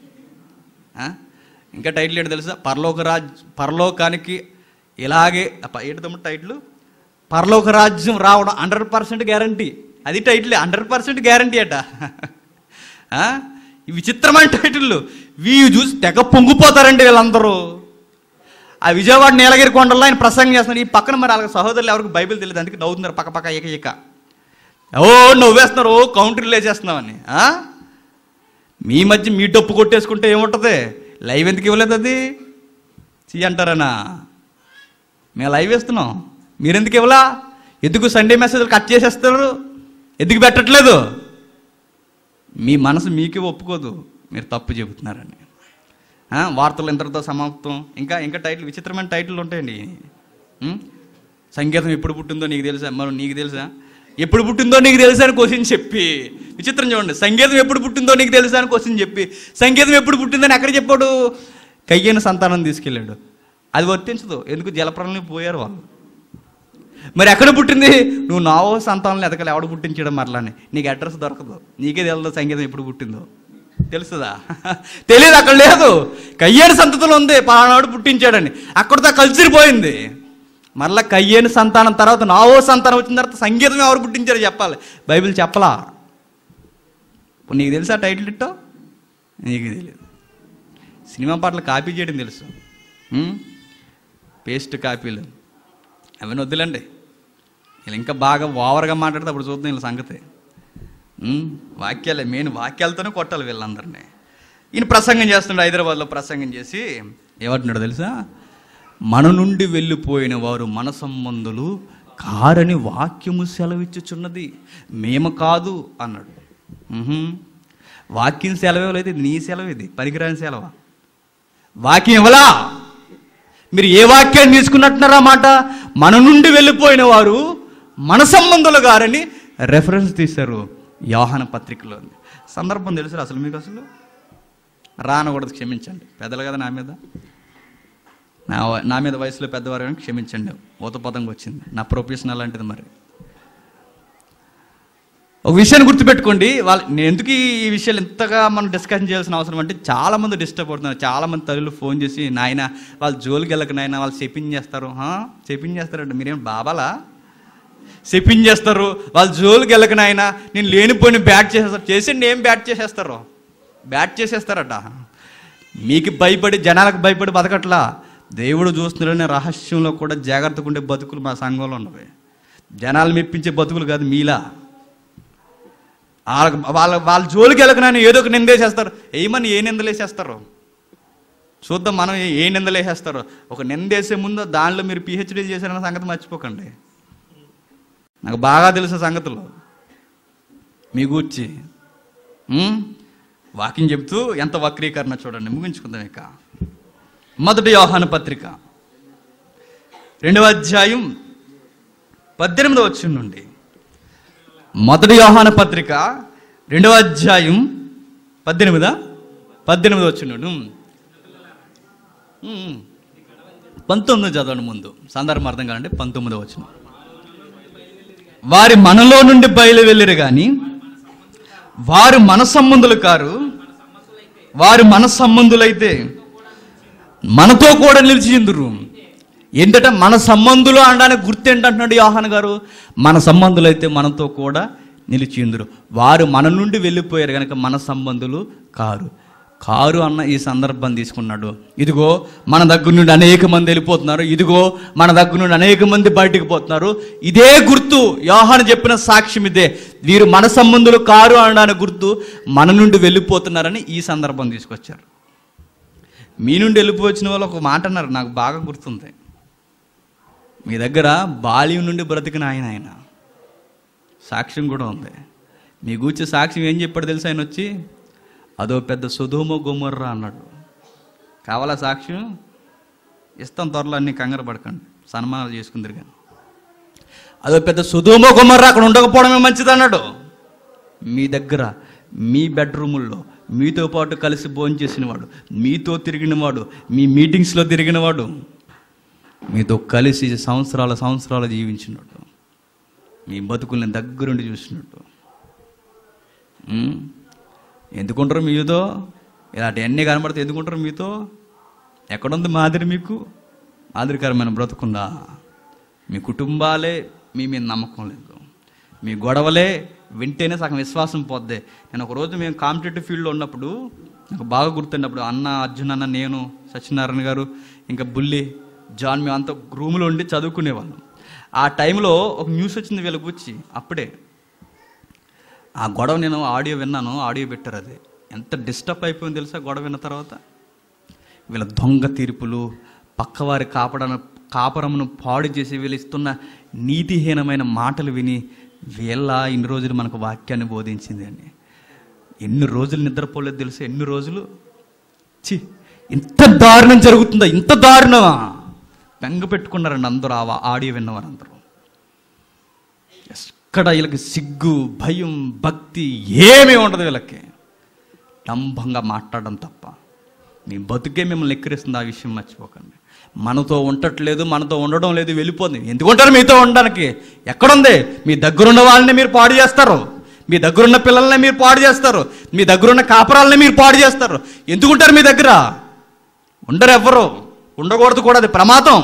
ఆ? ఇంకా టైటిల్ ఏంటో తెలుసా పరలోక రాజ్ పరలోకానికి ఇలాగే అప్ప, ఏంటి తమ్ముడు టైటిల్ పరలోక రాజ్యం రావడం హండ్రెడ్ పర్సెంట్ గ్యారంటీ అది టైటిలే హండ్రెడ్ పర్సెంట్ గ్యారంటీ అట ఆ? ఈ విచిత్రమైన టైటిల్ వీవి చూసి తెగ పొంగిపోతారండి వీళ్ళందరూ ఆ విజయవాడ నీలగిరి కొండల్లో ఆయన ప్రసంగం చేస్తున్నారు ఈ పక్కన మరి వాళ్ళ సహోదరులు ఎవరికి బైబిల్ తెలియదు అందుకే నవ్వుతున్నారు పక్క పక్క ఏక ఏక ఓ నవ్వేస్తున్నారు ఓ కౌంటర్లు వేసేస్తున్నామని ఆ? మీ మధ్య మీ డప్పు కొట్టేసుకుంటే ఏముంటుంది లైవ్ ఎందుకు ఇవ్వలేదు అది చీ అంటారనా మేము లైవ్ వేస్తున్నాం మీరెందుకు ఇవ్వలా ఎందుకు సండే మెసేజ్లు కట్ చేసేస్తారు ఎందుకు పెట్టట్లేదు మీ మనసు మీకే ఒప్పుకోదు మీరు తప్పు చెబుతున్నారని ఆ, వార్తలు ఇంతటితో సమాప్తం ఇంకా ఇంకా టైటిల్ విచిత్రమైన టైటిల్ ఉంటాయండి ఉం? సంగీతం ఎప్పుడు పుట్టిందో నీకు తెలుసా మరి నీకు తెలుసా ఎప్పుడు పుట్టిందో నీకు తెలుసా అని క్వశ్చన్ చెప్పి విచిత్రం చూడండి సంగీతం ఎప్పుడు పుట్టిందో నీకు తెలుసా అని క్వశ్చన్ చెప్పి సంగీతం ఎప్పుడు పుట్టిందని ఎక్కడ చెప్పాడు కయ్యని సంతానం తీసుకెళ్ళాడు అది వర్తించదు ఎందుకు జలప్రలయం పోయారు వాళ్ళు మరి ఎక్కడ పుట్టింది నువ్వు నావో సంతానంలో ఎదగలు ఎవడు పుట్టించడం మరలాని నీకు అడ్రస్ దొరకదు నీకే తెలియదు సంగీతం ఎప్పుడు పుట్టిందో తెలుస్తుందా తెలియదు అక్కడ లేదు కయ్యేని సంతతిలో ఉంది పలానాడు పుట్టించాడని అక్కడితో కలిసిపోయింది మరలా కయ్యేని సంతానం తర్వాత నావో సంతానం వచ్చిన తర్వాత సంగీతం ఎవరు పుట్టించారో చెప్పాలి బైబిల్ చెప్పలా ఇప్పుడు నీకు తెలుసా టైటిల్ ఇట్టో నీకు తెలియదు సినిమా పాటలు కాపీ చేయడం తెలుసు ఉం? పేస్ట్ కాపీలు అవన్నీ వద్దులండి వీళ్ళు ఇంకా బాగా ఓవర్గా మాట్లాడితే అప్పుడు చూద్దాం వీళ్ళ సంగతి ఉమ్, వాక్యాలే మెయిన్ వాక్యాలతోనే కొట్టాలి వీళ్ళందరినీ ఈయన ప్రసంగం చేస్తున్నాడు హైదరాబాద్లో ప్రసంగం చేసి ఏమంటున్నాడు తెలుసా మన నుండి వెళ్ళిపోయిన వారు మన సంబంధులు కారని వాక్యము సెలవిచ్చుచున్నది మేము కాదు అన్నాడు ఉహుం. వాక్యం సెలవు లేదు ఇది నీ సెలవు ఇది పనికిరాని సెలవా వాక్యం ఇవ్వలా మీరు ఏ వాక్యాన్ని తీసుకున్నట్టున్నారా మాట మన నుండి వెళ్ళిపోయిన వారు మన సంబంధులు గారని రెఫరెన్స్ తీశారు యోహాన పత్రికలో ఉంది. సందర్భం తెలుసు అసలు మీకు అసలు రానకూడదు క్షమించండి పెద్దలు కదా నా మీద నా నా మీద వయసులో పెద్దవారు క్షమించండి ఊతపదంగా వచ్చింది నా ప్రొఫెషన్ అలాంటిది మరి ఒక విషయాన్ని గుర్తుపెట్టుకోండి వాళ్ళ నేను ఎందుకు ఈ ఈ విషయాలు ఎంతగా మనం డిస్కషన్ చేయాల్సిన అవసరం అంటే చాలా మంది డిస్టర్బ్ అవుతున్నారు చాలా మంది తల్లులు ఫోన్ చేసి నాయన వాళ్ళు జోలికి వెళ్ళక నాయన వాళ్ళు చెప్పింగ్ చేస్తారు చెప్పింగ్ చేస్తారంట మీరేం బాబాలా చెప్పింగ్ చేస్తారు వాళ్ళు జోలికి వెళ్ళక నాయన నేను లేనిపోయిన బ్యాట్ చేసేస్తారు చేసిండి ఏం బ్యాట్ చేసేస్తారు బ్యాట్ చేసేస్తారట మీకు భయపడి జనాలకు భయపడి బతకట్లా దేవుడు చూస్తున్నాడనే రహస్యంలో కూడా జాగ్రత్తగా ఉండే బతుకులు మా సంఘంలో ఉన్నవి జనాలు మెప్పించే బతుకులు కాదు మీలా వాళ్ళ వాళ్ళ వాళ్ళ జోలికి వెళ్ళకనైనా ఏదో ఒక నిందేసేస్తారు ఏమని ఏ నిందలేసేస్తారు చూద్దాం మనం ఏ- ఏ నిందలేసేస్తారో ఒక నిందేసే ముందు దానిలో మీరు పిహెచ్డీ చేశారన్న సంగతి మర్చిపోకండి నాకు బాగా తెలిసిన సంగతులు మీ గూర్చి ఉం? వాకింగ్ చెప్తూ ఎంత వక్రీకరణ చూడండి ముగించుకుందాం ఇక మొదటి యోహాను పత్రిక రెండవ అధ్యాయం పద్దెనిమిదవ వచ్చిన నుండి మొదటి యోహాన పత్రిక రెండవ అధ్యాయం పద్దెనిమిదా పద్దెనిమిది వచ్చినాడు పంతొమ్మిది చదవండి ముందు సందర్భం అర్థం కావాలంటే పంతొమ్మిది వచ్చిన వారి మనలో నుండి బయలు వెళ్ళిరు కానీ వారు మన సంబంధులు కారు వారు మన సంబంధులైతే మనతో కూడా నిలిచిందురు ఏంటంటే మన సంబంధులు అనడానికి గుర్తు ఏంటంటున్నాడు యోహాన్ గారు మన సంబంధులైతే మనతో కూడా నిలిచిందురు వారు మన నుండి వెళ్ళిపోయారు కనుక మన సంబంధులు కారు కారు అన్న ఈ సందర్భం తీసుకున్నాడు ఇదిగో మన దగ్గర నుండి అనేక మంది వెళ్ళిపోతున్నారు ఇదిగో మన దగ్గర నుండి అనేక మంది బయటికి పోతున్నారు ఇదే గుర్తు యోహాను చెప్పిన సాక్ష్యం ఇదే వీరు మన సంబంధులు కారు అనడానికి గుర్తు మన నుండి వెళ్ళిపోతున్నారని ఈ సందర్భం తీసుకొచ్చారు మీ నుండి వెళ్ళిపోవచ్చిన వాళ్ళు ఒక మాట అన్నారు నాకు బాగా గుర్తుంది మీ దగ్గర బాల్యం నుండి బ్రతికిన ఆయన ఆయన సాక్ష్యం కూడా ఉంది మీ గూర్చి సాక్ష్యం ఏం చెప్పాడు తెలుసు ఆయన వచ్చి అదో పెద్ద సుధోమో గుమ్మర్రా అన్నాడు కావాలా సాక్ష్యం ఇస్తాం త్వరలో అన్ని కంగారు పడకండి సన్మానాలు చేసుకుందరు కానీ అదో పెద్ద సుధోమో గుమ్మర్రా అక్కడ ఉండకపోవడమే మంచిది అన్నాడు మీ దగ్గర మీ బెడ్రూముల్లో మీతో పాటు కలిసి భోంచేసినవాడు మీతో తిరిగినవాడు మీ మీటింగ్స్లో తిరిగినవాడు మీతో కలిసి సంవత్సరాల సంవత్సరాలు జీవించినట్టు మీ బతుకుల్ని దగ్గరుండి చూసినట్టు ఉమ్. ఎందుకుంటారు మీతో ఇలాంటి అన్నీ కనబడితే ఎందుకుంటారు మీతో ఎక్కడుంది మాదిరి మీకు మాదిరికరమైన బ్రతుకుందా మీ కుటుంబాలే మీ మీద నమ్మకం లేదు మీ గొడవలే వింటేనే సగం విశ్వాసం పోద్ది నేను ఒక రోజు మేము కాంపిటేటివ్ ఫీల్డ్లో ఉన్నప్పుడు నాకు బాగా గుర్తున్నప్పుడు అన్న అర్జున్ అన్న నేను సత్యనారాయణ గారు ఇంకా బుల్లి జాన్ మేము అంతా రూమ్లో ఉండి చదువుకునేవాళ్ళం ఆ టైంలో ఒక న్యూస్ వచ్చింది వీళ్ళ గురించి అప్పుడే ఆ గొడవ నేను ఆడియో విన్నాను ఆడియో పెట్టారు అది ఎంత డిస్టర్బ్ అయిపోయింది తెలుసా గొడవ విన్న తర్వాత వీళ్ళ దొంగ తీర్పులు పక్కవారి కాపడను కాపరమును పాడు చేసి వీళ్ళు ఇస్తున్న నీతిహీనమైన మాటలు విని వీళ్ళ ఇన్ని రోజులు మనకు వాక్యాన్ని బోధించింది అని ఎన్ని రోజులు నిద్రపోలేదు తెలుసు ఎన్ని రోజులు చి ఇంత దారుణం జరుగుతుందా ఇంత దారుణమా బెంగ పెట్టుకున్నారండి అందరూ ఆ ఆడియో విన్నవారు అందరూ ఎక్కడ వీళ్ళకి సిగ్గు భయం భక్తి ఏమీ ఉండదు వీళ్ళకి డంభంగా మాట్లాడడం తప్ప మీ బతుకే మిమ్మల్ని ఎక్కిరిస్తుంది ఆ విషయం మర్చిపోకండి మనతో ఉండట్లేదు మనతో ఉండడం లేదు వెళ్ళిపోతుంది ఎందుకుంటారు మీతో ఉండడానికి ఎక్కడుంది మీ దగ్గరున్న వాళ్ళని మీరు పాడు చేస్తారు మీ దగ్గరున్న పిల్లల్ని మీరు పాడు చేస్తారు మీ దగ్గరున్న కాపురాలని మీరు పాడు చేస్తారు ఎందుకుంటారు మీ దగ్గర ఉండరు ఎవ్వరు ఉండకూడదు కూడా అది ప్రమాదం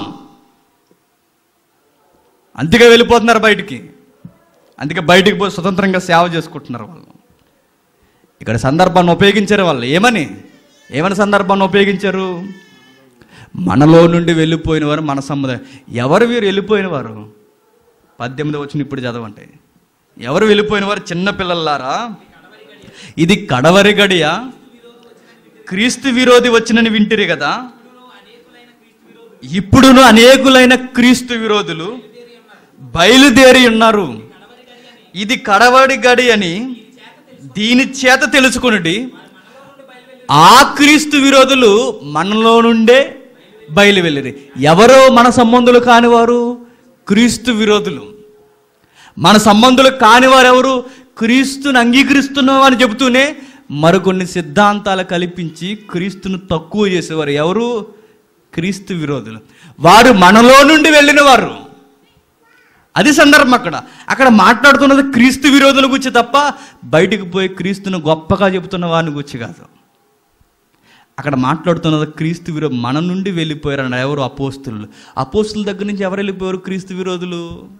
అందుకే వెళ్ళిపోతున్నారు బయటికి అందుకే బయటికి పోయి స్వతంత్రంగా సేవ చేసుకుంటున్నారు వాళ్ళు ఇక్కడ సందర్భాన్ని ఉపయోగించారు వాళ్ళు ఏమని ఏమని సందర్భాన్ని ఉపయోగించారు మనలో నుండి వెళ్ళిపోయిన వారు మన సంబంధం ఎవరు వీరు వెళ్ళిపోయిన వారు పద్దెనిమిది వచ్చిన ఇప్పుడు చదవండి ఎవరు వెళ్ళిపోయిన వారు చిన్న పిల్లలారా ఇది కడవరి గడియ క్రీస్తు విరోధి వచ్చినని వింటిరి కదా ఇప్పుడును అనేకులైన క్రీస్తు విరోధులు బయలుదేరి ఉన్నారు ఇది కడవడి గడి అని దీని చేత తెలుసుకునుడి ఆ క్రీస్తు విరోధులు మనలో నుండే బయలు వెళ్ళిరి ఎవరో మన సంబంధులు కానివారు క్రీస్తు విరోధులు మన సంబంధులు కానివారు ఎవరు క్రీస్తుని అంగీకరిస్తున్నాం అని చెబుతూనే మరికొన్ని సిద్ధాంతాలు కల్పించి క్రీస్తును తక్కువ చేసేవారు ఎవరు క్రీస్తు విరోధులు వారు మనలో నుండి వెళ్ళిన వారు అది సందర్భం అక్కడ అక్కడ మాట్లాడుతున్నది క్రీస్తు విరోధుల గురించి తప్ప బయటికి పోయి క్రీస్తును గొప్పగా చెబుతున్న వారిని గురించి కాదు అక్కడ మాట్లాడుతున్నది క్రీస్తు విరో మన నుండి వెళ్ళిపోయారు అన్న ఎవరు అపోస్తులు అపోస్తుల దగ్గర నుంచి ఎవరు వెళ్ళిపోయారు క్రీస్తు విరోధులు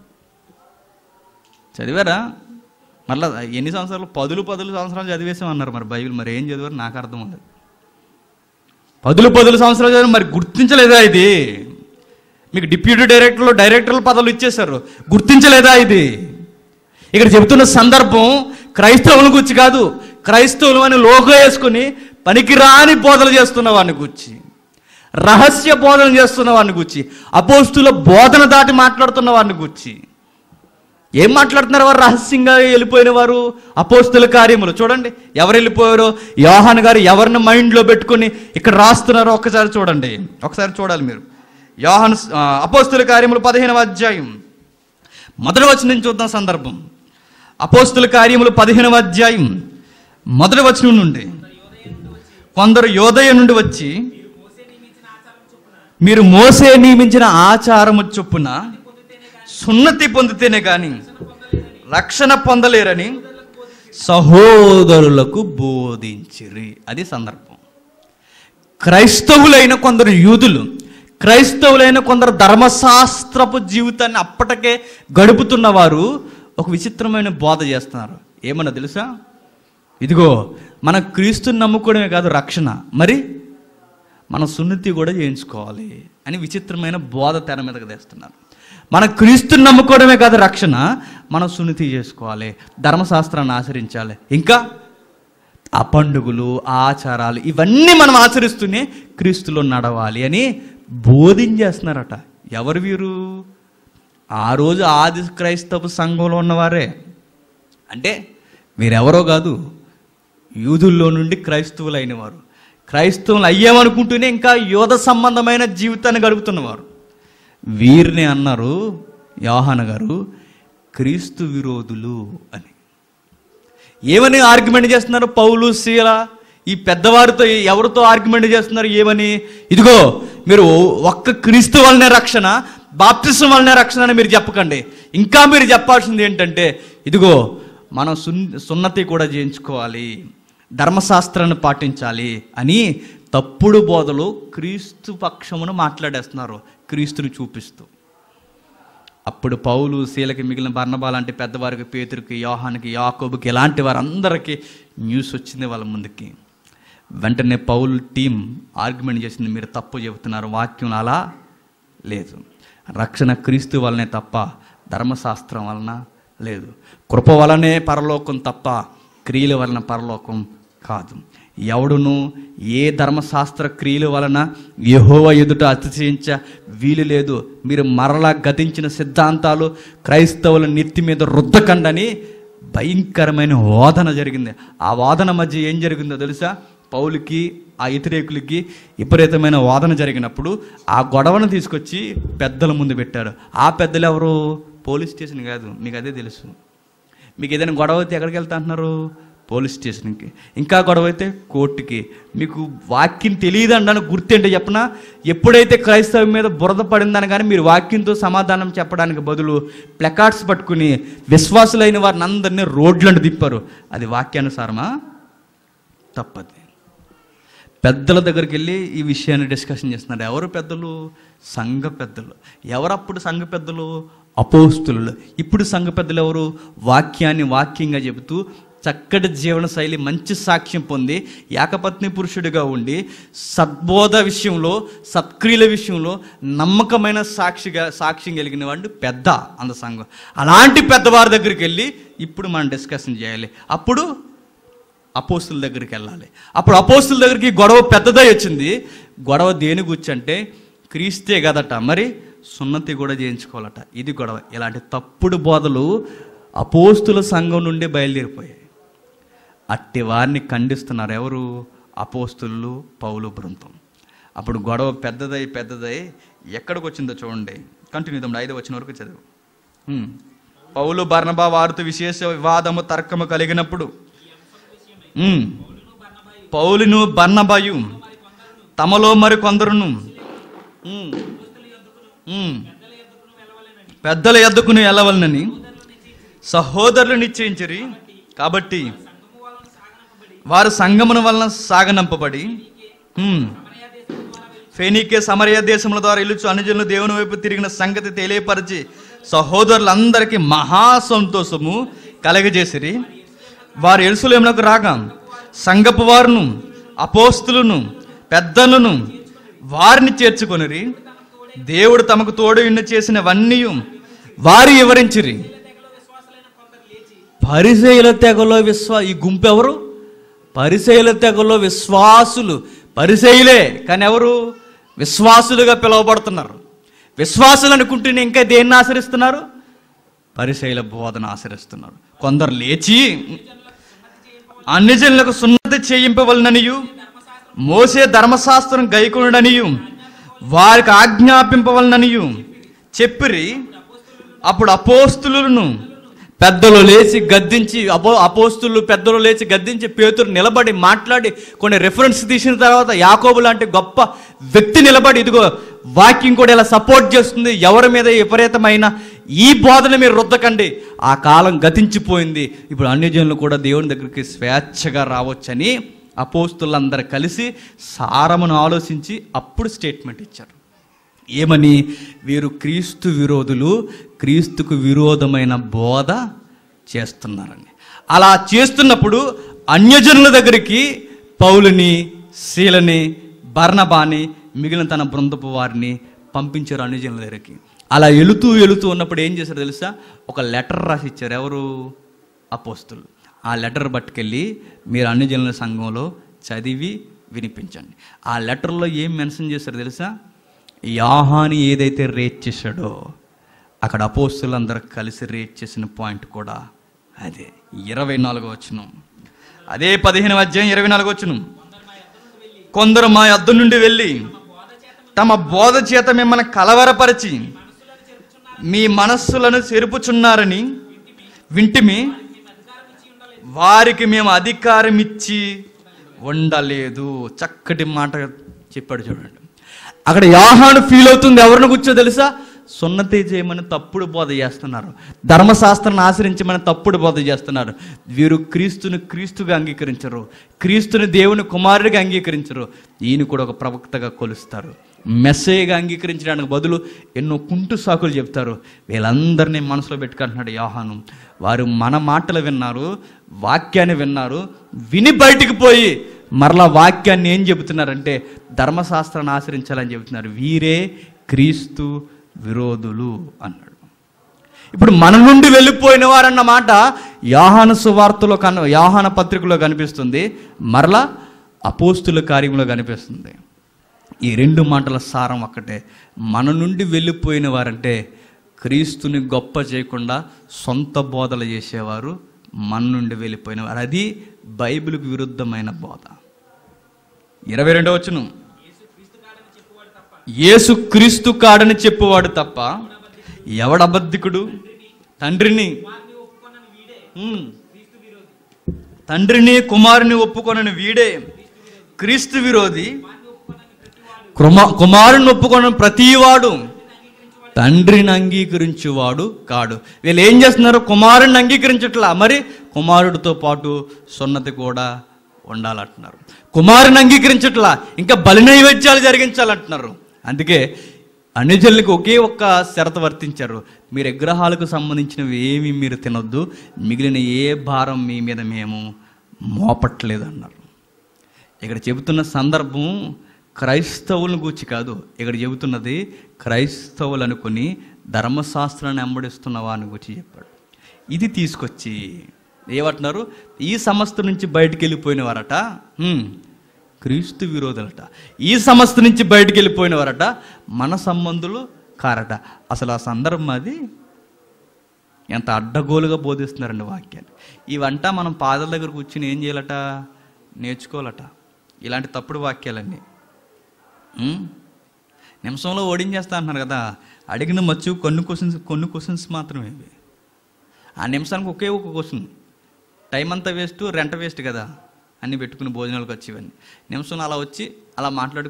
చదివారా మళ్ళా ఎన్ని సంవత్సరాలు పదులు పదులు సంవత్సరాలు చదివేసామన్నారు మరి బైబిల్ మరి ఏం చదివారు నాకు అర్థం ఉంది పదులు పదులు సంవత్సరాలు చదివారు మరి గుర్తించలేదా ఇది మీకు డిప్యూటీ డైరెక్టర్లు డైరెక్టర్ల పదవులు ఇచ్చేశారు గుర్తించలేదా ఇది ఇక్కడ చెబుతున్న సందర్భం క్రైస్తవుల గురించి కాదు క్రైస్తవులు అని లోగో వేసుకుని పనికిరాని బోధలు చేస్తున్న వాడిని గురించి రహస్య బోధన చేస్తున్న వాడిని గురించి అపోస్తుల బోధన దాటి మాట్లాడుతున్న వాడిని గురించి ఏం మాట్లాడుతున్నారు వారు రహస్యంగా వెళ్ళిపోయిన వారు అపోస్తుల కార్యములు చూడండి ఎవరు వెళ్ళిపోయారో యోహాన్ గారు ఎవరిని మైండ్లో పెట్టుకొని ఇక్కడ రాస్తున్నారో ఒక్కసారి చూడండి ఒకసారి చూడాలి మీరు యోహాన్ ఆ, అపోస్తుల కార్యములు పదిహేనవ అధ్యాయం మొదటి వచనం నుంచి చూద్దాం సందర్భం అపోస్తుల కార్యములు పదిహేనవ అధ్యాయం మొదటి వచనం నుండి కొందరు యోదయ నుండి వచ్చి మీరు మోసే నియమించిన ఆచారము చొప్పున సున్నతి పొందితేనే కానీ రక్షణ పొందలేరని సహోదరులకు బోధించిరి అది సందర్భం క్రైస్తవులైన కొందరు యూదులు క్రైస్తవులైన కొందరు ధర్మశాస్త్రపు జీవితాన్ని అప్పటికే గడుపుతున్న వారు ఒక విచిత్రమైన బోధ చేస్తున్నారు ఏమన్నా తెలుసా ఇదిగో మన క్రీస్తుని నమ్ముకోవడమే కాదు రక్షణ మరి మన సున్నతి కూడా చేయించుకోవాలి అని విచిత్రమైన బోధ తెర మీదకి తెస్తున్నారు మన క్రీస్తుని నమ్ముకోవడమే కాదు రక్షణ మనం సున్నతి చేసుకోవాలి ధర్మశాస్త్రాన్ని ఆచరించాలి ఇంకా ఆ పండుగలు ఆ ఆచారాలు ఇవన్నీ మనం ఆచరిస్తూనే క్రీస్తులో నడవాలి అని బోధించేస్తున్నారట ఎవరు వీరు ఆ రోజు ఆది క్రైస్తవ సంఘంలో ఉన్నవారే అంటే వీరెవరో కాదు యూదుల్లో నుండి క్రైస్తవులైన వారు క్రైస్తవులు అయ్యామనుకుంటూనే ఇంకా యోధ సంబంధమైన జీవితాన్ని గడుపుతున్నవారు వీరిని అన్నారు యోహాన గారు క్రీస్తు విరోధులు అని ఏమని ఆర్గ్యుమెంట్ చేస్తున్నారు పౌలు శీల ఈ పెద్దవారితో ఎవరితో ఆర్గ్యుమెంట్ చేస్తున్నారు ఏమని ఇదిగో మీరు ఒక్క క్రీస్తు వల్లనే రక్షణ బాప్తిసం వల్లనే రక్షణ అని మీరు చెప్పకండి ఇంకా మీరు చెప్పాల్సింది ఏంటంటే ఇదిగో మనం సున్ సున్నతి కూడా చేయించుకోవాలి ధర్మశాస్త్రాన్ని పాటించాలి అని తప్పుడు బోధలు క్రీస్తు పక్షమును మాట్లాడేస్తున్నారు క్రీస్తుని చూపిస్తూ అప్పుడు పౌలు శీలకి మిగిలిన బర్ణబా లాంటి పెద్దవారికి పేతురికి యోహానికి యాకోబుకి ఇలాంటి వారందరికీ న్యూస్ వచ్చింది వాళ్ళ ముందుకి వెంటనే పౌలు టీం ఆర్గ్యుమెంట్ చేసింది మీరు తప్పు చెబుతున్నారు వాక్యం అలా లేదు రక్షణ క్రీస్తు వలనే తప్ప ధర్మశాస్త్రం వలన లేదు కృప వలనే పరలోకం తప్ప క్రియల వలన పరలోకం కాదు ఎవడును ఏ ధర్మశాస్త్ర క్రియల వలన యెహోవా ఎదుట అతిశయించ వీలు లేదు మీరు మరలా గతించిన సిద్ధాంతాలు క్రైస్తవుల నెత్తి మీద రుద్దకండని భయంకరమైన వాదన జరిగింది ఆ వాదన మధ్య ఏం జరిగిందో తెలుసా పౌలుకి ఆ వ్యతిరేకులకి విపరీతమైన వాదన జరిగినప్పుడు ఆ గొడవను తీసుకొచ్చి పెద్దల ముందు పెట్టారు ఆ పెద్దలు ఎవరు పోలీస్ స్టేషన్ కాదు మీకు అదే తెలుసు మీకు ఏదైనా గొడవ అయితే ఎక్కడికి వెళ్తా అంటున్నారు పోలీస్ స్టేషన్కి ఇంకా గొడవ అయితే కోర్టుకి మీకు వాక్యం తెలియదండి అని గుర్తేంటో చెప్పనా ఎప్పుడైతే క్రైస్తవం మీద బురద పడిందని కానీ మీరు వాక్యంతో సమాధానం చెప్పడానికి బదులు ప్లకార్డ్స్ పట్టుకుని విశ్వాసులైన వారిని అందరినీ రోడ్లను తిప్పారు అది వాక్యానుసారమా తప్పది పెద్దల దగ్గరికి వెళ్ళి ఈ విషయాన్ని డిస్కషన్ చేస్తున్నారు ఎవరు పెద్దలు సంఘ పెద్దలు ఎవరప్పుడు సంఘ పెద్దలు అపోస్తులు ఇప్పుడు సంఘ పెద్దలు ఎవరు వాక్యాన్ని వాక్యంగా చెబుతూ చక్కటి జీవన శైలి మంచి సాక్ష్యం పొంది ఏకపత్ని పురుషుడిగా ఉండి సద్బోధ విషయంలో సత్క్రియల విషయంలో నమ్మకమైన సాక్షిగా సాక్ష్యం కలిగిన వాడు పెద్ద అంద సంఘం అలాంటి పెద్దవారి దగ్గరికి వెళ్ళి ఇప్పుడు మనం డిస్కషన్ చేయాలి అప్పుడు అపోస్తుల దగ్గరికి వెళ్ళాలి అప్పుడు అపోస్తుల దగ్గరికి గొడవ పెద్దదై వచ్చింది గొడవ దేని గురించి అంటే క్రీస్తే కదట మరి సున్నతి కూడా చేయించుకోవాలట ఇది గొడవ ఇలాంటి తప్పుడు బోధలు అపోస్తుల సంఘం నుండి బయలుదేరిపోయాయి అట్టి వారిని ఖండిస్తున్నారు ఎవరు అపోస్తులు పౌలు బృందం అప్పుడు గొడవ పెద్దదై పెద్దదై ఎక్కడికి వచ్చిందో చూడండి కంటిన్యూ తమ్ముడు ఐదు వచ్చిన వరకు చదువు ఉమ్. పౌలు బర్ణబా వారితో విశేష వివాదము తర్కము కలిగినప్పుడు ఉమ్. పౌలును బర్నబాయు తమలో మరి కొందరును ఉమ్. ఉమ్. పెద్దల ఎద్దుకుని వెళ్ళవలనని సహోదరులు నిశ్చయించరి కాబట్టి వారు సంగమున వలన సాగనంపబడి ఉమ్, ఫెనీకే సమరయ దేశముల ద్వారా ఇల్లుచు అనుజనులు దేవుని వైపు తిరిగిన సంగతి తెలియపరిచి సహోదరులందరికీ మహా సంతోషము కలగజేసిరి వారు ఎరుసలేమునకు రాగా సంగపు వారును అపోస్తులను పెద్దలను వారిని చేర్చుకొనిరి దేవుడు తమకు తోడు ఇన్ను చేసినవన్నీ వారు వివరించిరి పరిశైల తెగలో విశ్వా ఈ గుంపు ఎవరు పరిశైల తెగలో విశ్వాసులు పరిశైలే కానీ ఎవరు విశ్వాసులుగా పిలువబడుతున్నారు విశ్వాసులు అనుకుంటూనే ఇంకా దేన్ని ఆచరిస్తున్నారు పరిశైల బోధన ఆచరిస్తున్నారు కొందరు లేచి అన్ని జనులకు సున్నతి చేయింపవలననియు మోసే ధర్మశాస్త్రం గైకొనడనియు వారికి ఆజ్ఞాపింపవలననియు చెప్పిరి అప్పుడు అపోస్తులను పెద్దలు లేచి గద్దించి అపో అపోస్తులు పెద్దలు లేచి గద్దించి పేతురు నిలబడి మాట్లాడి కొన్ని రెఫరెన్స్ తీసిన తర్వాత యాకోబు లాంటి గొప్ప వ్యక్తి నిలబడి ఇదిగో వాక్యం కూడా ఇలా సపోర్ట్ చేస్తుంది ఎవరి మీద విపరీతమైన ఈ బోధన మీరు రుద్దకండి ఆ కాలం గతించిపోయింది ఇప్పుడు అన్ని జనులు కూడా దేవుని దగ్గరికి స్వేచ్ఛగా రావచ్చని అపోస్తులందరూ కలిసి సారమును ఆలోచించి అప్పుడు స్టేట్మెంట్ ఇచ్చారు ఏమని వీరు క్రీస్తు విరోధులు క్రీస్తుకు విరోధమైన బోధ చేస్తున్నారని అలా చేస్తున్నప్పుడు అన్యజనుల దగ్గరికి పౌలుని శీలని బర్ణబాని మిగిలిన తన బృందపు వారిని పంపించారు అన్యజనుల దగ్గరికి అలా వెళుతూ వెళుతూ ఉన్నప్పుడు ఏం చేశారు తెలుసా ఒక లెటర్ రాసి ఇచ్చారు ఎవరు అపోస్తులు ఆ లెటర్ పట్టుకెళ్ళి మీరు అన్యజనుల సంఘంలో చదివి వినిపించండి ఆ లెటర్లో ఏం మెన్షన్ చేశారు తెలుసా యాహాని ఏదైతే రేట్ చేశాడో అక్కడ అపోస్తులందరూ కలిసి రేట్ చేసిన పాయింట్ కూడా అదే ఇరవై నాలుగో వచ్చును అదే పదిహేను అధ్యాయం ఇరవై నాలుగో వచ్చును కొందరు మా యొద్ద నుండి వెళ్ళి తమ బోధ చేత మిమ్మల్ని కలవరపరిచి మీ మనస్సులను చెరుపుచున్నారని వింటిమి వారికి మేము అధికారం ఇచ్చి ఉండలేదు చక్కటి మాట చెప్పాడు చూడండి అక్కడ యాహాను ఫీల్ అవుతుంది ఎవరిని కూర్చో తెలుసా సున్నతి చేయమని తప్పుడు బోధ చేస్తున్నారు ధర్మశాస్త్రాన్ని ఆచరించమని తప్పుడు బోధ చేస్తున్నారు వీరు క్రీస్తుని క్రీస్తుగా అంగీకరించరు క్రీస్తుని దేవుని కుమారుడిగా అంగీకరించరు ఈయన కూడా ఒక ప్రవక్తగా కొలుస్తారు మెస్సేగా అంగీకరించడానికి బదులు ఎన్నో కుంటు సాకులు చెప్తారు వీళ్ళందరినీ మనసులో పెట్టుకుంటున్నాడు యాహాను వారు మన మాటలు విన్నారు వాక్యాన్ని విన్నారు విని బయటికి పోయి మరలా వాక్యాన్ని ఏం చెబుతున్నారంటే ధర్మశాస్త్రాన్ని ఆచరించాలని చెబుతున్నారు వీరే క్రీస్తు విరోధులు అన్నాడు ఇప్పుడు మన నుండి వెళ్ళిపోయిన వారన్న మాట యాహాన సువార్తలో కన యాహాన పత్రికలో కనిపిస్తుంది మరలా అపోస్తుల కార్యంలో కనిపిస్తుంది ఈ రెండు మాటల సారం ఒక్కటే మన నుండి వెళ్ళిపోయిన వారంటే క్రీస్తుని గొప్ప చేయకుండా సొంత బోధలు చేసేవారు మన నుండి వెళ్ళిపోయిన వారు అది బైబిల్కు విరుద్ధమైన బోధ ఇరవై రెండవ వచ్చును యేసు క్రీస్తు కాడని చెప్పువాడు తప్ప ఎవడబద్ధికుడు తండ్రిని ఉమ్. తండ్రిని కుమారుని ఒప్పుకొనని వీడే క్రీస్తు విరోధి కుమా కుమారుని ఒప్పుకొన ప్రతివాడు తండ్రిని అంగీకరించేవాడు కాడు వీళ్ళు ఏం చేస్తున్నారు కుమారుని అంగీకరించట్లా మరి కుమారుడితో పాటు సున్నతి కూడా ఉండాలంటున్నారు కుమారుని అంగీకరించట్లా ఇంకా బలి నైవేద్యాలు జరిగించాలంటున్నారు అందుకే అన్యజనులకు ఒకే ఒక్క షరతు వర్తించారు మీరు విగ్రహాలకు సంబంధించినవి ఏమి మీరు తినొద్దు మిగిలిన ఏ భారం మీ మీద మేము మోపట్లేదు అన్నారు ఇక్కడ చెబుతున్న సందర్భం క్రైస్తవులను గూర్చి కాదు ఇక్కడ చెబుతున్నది క్రైస్తవులు అనుకుని ధర్మశాస్త్రాన్ని వెంబడిస్తున్న వారిని గురించి చెప్పాడు ఇది తీసుకొచ్చి ఏమంటున్నారు ఈ సంస్థ నుంచి బయటికి వెళ్ళిపోయిన వారట హ్మ్, క్రీస్తు విరోధులట ఈ సంస్థ నుంచి బయటికి వెళ్ళిపోయిన వారట మన సంబంధులు కారట అసలు ఆ సందర్భం అది ఎంత అడ్డగోలుగా బోధిస్తున్నారండి వాక్యాన్ని ఇవంట మనం పాదల దగ్గర కూర్చుని ఏం చేయాలట నేర్చుకోవాలట ఇలాంటి తప్పుడు వాక్యాలన్నీ ఉం? నిమిషంలో ఓడించేస్తా అంటున్నారు కదా అడిగిన మచ్చు కొన్ని క్వశ్చన్స్ కొన్ని క్వశ్చన్స్ మాత్రమే ఇవి ఆ నిమిషానికి ఒకే ఒక క్వశ్చన్ టైం అంతా వేస్ట్ రెంట వేస్ట్ కదా అన్నీ పెట్టుకుని భోజనాలకు వచ్చి ఇవన్నీ నిమిషంలో అలా వచ్చి అలా మాట్లాడుకుని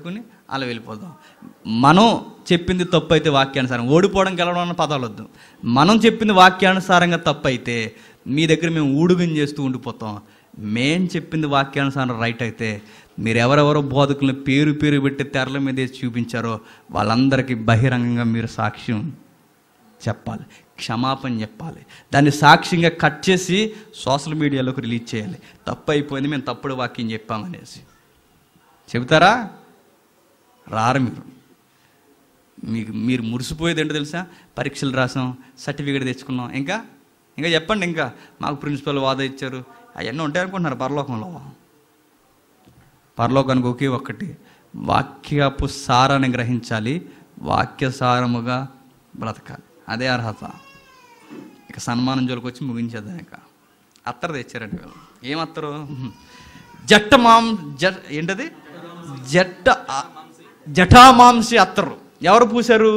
అలా వెళ్ళిపోదాం మనం చెప్పింది తప్పు అయితే వాక్యానుసారం ఓడిపోవడం గెలవడం అన్న పదాలు వద్దు మనం చెప్పింది వాక్యానుసారంగా తప్పు అయితే మీ దగ్గర మేము ఊడుగం చేస్తూ ఉండిపోతాం మేం చెప్పింది వాక్యానుసారం రైట్ అయితే మీరు ఎవరెవరో బోధకులను పేరు పేరు పెట్టి తెరల మీద వేసి చూపించారో వాళ్ళందరికీ బహిరంగంగా మీరు సాక్ష్యం చెప్పాలి క్షమాపణ చెప్పాలి దాన్ని సాక్ష్యంగా కట్ చేసి సోషల్ మీడియాలోకి రిలీజ్ చేయాలి తప్పు అయిపోయింది మేము తప్పుడు వాక్యం చెప్పామనేసి చెబుతారా రారు మీరు మీకు మీరు మురిసిపోయేది ఏంటో తెలుసా పరీక్షలు రాసాం సర్టిఫికేట్ తెచ్చుకున్నాం ఇంకా ఇంకా చెప్పండి ఇంకా మాకు ప్రిన్సిపల్ వాద ఇచ్చారు అవన్నీ ఉంటాయి అనుకుంటున్నారు పరలోకంలో పరలోకానికి ఒకే ఒక్కటి వాక్యపు సారాన్ని గ్రహించాలి వాక్య సారముగా బ్రతకాలి అదే అర్హత ఇక సన్మానం జోలికి వచ్చి ముగించేద్దాం ఇక అత్తరు తెచ్చారండి వీళ్ళు ఏం అత్తరు జట్ట మాం జ ఏంటది జట్ట జటామాంసి అత్తరు ఎవరు పూశారు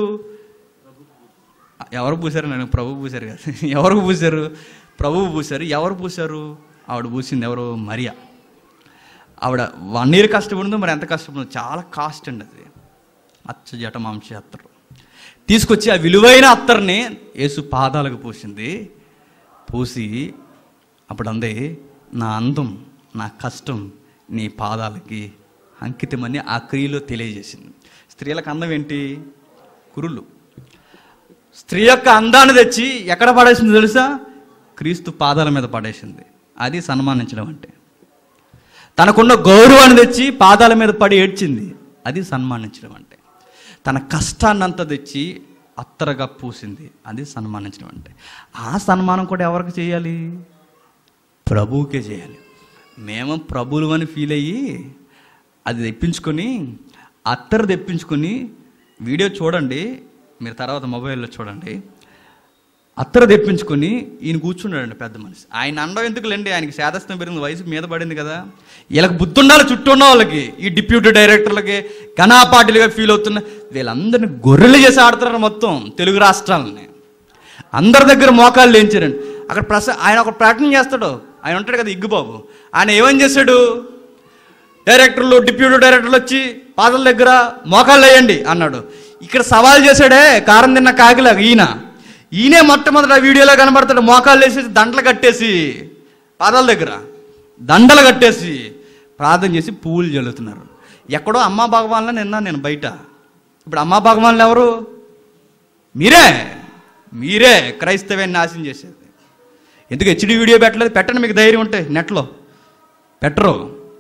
ఎవరు పూశారు నేను ప్రభు పూశారు కదా ఎవరు పూశారు ప్రభువు పూశారు ఎవరు పూశారు ఆవిడ పూసింది ఎవరు మరియా ఆవిడ వన్ ఇయర్ కష్టపడిందో మరి ఎంత కష్టపడిందో చాలా కాస్ట్ అండి అది అచ్చ జటమాంసి అత్తరు తీసుకొచ్చి ఆ విలువైన అత్తర్ని యేసు పాదాలకు పూసింది పూసి అప్పుడు అందే నా అందం నా కష్టం నీ పాదాలకి అంకితమని ఆ క్రియలో తెలియజేసింది స్త్రీలకు అందం ఏంటి కురులు స్త్రీ యొక్క అందాన్ని తెచ్చి ఎక్కడ పడేసింది తెలుసా క్రీస్తు పాదాల మీద పడేసింది అది సన్మానించడం అంటే తనకున్న గౌరవాన్ని తెచ్చి పాదాల మీద పడి ఏడ్చింది అది సన్మానించడం అంటే తన కష్టాన్నంతా తెచ్చి అత్తరగా పూసింది అది సన్మానించడం అంటే ఆ సన్మానం కూడా ఎవరికి చేయాలి ప్రభువుకే చేయాలి మేము ప్రభువులు అని ఫీల్ అయ్యి అది తెప్పించుకొని అత్తరు తెప్పించుకొని వీడియో చూడండి మీరు తర్వాత మొబైల్లో చూడండి అత్తరు తెప్పించుకొని ఈయన కూర్చున్నాడండి పెద్ద మనిషి ఆయన అండం ఎందుకులేండి ఆయనకి శాదస్తం పెరిగింది వయసు మీద పడింది కదా వీళ్ళకి బుద్ధి ఉండాలి చుట్టూ ఉన్న వాళ్ళకి ఈ డిప్యూటీ డైరెక్టర్లకి ఘనా పార్టీలుగా ఫీల్ అవుతున్న వీళ్ళందరినీ గొర్రెలు చేసి ఆడుతున్నారు మొత్తం తెలుగు రాష్ట్రాలని అందరి దగ్గర మోకాళ్ళు లేంచారండి అక్కడ ప్రస ఆయన ఒక ప్రకటన చేస్తాడు ఆయన ఉంటాడు కదా ఇగ్గుబాబు ఆయన ఏమని చేశాడు డైరెక్టర్లు డిప్యూటీ డైరెక్టర్లు వచ్చి పాదల దగ్గర మోకాళ్ళు వేయండి అన్నాడు ఇక్కడ సవాల్ చేశాడే కారం తిన్న కాకిలాగా ఈయన ఈయనే మొట్టమొదట వీడియోలో కనబడతాడు మోకాళ్ళు వేసేసి దండలు కట్టేసి పాదాల దగ్గర దండలు కట్టేసి ప్రార్థన చేసి పువ్వులు జల్లుతున్నారు ఎక్కడో అమ్మా భగవాన్లో నిన్నా నేను బయట ఇప్పుడు అమ్మా భగవాన్లు ఎవరు మీరే మీరే క్రైస్తవాన్ని నాశనం చేసేది ఎందుకు హెచ్డి వీడియో పెట్టలేదు పెట్టండి మీకు ధైర్యం ఉంటే నెట్లో పెట్టరు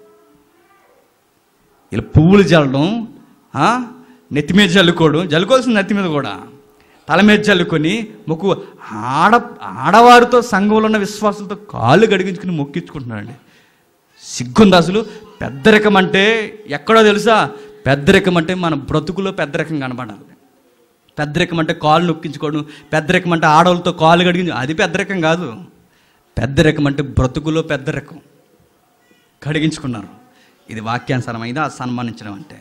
ఇలా పువ్వులు చల్లడం ఆ, నెత్తి మీద చల్లుకోవడం జల్లుకోవాల్సిన నెత్తి మీద కూడా తల మీద చల్లుకొని మొక్కు ఆడ ఆడవారితో సంఘంలో ఉన్న విశ్వాసులతో కాళ్ళు గడిగించుకుని మొక్కించుకుంటున్నారండి సిగ్గుంది అసలు పెద్దరికం అంటే ఎక్కడో తెలుసా పెద్దరికం అంటే మన బ్రతుకులో పెద్దరికం కనబడాలి పెద్దరికం అంటే కాళ్ళు నొక్కించుకోవడం పెద్దరికం అంటే ఆడవాళ్ళతో కాళ్ళు కడిగించు అది పెద్దరికం కాదు పెద్దరికం అంటే బ్రతుకులో పెద్దరికం కడిగించుకున్నారు ఇది వాక్యానుసారమైంది ఆ సన్మానించడం అంటే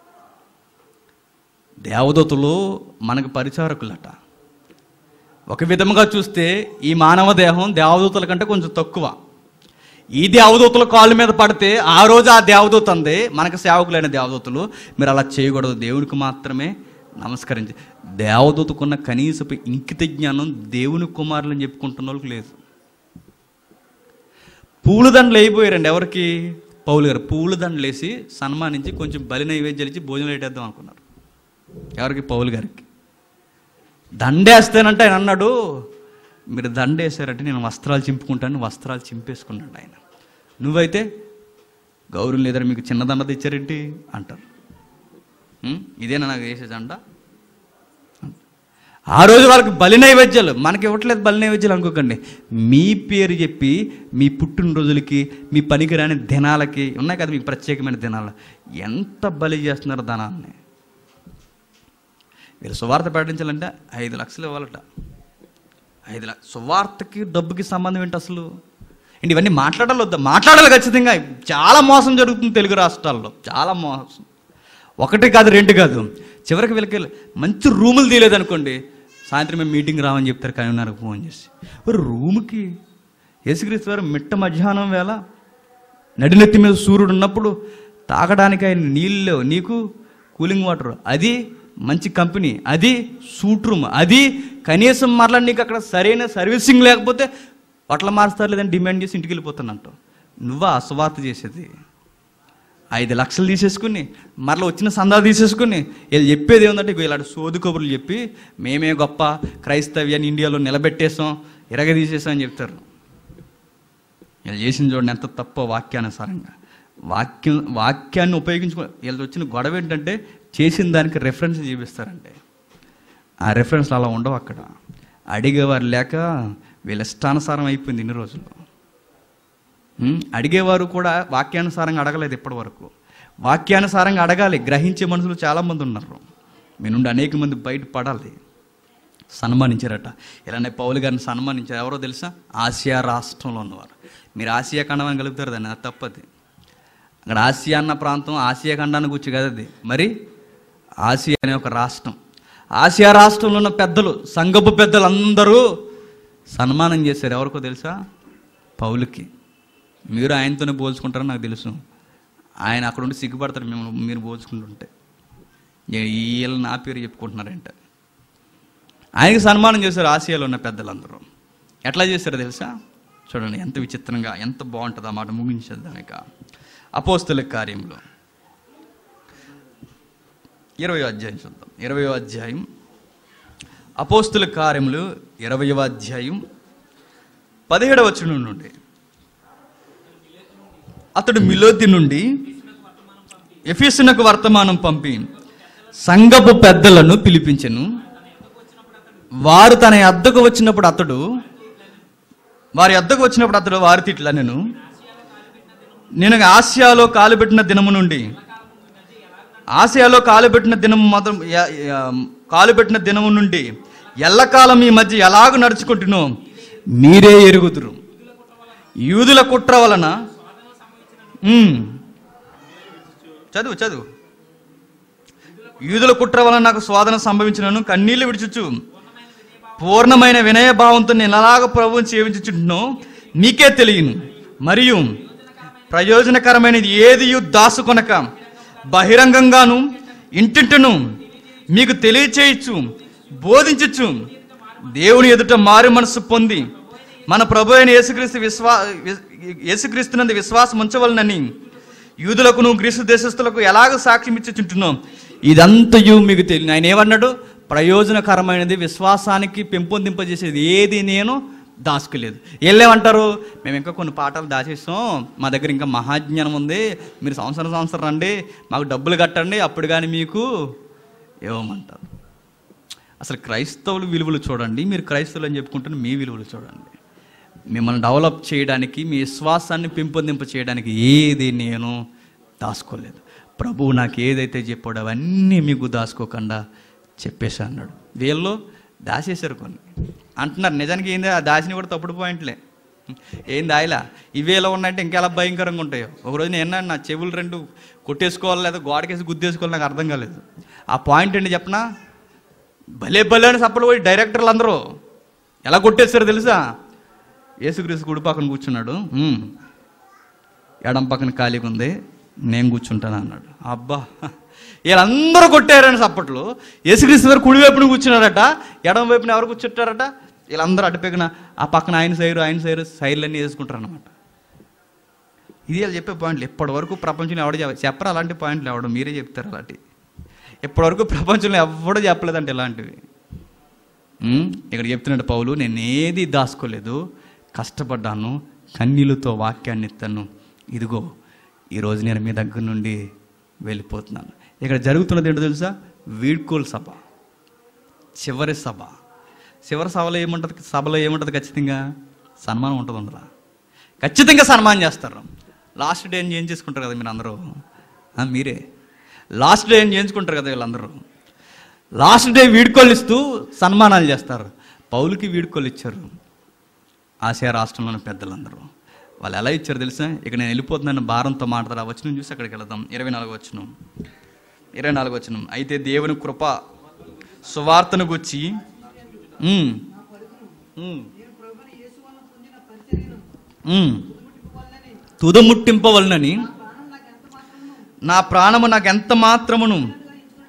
దేవదూతలు మనకు పరిచారకులట ఒక విధముగా చూస్తే ఈ మానవ దేహం దేవదూతల కంటే కొంచెం తక్కువ ఈ దేవదూతల కాళ్ళ మీద పడితే ఆ రోజు ఆ దేవదూత అంది మనకు సేవకులైన దేవదూతలు మీరు అలా చేయకూడదు దేవునికి మాత్రమే నమస్కరించి దేవదూతకున్న కనీసపు ఇంకిత జ్ఞానం దేవుని కుమారులని చెప్పుకుంటున్న వాళ్ళకి లేదు పూల దండలు వేయిపోయారండి ఎవరికి పౌలు గారు పూల దండలు వేసి సన్మానించి కొంచెం బలి నైవేద్యాలు ఇచ్చి భోజనం పెట్టేద్దాం అనుకున్నారు ఎవరికి పౌలు గారికి దండేస్తానంటే ఆయన అన్నాడు మీరు దండేశారంటే నేను వస్త్రాలు చింపుకుంటాను వస్త్రాలు చింపేసుకున్నాడు ఆయన నువ్వైతే గౌరవం లేదని మీకు చిన్న దండ తెచ్చారేంటి అంటారు ఉం? ఇదేనా నాకు వేసే దండ ఆ రోజు వాళ్ళకి బలి నైవేద్యాలు మనకి ఇవ్వట్లేదు బలి నైవేద్యాలు అనుకోకండి మీ పేరు చెప్పి మీ పుట్టినరోజులకి మీ పనికిరాని దినాలకి ఉన్నాయి కదా మీకు ప్రత్యేకమైన దినాలు ఎంత బలి చేస్తున్నారు ధనాన్ని వీళ్ళు సువార్త ప్రకటించాలంటే ఐదు లక్షలు ఇవ్వాలట ఐదు లక్ష సువార్తకి డబ్బుకి సంబంధం ఏంటి అసలు ఏంటి ఇవన్నీ మాట్లాడాలి వద్దా మాట్లాడాలి ఖచ్చితంగా చాలా మోసం జరుగుతుంది తెలుగు రాష్ట్రాల్లో చాలా మోసం ఒకటి కాదు రెండు కాదు చివరికి వీళ్ళకి మంచి రూములు తీయలేదనుకోండి సాయంత్రం మేము మీటింగ్ రామని చెప్తారు కానీ నాకు ఫోన్ చేసి "ఓ, రూముకి యేసుక్రీస్తు వారు మిట్ట మధ్యాహ్నం వేళ నడినెత్తి మీద సూర్యుడు ఉన్నప్పుడు తాగడానికి ఆయన నీళ్ళు లేవు నీకు కూలింగ్ వాటర్ అది మంచి కంపెనీ అది సూట్ రూమ్ అది కనీసం మరలా నీకు అక్కడ సరైన సర్వీసింగ్ లేకపోతే బట్టలు మారుస్తారు లేదని డిమాండ్ చేసి ఇంటికి వెళ్ళిపోతానంటావు నువ్వా అస్వార్థ చేసేది ఐదు లక్షలు తీసేసుకుని మరలా వచ్చిన సందా తీసేసుకుని వీళ్ళు చెప్పేది ఏముందంటే ఇగో ఇలాంటి సోదు కబుర్లు చెప్పి మేమే గొప్ప క్రైస్తవ్యాన్ని ఇండియాలో నిలబెట్టేసాం ఇరగ తీసేసాం అని చెప్తారు వీళ్ళు చేసిన చూడండి ఎంత తప్ప వాక్యానుసారంగా వాక్యం వాక్యాన్ని ఉపయోగించుకో వీళ్ళు వచ్చిన గొడవ ఏంటంటే చేసిన దానికి రెఫరెన్స్ చూపిస్తారంటే ఆ రెఫరెన్స్లు అలా ఉండవు అక్కడ అడిగేవారు లేక వీళ్ళ ఇష్టానుసారం అయిపోయింది ఇన్ని రోజులు ఉం? అడిగేవారు కూడా వాక్యానుసారంగా అడగలేదు ఇప్పటి వరకు వాక్యానుసారంగా అడగాలి గ్రహించే మనుషులు చాలామంది ఉన్నారు మీ నుండి అనేక మంది బయట పడాలి సన్మానించారట ఇలానే పౌలు గారిని సన్మానించారు ఎవరో తెలుసా ఆసియా రాష్ట్రంలో ఉన్నవారు మీరు ఆసియా ఖండం అని కలుపుతారు దాన్ని అది తప్పది అక్కడ ఆసియా అన్న ప్రాంతం ఆసియా ఖండానికి వచ్చి కదా అది మరి ఆసియా అనే ఒక రాష్ట్రం ఆసియా రాష్ట్రంలో ఉన్న పెద్దలు సంఘపు పెద్దలు అందరూ సన్మానం చేశారు ఎవరికో తెలుసా పౌలుకి మీరు ఆయనతోనే పోల్చుకుంటారని నాకు తెలుసు ఆయన అక్కడ ఉండి సిగ్గుపడతారు మిమ్మల్ని మీరు పోల్చుకుంటుంటే ఏ- వీళ్ళు నా పేరు చెప్పుకుంటున్నారంట ఆయనకి సన్మానం చేశారు ఆసియాలో ఉన్న పెద్దలందరూ ఎట్లా చేశారో తెలుసా చూడండి ఎంత విచిత్రంగా ఎంత బాగుంటుంది ఆ మాట ముగించేద్దాం ఇక అపోస్తుల కార్యంలో ఇరవయో అధ్యాయం చూద్దాం ఇరవయో అధ్యాయం అపోస్తుల కార్యములు ఇరవయవ అధ్యాయం పదిహేడవ వచనం నుండి అతడు మిలోతి నుండి ఎఫీసునకు వర్తమానం పంపి సంఘపు పెద్దలను పిలిపించెను వారు తన అద్దకు వచ్చినప్పుడు అతడు వారి అద్దకు వచ్చినప్పుడు అతడు వారి తిట్ల నేను నేను ఆసియాలో కాలుపెట్టిన దినము నుండి ఆసియాలో కాలుపెట్టిన దినము మాత్రం య- య- కాలుపెట్టిన దినము నుండి ఎల్లకాలం ఈ మధ్య ఎలాగ నడుచుకుంటున్నో మీరే ఎరుగుదురు యూదుల కుట్ర వలన ఉమ్. చదువు చదువు యూదుల కుట్ర వలన నాకు స్వాదన సంభవించినను కన్నీళ్లు విడిచుచు పూర్ణమైన వినయభావంతో నేను ఎలాగ ప్రభువుని సేవించుచుంటున్నో మీకే తెలియను మరియు ప్రయోజనకరమైనది ఏది దాసుకొనక బహిరంగంగాను ఇంటింటను మీకు తెలియచేయచ్చు బోధించచ్చు దేవుని ఎదుట మారు మనసు పొంది మన ప్రభు అయిన యేసుక్రీస్తు విశ్వా విస్- యేసుక్రీస్తునందు విశ్వాసం ఉంచవలనని యూదులకును గ్రీసు దేశస్తులకు ఎలాగ సాక్ష్యం ఇచ్చుచుంటున్నాం ఇదంతయు మీకు తెలియదు ఆయన ఏమన్నాడు ప్రయోజనకరమైనది విశ్వాసానికి పెంపొందింపజేసేది ఏది నేను దాచుకోలేదు వీళ్ళేమంటారు మేము ఇంకా కొన్ని పాఠాలు దాచేస్తాం మా దగ్గర ఇంకా మహాజ్ఞానం ఉంది మీరు సంవత్సరం సంవత్సరం రండి మాకు డబ్బులు కట్టండి అప్పుడు కానీ మీకు ఇవ్వమంటారు అసలు క్రైస్తవుల విలువలు చూడండి మీరు క్రైస్తవులు అని చెప్పుకుంటున్న మీ విలువలు చూడండి మిమ్మల్ని డెవలప్ చేయడానికి మీ విశ్వాసాన్ని పెంపొందింప చేయడానికి ఏది నేను దాచుకోలేదు ప్రభువు నాకు ఏదైతే చెప్పాడో అవన్నీ మీకు దాచుకోకుండా చెప్పేసి అన్నాడు వీళ్ళు దాచేశారు కొన్ని అంటున్నారు నిజానికి ఏంది ఆ దాచిని కూడా తప్పుడు పాయింట్లే ఏం దాయలా ఇవి ఎలా ఉన్నాయంటే ఇంకా ఎలా భయంకరంగా ఉంటాయో ఒకరోజు నేను అన్నాను, నా చెవులు రెండు కొట్టేసుకోవాలి లేదా గోడకేసి గుద్దేసుకోవాలి నాకు అర్థం కాలేదు ఆ పాయింట్ ఏంటి చెప్పనా భలే భలే అని సప్పలు పోయి డైరెక్టర్లు అందరూ ఎలా కొట్టేస్తారో తెలుసా యేసుక్రీస్తు కుడి పక్కన కూర్చున్నాడు "ఉమ్, ఎడం పక్కన ఖాళీగా ఉంది నేను కూర్చుంటాను అన్నాడు అబ్బా వీళ్ళందరూ కొట్టారని సప్పట్లు యేసుక్రీస్తు గారు కుడి వైపున కూర్చున్నారట ఎడం వైపున ఎవరు కూర్చుంటారట వీళ్ళందరూ అటుపెక్కిన ఆ పక్కన ఆయన సైరు ఆయన సైరు సైర్లన్నీ వేసుకుంటారు అనమాట ఇది వాళ్ళు చెప్పే పాయింట్లు ఇప్పటి వరకు ప్రపంచంలో ఎవడు చెప్ప- చెప్పరు అలాంటి పాయింట్లు ఎవడు మీరే చెప్తారు అలాంటి ఇప్పటివరకు ప్రపంచంలో ఎవడో చెప్పలేదంటే ఇలాంటివి ఉమ్, ఇక్కడ చెప్తున్నాడు పౌలు నేను ఏది దాచుకోలేదు కష్టపడ్డాను కన్నీళ్ళతో వాక్యాన్ని ఎత్తాను ఇదిగో ఈరోజు నేను మీ దగ్గర నుండి వెళ్ళిపోతున్నాను ఇక్కడ జరుగుతున్నది ఏంటో తెలుసా వీడ్కోల్ సభ చివరి సభ చివరి సభలో ఏముంటుంది సభలో ఏముంటుంది ఖచ్చితంగా సన్మానం ఉంటుంది అందులో ఖచ్చితంగా సన్మానం చేస్తారు లాస్ట్ డే ఏం చేసుకుంటారు కదా మీరు అందరూ ఆ, మీరే లాస్ట్ డే ఏం చేయించుకుంటారు కదా వీళ్ళందరూ లాస్ట్ డే వీడ్కోలు ఇస్తూ సన్మానాలు చేస్తారు పౌలుకి వీడ్కోలు ఇచ్చారు ఆసియా రాష్ట్రంలోని పెద్దలందరూ వాళ్ళు ఎలా ఇచ్చారు తెలుసా ఇక నేను వెళ్ళిపోతున్నాను భారంతో మాట్లాడారు ఆ వచనం చూసి అక్కడికి వెళదాం ఇరవై నాలుగు వచనం ఇరవై నాలుగు వచనం అయితే దేవుని కృప సువార్తను గుచ్చి ఉమ్, ఉమ్, ఉమ్, తుదముట్టింపవలనని నా ప్రాణము నాకు ఎంత మాత్రమును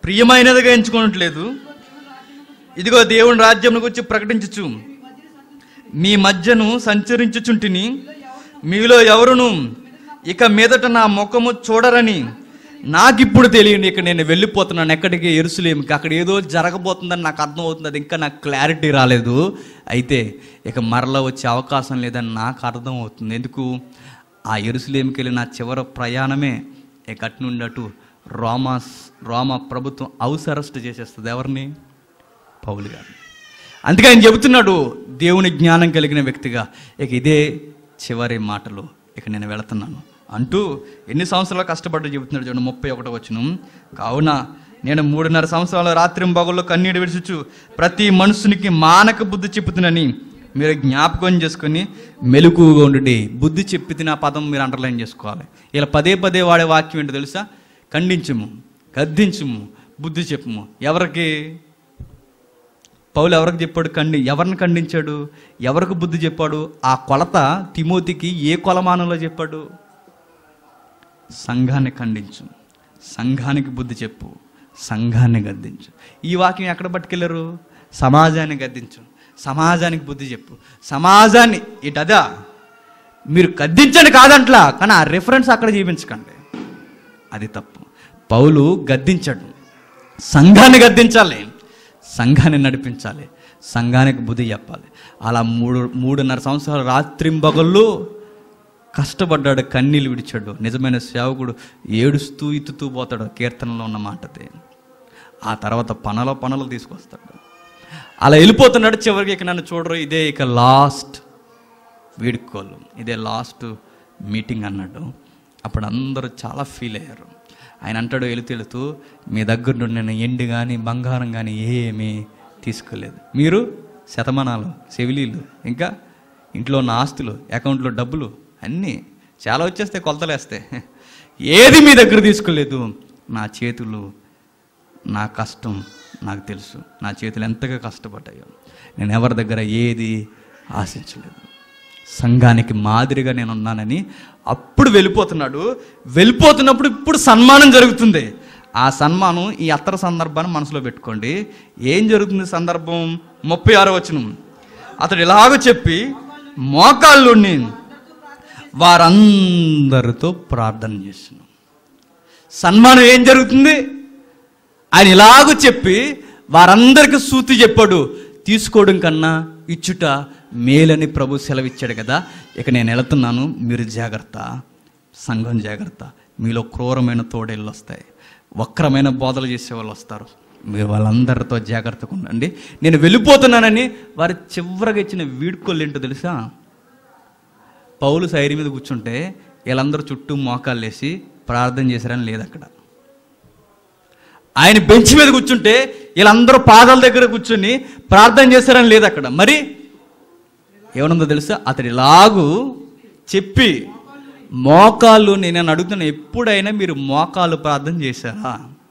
ప్రియమైనదిగా ఎంచుకోవట్లేదు ఇదిగో దేవుని రాజ్యం గురించి ప్రకటించచ్చు మీ మధ్యను సంచరించుచుంటిని మీలో ఎవరును ఇక మీదట నా ముఖము చూడరని నాకిప్పుడు తెలియదు ఇక నేను వెళ్ళిపోతున్నాను ఎక్కడికి ఎరుసలేమికి అక్కడ ఏదో జరగబోతుందని నాకు అర్థం అవుతుంది అది ఇంకా నాకు క్లారిటీ రాలేదు అయితే ఇక మరలా వచ్చే అవకాశం లేదని నాకు అర్థం అవుతుంది ఎందుకు ఆ ఎరుసలేమికి వెళ్ళి నా చివరి ప్రయాణమే ఇక అటు నుండి అటు రోమాస్ రోమా ప్రభుత్వం హౌస్ అరెస్ట్ చేసేస్తుంది ఎవరిని పౌలు గారు అందుకే ఆయన చెబుతున్నాడు దేవుని జ్ఞానం కలిగిన వ్యక్తిగా ఇక ఇదే చివరి మాటలు ఇక నేను వెళుతున్నాను అంటూ ఎన్ని సంవత్సరాలు కష్టపడ్డా చెబుతున్నాడు చూడండి ముప్పై ఒకటో వచ్చును కావున నేను మూడున్నర సంవత్సరాల రాత్రి బగుల్లో కన్నీడు విడిచుచు ప్రతి మనుషునికి మానక బుద్ధి చెప్పుతునని మీరు జ్ఞాపకం చేసుకొని మెలకుగా ఉండి బుద్ధి చెప్పి తిన పదం మీరు అండర్లైన్ చేసుకోవాలి ఇలా పదే పదే వాడే వాక్యం ఏంటో తెలుసా ఖండించుము గద్దించుము బుద్ధి చెప్పుము ఎవరికి పౌలు ఎవరికి చెప్పాడు ఖండి ఎవరిని ఖండించాడు ఎవరికి బుద్ధి చెప్పాడు ఆ కొలత తిమోతికి ఏ కొలమానంలో చెప్పాడు సంఘాన్ని ఖండించు సంఘానికి బుద్ధి చెప్పు సంఘాన్ని గద్దించు ఈ వాక్యం ఎక్కడ పట్టుకెళ్ళారు సమాజాన్ని గద్దించు సమాజానికి బుద్ధి చెప్పు సమాజాన్ని ఇటదా మీరు గద్దించండి కాదంట్లా కానీ ఆ రిఫరెన్స్ అక్కడ చూపించకండి అది తప్పు పౌలు గద్దించాడు సంఘాన్ని గద్దించాలి సంఘాన్ని నడిపించాలి సంఘానికి బుద్ధి చెప్పాలి అలా మూడు మూడున్నర సంవత్సరాలు రాత్రింబగళ్ళు కష్టపడ్డాడు కన్నీళ్ళు విడిచాడు నిజమైన సేవకుడు ఏడుస్తూ ఇత్తుతూ పోతాడు కీర్తనలో ఉన్న మాటదే ఆ తర్వాత పనుల పనులు తీసుకొస్తాడు అలా వెళ్ళిపోతున్నాడు చివరికి ఇక నన్ను చూడరు ఇదే ఇక లాస్ట్ వీడుకోలు ఇదే లాస్ట్ మీటింగ్ అన్నాడు అప్పుడు అందరూ చాలా ఫీల్ అయ్యారు ఆయన అంటాడు వెళుతూ వెళుతూ మీ దగ్గర నుండి నేను ఎండి కానీ బంగారం కానీ ఏమీ తీసుకోలేదు మీరు శతమానాలు సెవిలీలు ఇంకా ఇంట్లో ఉన్న ఆస్తులు అకౌంట్లో డబ్బులు అన్నీ చాలా వచ్చేస్తే కొలతలేస్తే ఏది మీ దగ్గర తీసుకోలేదు నా చేతులు నా కష్టం నాకు తెలుసు నా చేతులు ఎంతగా కష్టపడ్డాయో నేను ఎవరి దగ్గర ఏది ఆశించలేదు సంఘానికి మాదిరిగా నేను ఉన్నానని అప్పుడు వెళ్ళిపోతున్నాడు వెళ్ళిపోతున్నప్పుడు ఇప్పుడు సన్మానం జరుగుతుంది ఆ సన్మానం ఈ అత్తర సందర్భాన్ని మనసులో పెట్టుకోండి ఏం జరుగుతుంది సందర్భం ముప్పై ఆరో వచనం అతడు ఇలాగ చెప్పి మోకాళ్ళుని వారందరితో ప్రార్థన చేస్తున్నాం సన్మానం ఏం జరుగుతుంది ఆయన ఇలాగూ చెప్పి వారందరికీ సూతి చెప్పాడు తీసుకోవడం కన్నా ఇచ్చుట మేలని ప్రభు సెలవిచ్చాడు కదా ఇక నేను వెళుతున్నాను మీరు జాగ్రత్త సంఘం జాగ్రత్త మీలో క్రూరమైన తోడేళ్ళు వస్తాయి వక్రమైన బోధలు చేసే వాళ్ళు వస్తారు మీరు వాళ్ళందరితో జాగ్రత్తగా ఉండండి నేను వెళ్ళిపోతున్నానని వారి చివరగా ఇచ్చిన వీడ్కోలు ఏంటో తెలుసా పౌలు సైరి మీద కూర్చుంటే వీళ్ళందరూ చుట్టూ మోకాళ్ళు వేసి ప్రార్థన చేశారని లేదు అక్కడ ఆయన బెంచ్ మీద కూర్చుంటే వీళ్ళందరూ పాదాల దగ్గర కూర్చొని ప్రార్థన చేశారని లేదు అక్కడ మరి ఏమనుందో తెలుసా అతడు ఇలాగూ చెప్పి మోకాళ్ళు నేను అడుగుతున్నా ఎప్పుడైనా మీరు మోకాళ్ళు ప్రార్థన చేశారా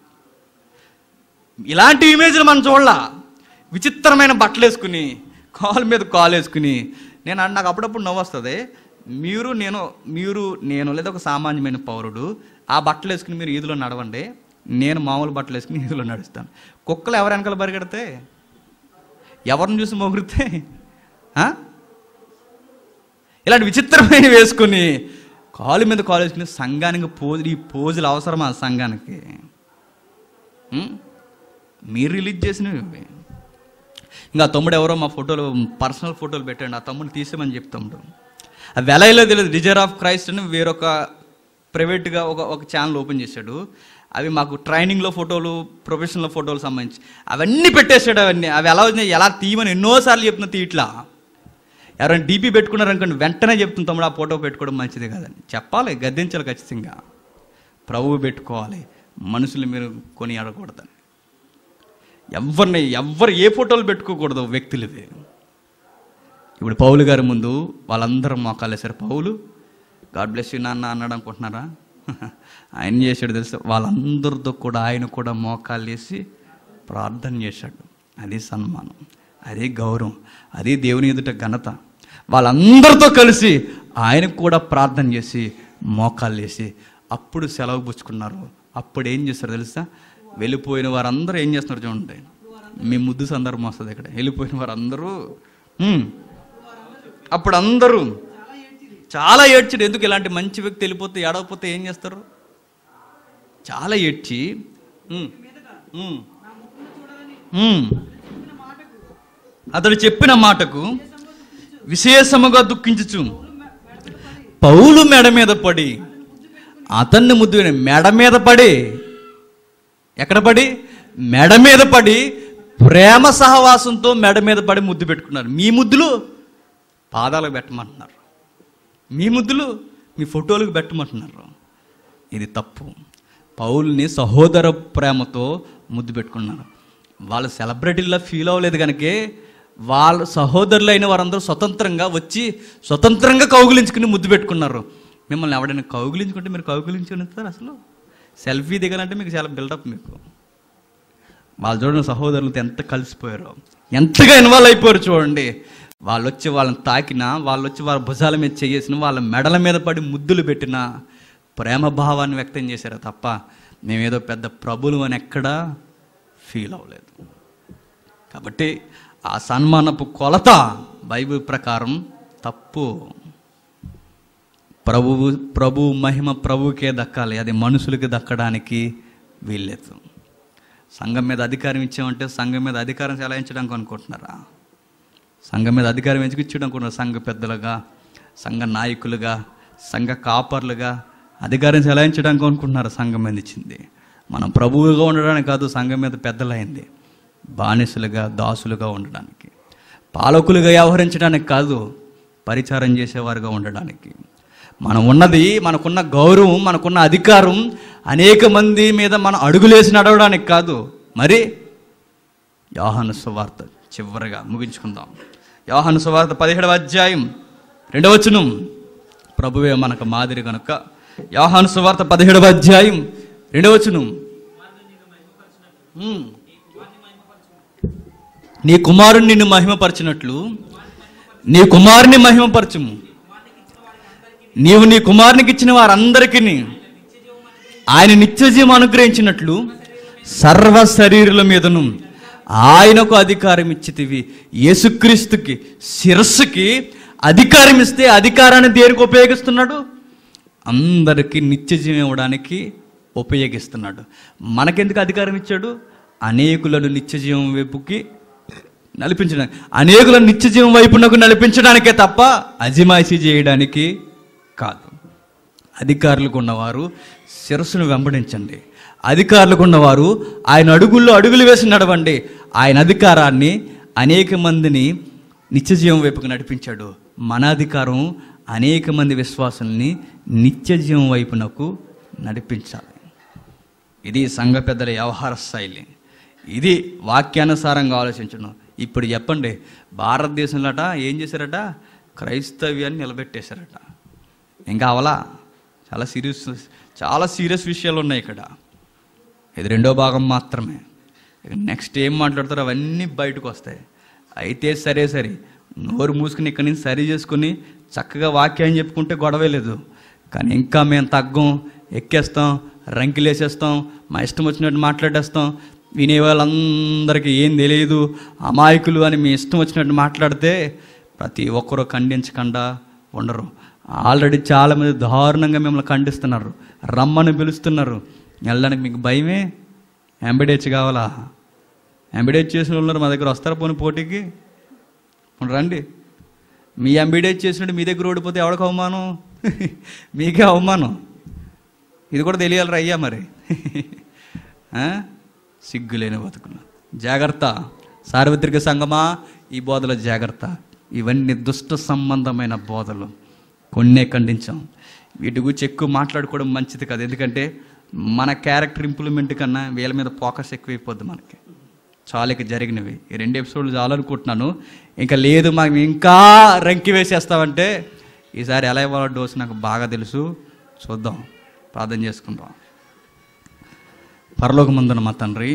ఇలాంటి ఇమేజ్లు మనం చూడలా విచిత్రమైన బట్టలు వేసుకుని కాలు మీద కాలు వేసుకుని నేను అన్న- నాకు అప్పుడప్పుడు నవ్వు వస్తుంది మీరు నేను మీరు నేను లేదా ఒక సామాన్యమైన పౌరుడు ఆ బట్టలు వేసుకుని మీరు ఈదులో నడవండి నేను మామూలు బట్టలు వేసుకుని ఈదులో నడుస్తాను కుక్కలు ఎవరు వెనకాల పరిగెడితే ఎవరిని చూసి మొగిరితే ఆ? ఇలాంటి విచిత్రమైన వేసుకుని కాలు మీద కాలు వేసుకుని సంఘానికి పోజు ఈ పోజులు అవసరమా సంఘానికి ఉం? మీరు రిలీజ్ చేసినవి ఇవి. ఇంకా ఆ తమ్ముడు ఎవరో మా ఫోటోలు పర్సనల్ ఫోటోలు పెట్టండి ఆ తమ్ముడు తీసేమని చెప్తాడు అది వెలైలో తెలియదు డిజైర్ ఆఫ్ క్రైస్ట్ అని వేరొక ప్రైవేట్గా ఒక ఒక ఛానల్ ఓపెన్ చేశాడు అవి మాకు ట్రైనింగ్లో ఫోటోలు ప్రొఫెషనల్ ఫోటోలు సంబంధించి అవన్నీ పెట్టేశాడు అవన్నీ అవి ఎలా వచ్చినాయి ఎలా తీయమని ఎన్నోసార్లు చెప్తున్నా తీయట్లా ఎవరైనా డీపీ పెట్టుకున్నారు అనుకోండి వెంటనే చెప్తుంది తమ్ముడు ఆ ఫోటో పెట్టుకోవడం మంచిది కాదని చెప్పాలి గద్దించాలి ఖచ్చితంగా ప్రభువు పెట్టుకోవాలి మనుషులు మీరు కొని ఆడకూడదని ఎవరిని ఎవ్వరు ఏ ఫోటోలు పెట్టుకోకూడదు వ్యక్తులు ఇవి ఇప్పుడు పౌలు గారి ముందు వాళ్ళందరూ మోకాలు వేశారు పౌలు గాడ్ బ్లెస్ యూ నాన్న అన్నాడు అనుకుంటున్నారా ఆయన చేశాడు తెలుసు వాళ్ళందరితో కూడా ఆయన కూడా మోకాలు వేసి ప్రార్థన చేశాడు అది సన్మానం అది గౌరవం అది దేవుని ఎదుట ఘనత వాళ్ళందరితో కలిసి ఆయనకు కూడా ప్రార్థన చేసి మోకాలు వేసి అప్పుడు సెలవు పుచ్చుకున్నారు అప్పుడు ఏం చేశారు తెలుసా వెళ్ళిపోయిన వారందరూ ఏం చేస్తున్నారు చూడండి మీ ముద్దు సందర్భం వస్తుంది ఇక్కడ వెళ్ళిపోయిన వారందరూ "ఉమ్." అప్పుడు అందరూ చాలా ఏడ్చాడు ఎందుకు ఇలాంటి మంచి వ్యక్తి వెళ్ళిపోతే ఏడవపోతే ఏం చేస్తారు చాలా ఏడ్చి "ఉమ్, ఉమ్, ఉమ్." అతడు చెప్పిన మాటకు విశేషముగా దుఃఖించుచు పౌలు మెడ మీద పడి అతన్ని ముద్దు పెట్టి- మెడ మీద పడి ఎక్కడ పడి మెడ మీద పడి ప్రేమ సహవాసంతో మెడ మీద పడి ముద్దు పెట్టుకున్నారు మీ ముద్దులు పాదాలకు పెట్టమంటున్నారు మీ ముద్దులు మీ ఫోటోలకు పెట్టమంటున్నారు ఇది తప్పు పౌల్ని సహోదర ప్రేమతో ముద్దు పెట్టుకున్నారు వాళ్ళు సెలబ్రిటీలా ఫీల్ అవ్వలేదు కనుకే వాళ్ళ సహోదరులైన వారందరూ స్వతంత్రంగా వచ్చి స్వతంత్రంగా కౌగులించుకుని ముద్దు పెట్టుకున్నారు మిమ్మల్ని ఎవడైనా కౌగులించుకుంటే మీరు కౌగులించుకుని అసలు సెల్ఫీ దిగాలంటే మీకు చాలా బిల్డప్ మీకు వాళ్ళు చూడండి సహోదరులతో ఎంత కలిసిపోయారో ఎంతగా ఇన్వాల్వ్ అయిపోయారు చూడండి వాళ్ళు వచ్చి వాళ్ళని తాకినా వాళ్ళు వచ్చి వాళ్ళ భుజాల మీద చేసిన వాళ్ళ మెడల మీద పడి ముద్దులు పెట్టినా ప్రేమ భావాన్ని వ్యక్తం చేశారు తప్ప మేమేదో పెద్ద ప్రభులు అని ఎక్కడా ఫీల్ అవ్వలేదు కాబట్టి ఆ సన్మానపు కొలత బైబిల్ ప్రకారం తప్పు ప్రభువు ప్రభు మహిమ ప్రభువుకే దక్కాలి అది మనుషులకి దక్కడానికి వీల్లేదు సంఘం మీద అధికారం ఇచ్చామంటే సంఘం మీద అధికారం చెలాయించడానికి అనుకుంటున్నారా సంఘం మీద అధికారం ఎందుకు ఇచ్చడం అనుకుంటున్నారు సంఘ పెద్దలుగా సంఘ నాయకులుగా సంఘ కాపర్లుగా అధికారం చెలాయించడానికి అనుకుంటున్నారు సంఘం మీద ఇచ్చింది మనం ప్రభువుగా ఉండడానికి కాదు సంఘం మీద పెద్దలైంది బానిసలుగా దాసులుగా ఉండడానికి పాలకులుగా వ్యవహరించడానికి కాదు పరిచారం చేసేవారుగా ఉండడానికి మనం ఉన్నది మనకున్న గౌరవం మనకున్న అధికారం అనేక మంది మీద మనం అడుగులేసి నడవడానికి కాదు మరి యోహాను సువార్త చివరిగా ముగించుకుందాం యోహాను సువార్త పదిహేడవ అధ్యాయం రెండవచనం ప్రభువే మనకు మాదిరి కనుక యోహాను సువార్త పదిహేడవ అధ్యాయం రెండవచనం ఉమ్. నీ కుమారుని నిన్ను మహిమపరచినట్లు నీ కుమారుని మహిమపరచుము నీవు నీ కుమారునికి ఇచ్చిన వారందరికీ ఆయన నిత్యజీవం అనుగ్రహించినట్లు సర్వ శరీరుల మీదను ఆయనకు అధికారం ఇచ్చితివి యేసుక్రీస్తుకి శిరస్సుకి అధికారం ఇస్తే అధికారాన్ని దేనికి ఉపయోగిస్తున్నాడు అందరికీ నిత్యజీవం ఇవ్వడానికి ఉపయోగిస్తున్నాడు మనకెందుకు అధికారం ఇచ్చాడు అనేకులను నిత్యజీవం వైపుకి నడిపించడానికి అనేకులను నిత్యజీవం వైపునకు నడిపించడానికే తప్ప అజిమాయిషీ చేయడానికి కాదు అధికారులకు ఉన్నవారు శిరస్సును వెంబడించండి అధికారులకు ఉన్నవారు ఆయన అడుగుల్లో అడుగులు వేసి నడవండి ఆయన అధికారాన్ని అనేక మందిని నిత్యజీవం వైపుకు నడిపించాడు మన అధికారం అనేక మంది విశ్వాసుల్ని నిత్యజీవం వైపునకు నడిపించాలి ఇది సంఘ పెద్దల వ్యవహార శైలి ఇది వాక్యానుసారంగా ఆలోచించడం ఇప్పుడు చెప్పండి భారతదేశంలోట ఏం చేశారట క్రైస్తవ్యాన్ని నిలబెట్టేశారట ఇంకా అవలా చాలా సీరియస్ చాలా సీరియస్ విషయాలు ఉన్నాయి ఇక్కడ ఇది రెండో భాగం మాత్రమే ఇక నెక్స్ట్ ఏం మాట్లాడతారో అవన్నీ బయటకు వస్తాయి అయితే సరే సరే నోరు మూసుకుని ఇక్కడి నుంచి సరి చేసుకుని చక్కగా వాక్యాన్ని చెప్పుకుంటే గొడవే లేదు కానీ ఇంకా మేము తగ్గం ఎక్కేస్తాం రంకిలేసేస్తాం మా ఇష్టం వచ్చినట్టు మాట్లాడేస్తాం వినే వాళ్ళందరికీ ఏం తెలియదు అమాయకులు అని మీ ఇష్టం వచ్చినట్టు మాట్లాడితే ప్రతి ఒక్కరూ ఖండించకుండా ఉండరు ఆల్రెడీ చాలామంది దారుణంగా మిమ్మల్ని ఖండిస్తున్నారు రమ్మని పిలుస్తున్నారు వెళ్ళడానికి మీకు భయమే ఎంబిడేజ్ కావాలా ఎంబిడేజ్ చేసిన వాళ్ళు ఉన్నారు మా దగ్గర వస్తారా పోనీ పోటీకి పోనీ రండి మీ ఎంబిడేజ్ చేసినట్టు మీ దగ్గర ఓడిపోతే ఎవరికి అవమానం మీకే అవమానం ఇది కూడా తెలియాలి అయ్యా మరి ఆ? సిగ్గులేని బతుకులు జాగ్రత్త సార్వత్రిక సంగమా ఈ బోధలో జాగ్రత్త ఇవన్నీ దుష్ట సంబంధమైన బోధలు కొన్నే ఖండించాం వీటి గురించి ఎక్కువ మాట్లాడుకోవడం మంచిది కాదు ఎందుకంటే మన క్యారెక్టర్ ఇంప్రూవ్మెంట్ కన్నా వీళ్ళ మీద ఫోకస్ ఎక్కువైపోద్ది మనకి చాలా ఇక జరిగినవి ఈ రెండు ఎపిసోడ్లు చాలనుకుంటున్నాను ఇంకా లేదు మాకు ఇంకా రంకి వేసేస్తామంటే ఈసారి ఎలా ఇవ్వాలో డోసు నాకు బాగా తెలుసు చూద్దాం ప్రార్థన చేసుకుందాం పరలోకమందున మా తండ్రి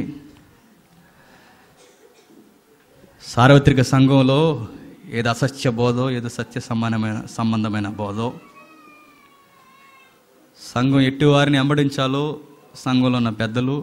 సార్వత్రిక సంఘంలో ఏదో అసత్య బోధో ఏదో సత్య సమానమైన సంబంధమైన బోధో సంఘం ఎట్టి వారిని వెంబడించాలో సంఘంలో ఉన్న పెద్దలు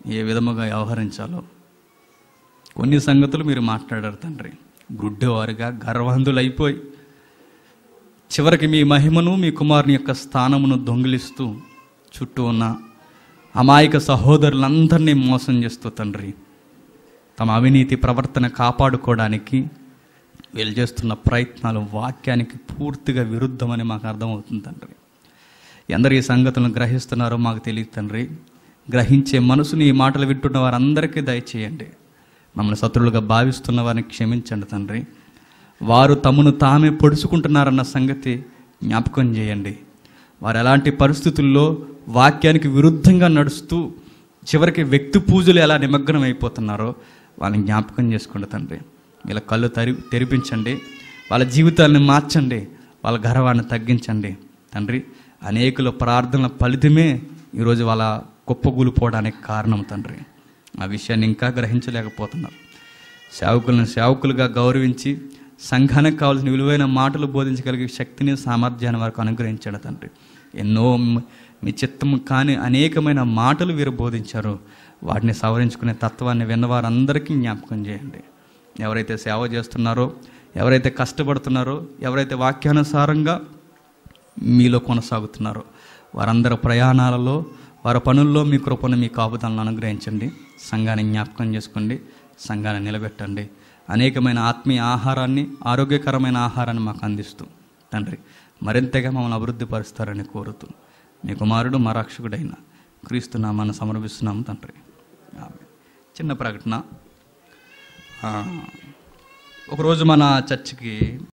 ఏ విధముగా వ్యవహరించాలో కొన్ని సంగతులు మీరు మాట్లాడారు తండ్రి గుడ్డివారుగా గర్వంధులైపోయి చివరికి మీ మహిమను మీ కుమారుని యొక్క స్థానమును దొంగిలిస్తూ చుట్టూ ఉన్న అమాయక సహోదరులందరినీ మోసం చేస్తూ తండ్రి తమ అవినీతి ప్రవర్తన కాపాడుకోవడానికి వీళ్ళు చేస్తున్న ప్రయత్నాలు వాక్యానికి పూర్తిగా విరుద్ధమని మాకు అర్థమవుతుంది తండ్రి ఎందరు ఈ సంగతులను గ్రహిస్తున్నారో మాకు తెలియదు తండ్రి గ్రహించే మనసుని ఈ మాటలు వింటున్న వారందరికీ దయచేయండి మమ్మల్ని శత్రులుగా భావిస్తున్న వారిని క్షమించండి తండ్రి వారు తమను తామే పొడుచుకుంటున్నారన్న సంగతి జ్ఞాపకం చేయండి వారు ఎలాంటి పరిస్థితుల్లో వాక్యానికి విరుద్ధంగా నడుస్తూ చివరికి వ్యక్తి పూజలు ఎలా నిమగ్నం అయిపోతున్నారో వాళ్ళని జ్ఞాపకం చేసుకోండి తండ్రి వీళ్ళ కళ్ళు తరి తెరిపించండి వాళ్ళ జీవితాలను మార్చండి వాళ్ళ గర్వాన్ని తగ్గించండి తండ్రి అనేకుల ప్రార్థనల ఫలితమే ఈరోజు వాళ్ళ కుప్పగూలిపోవడానికి కారణం తండ్రి ఆ విషయాన్ని ఇంకా గ్రహించలేకపోతున్నారు సేవకులను సేవకులుగా గౌరవించి సంఘానికి కావాల్సిన విలువైన మాటలు బోధించగలిగే శక్తిని సామర్థ్యాన్ని వారికి అనుగ్రహించాడు తండ్రి ఎన్నో మ్- మీ చిత్తము కాని అనేకమైన మాటలు వీరు బోధించారు వాటిని సవరించుకునే తత్వాన్ని విన్నవారందరికీ జ్ఞాపకం చేయండి ఎవరైతే సేవ చేస్తున్నారో ఎవరైతే కష్టపడుతున్నారో ఎవరైతే వాక్యానుసారంగా మీలో కొనసాగుతున్నారో వారందరి ప్రయాణాలలో వారి పనుల్లో మీ కృపను మీ కాపుదలను అనుగ్రహించండి సంఘాన్ని జ్ఞాపకం చేసుకోండి సంఘాన్ని నిలబెట్టండి అనేకమైన ఆత్మీయ ఆహారాన్ని ఆరోగ్యకరమైన ఆహారాన్ని మాకు అందిస్తూ తండ్రి మరింతగా మమ్మల్ని అభివృద్ధి పరుస్తారని కోరుతూ మీ కుమారుడు మా రక్షకుడైన క్రీస్తు నామాన్ని సమర్పిస్తున్నాము తండ్రి ఆమేన్. చిన్న ప్రకటన ఆ, ఒకరోజు మన చర్చికి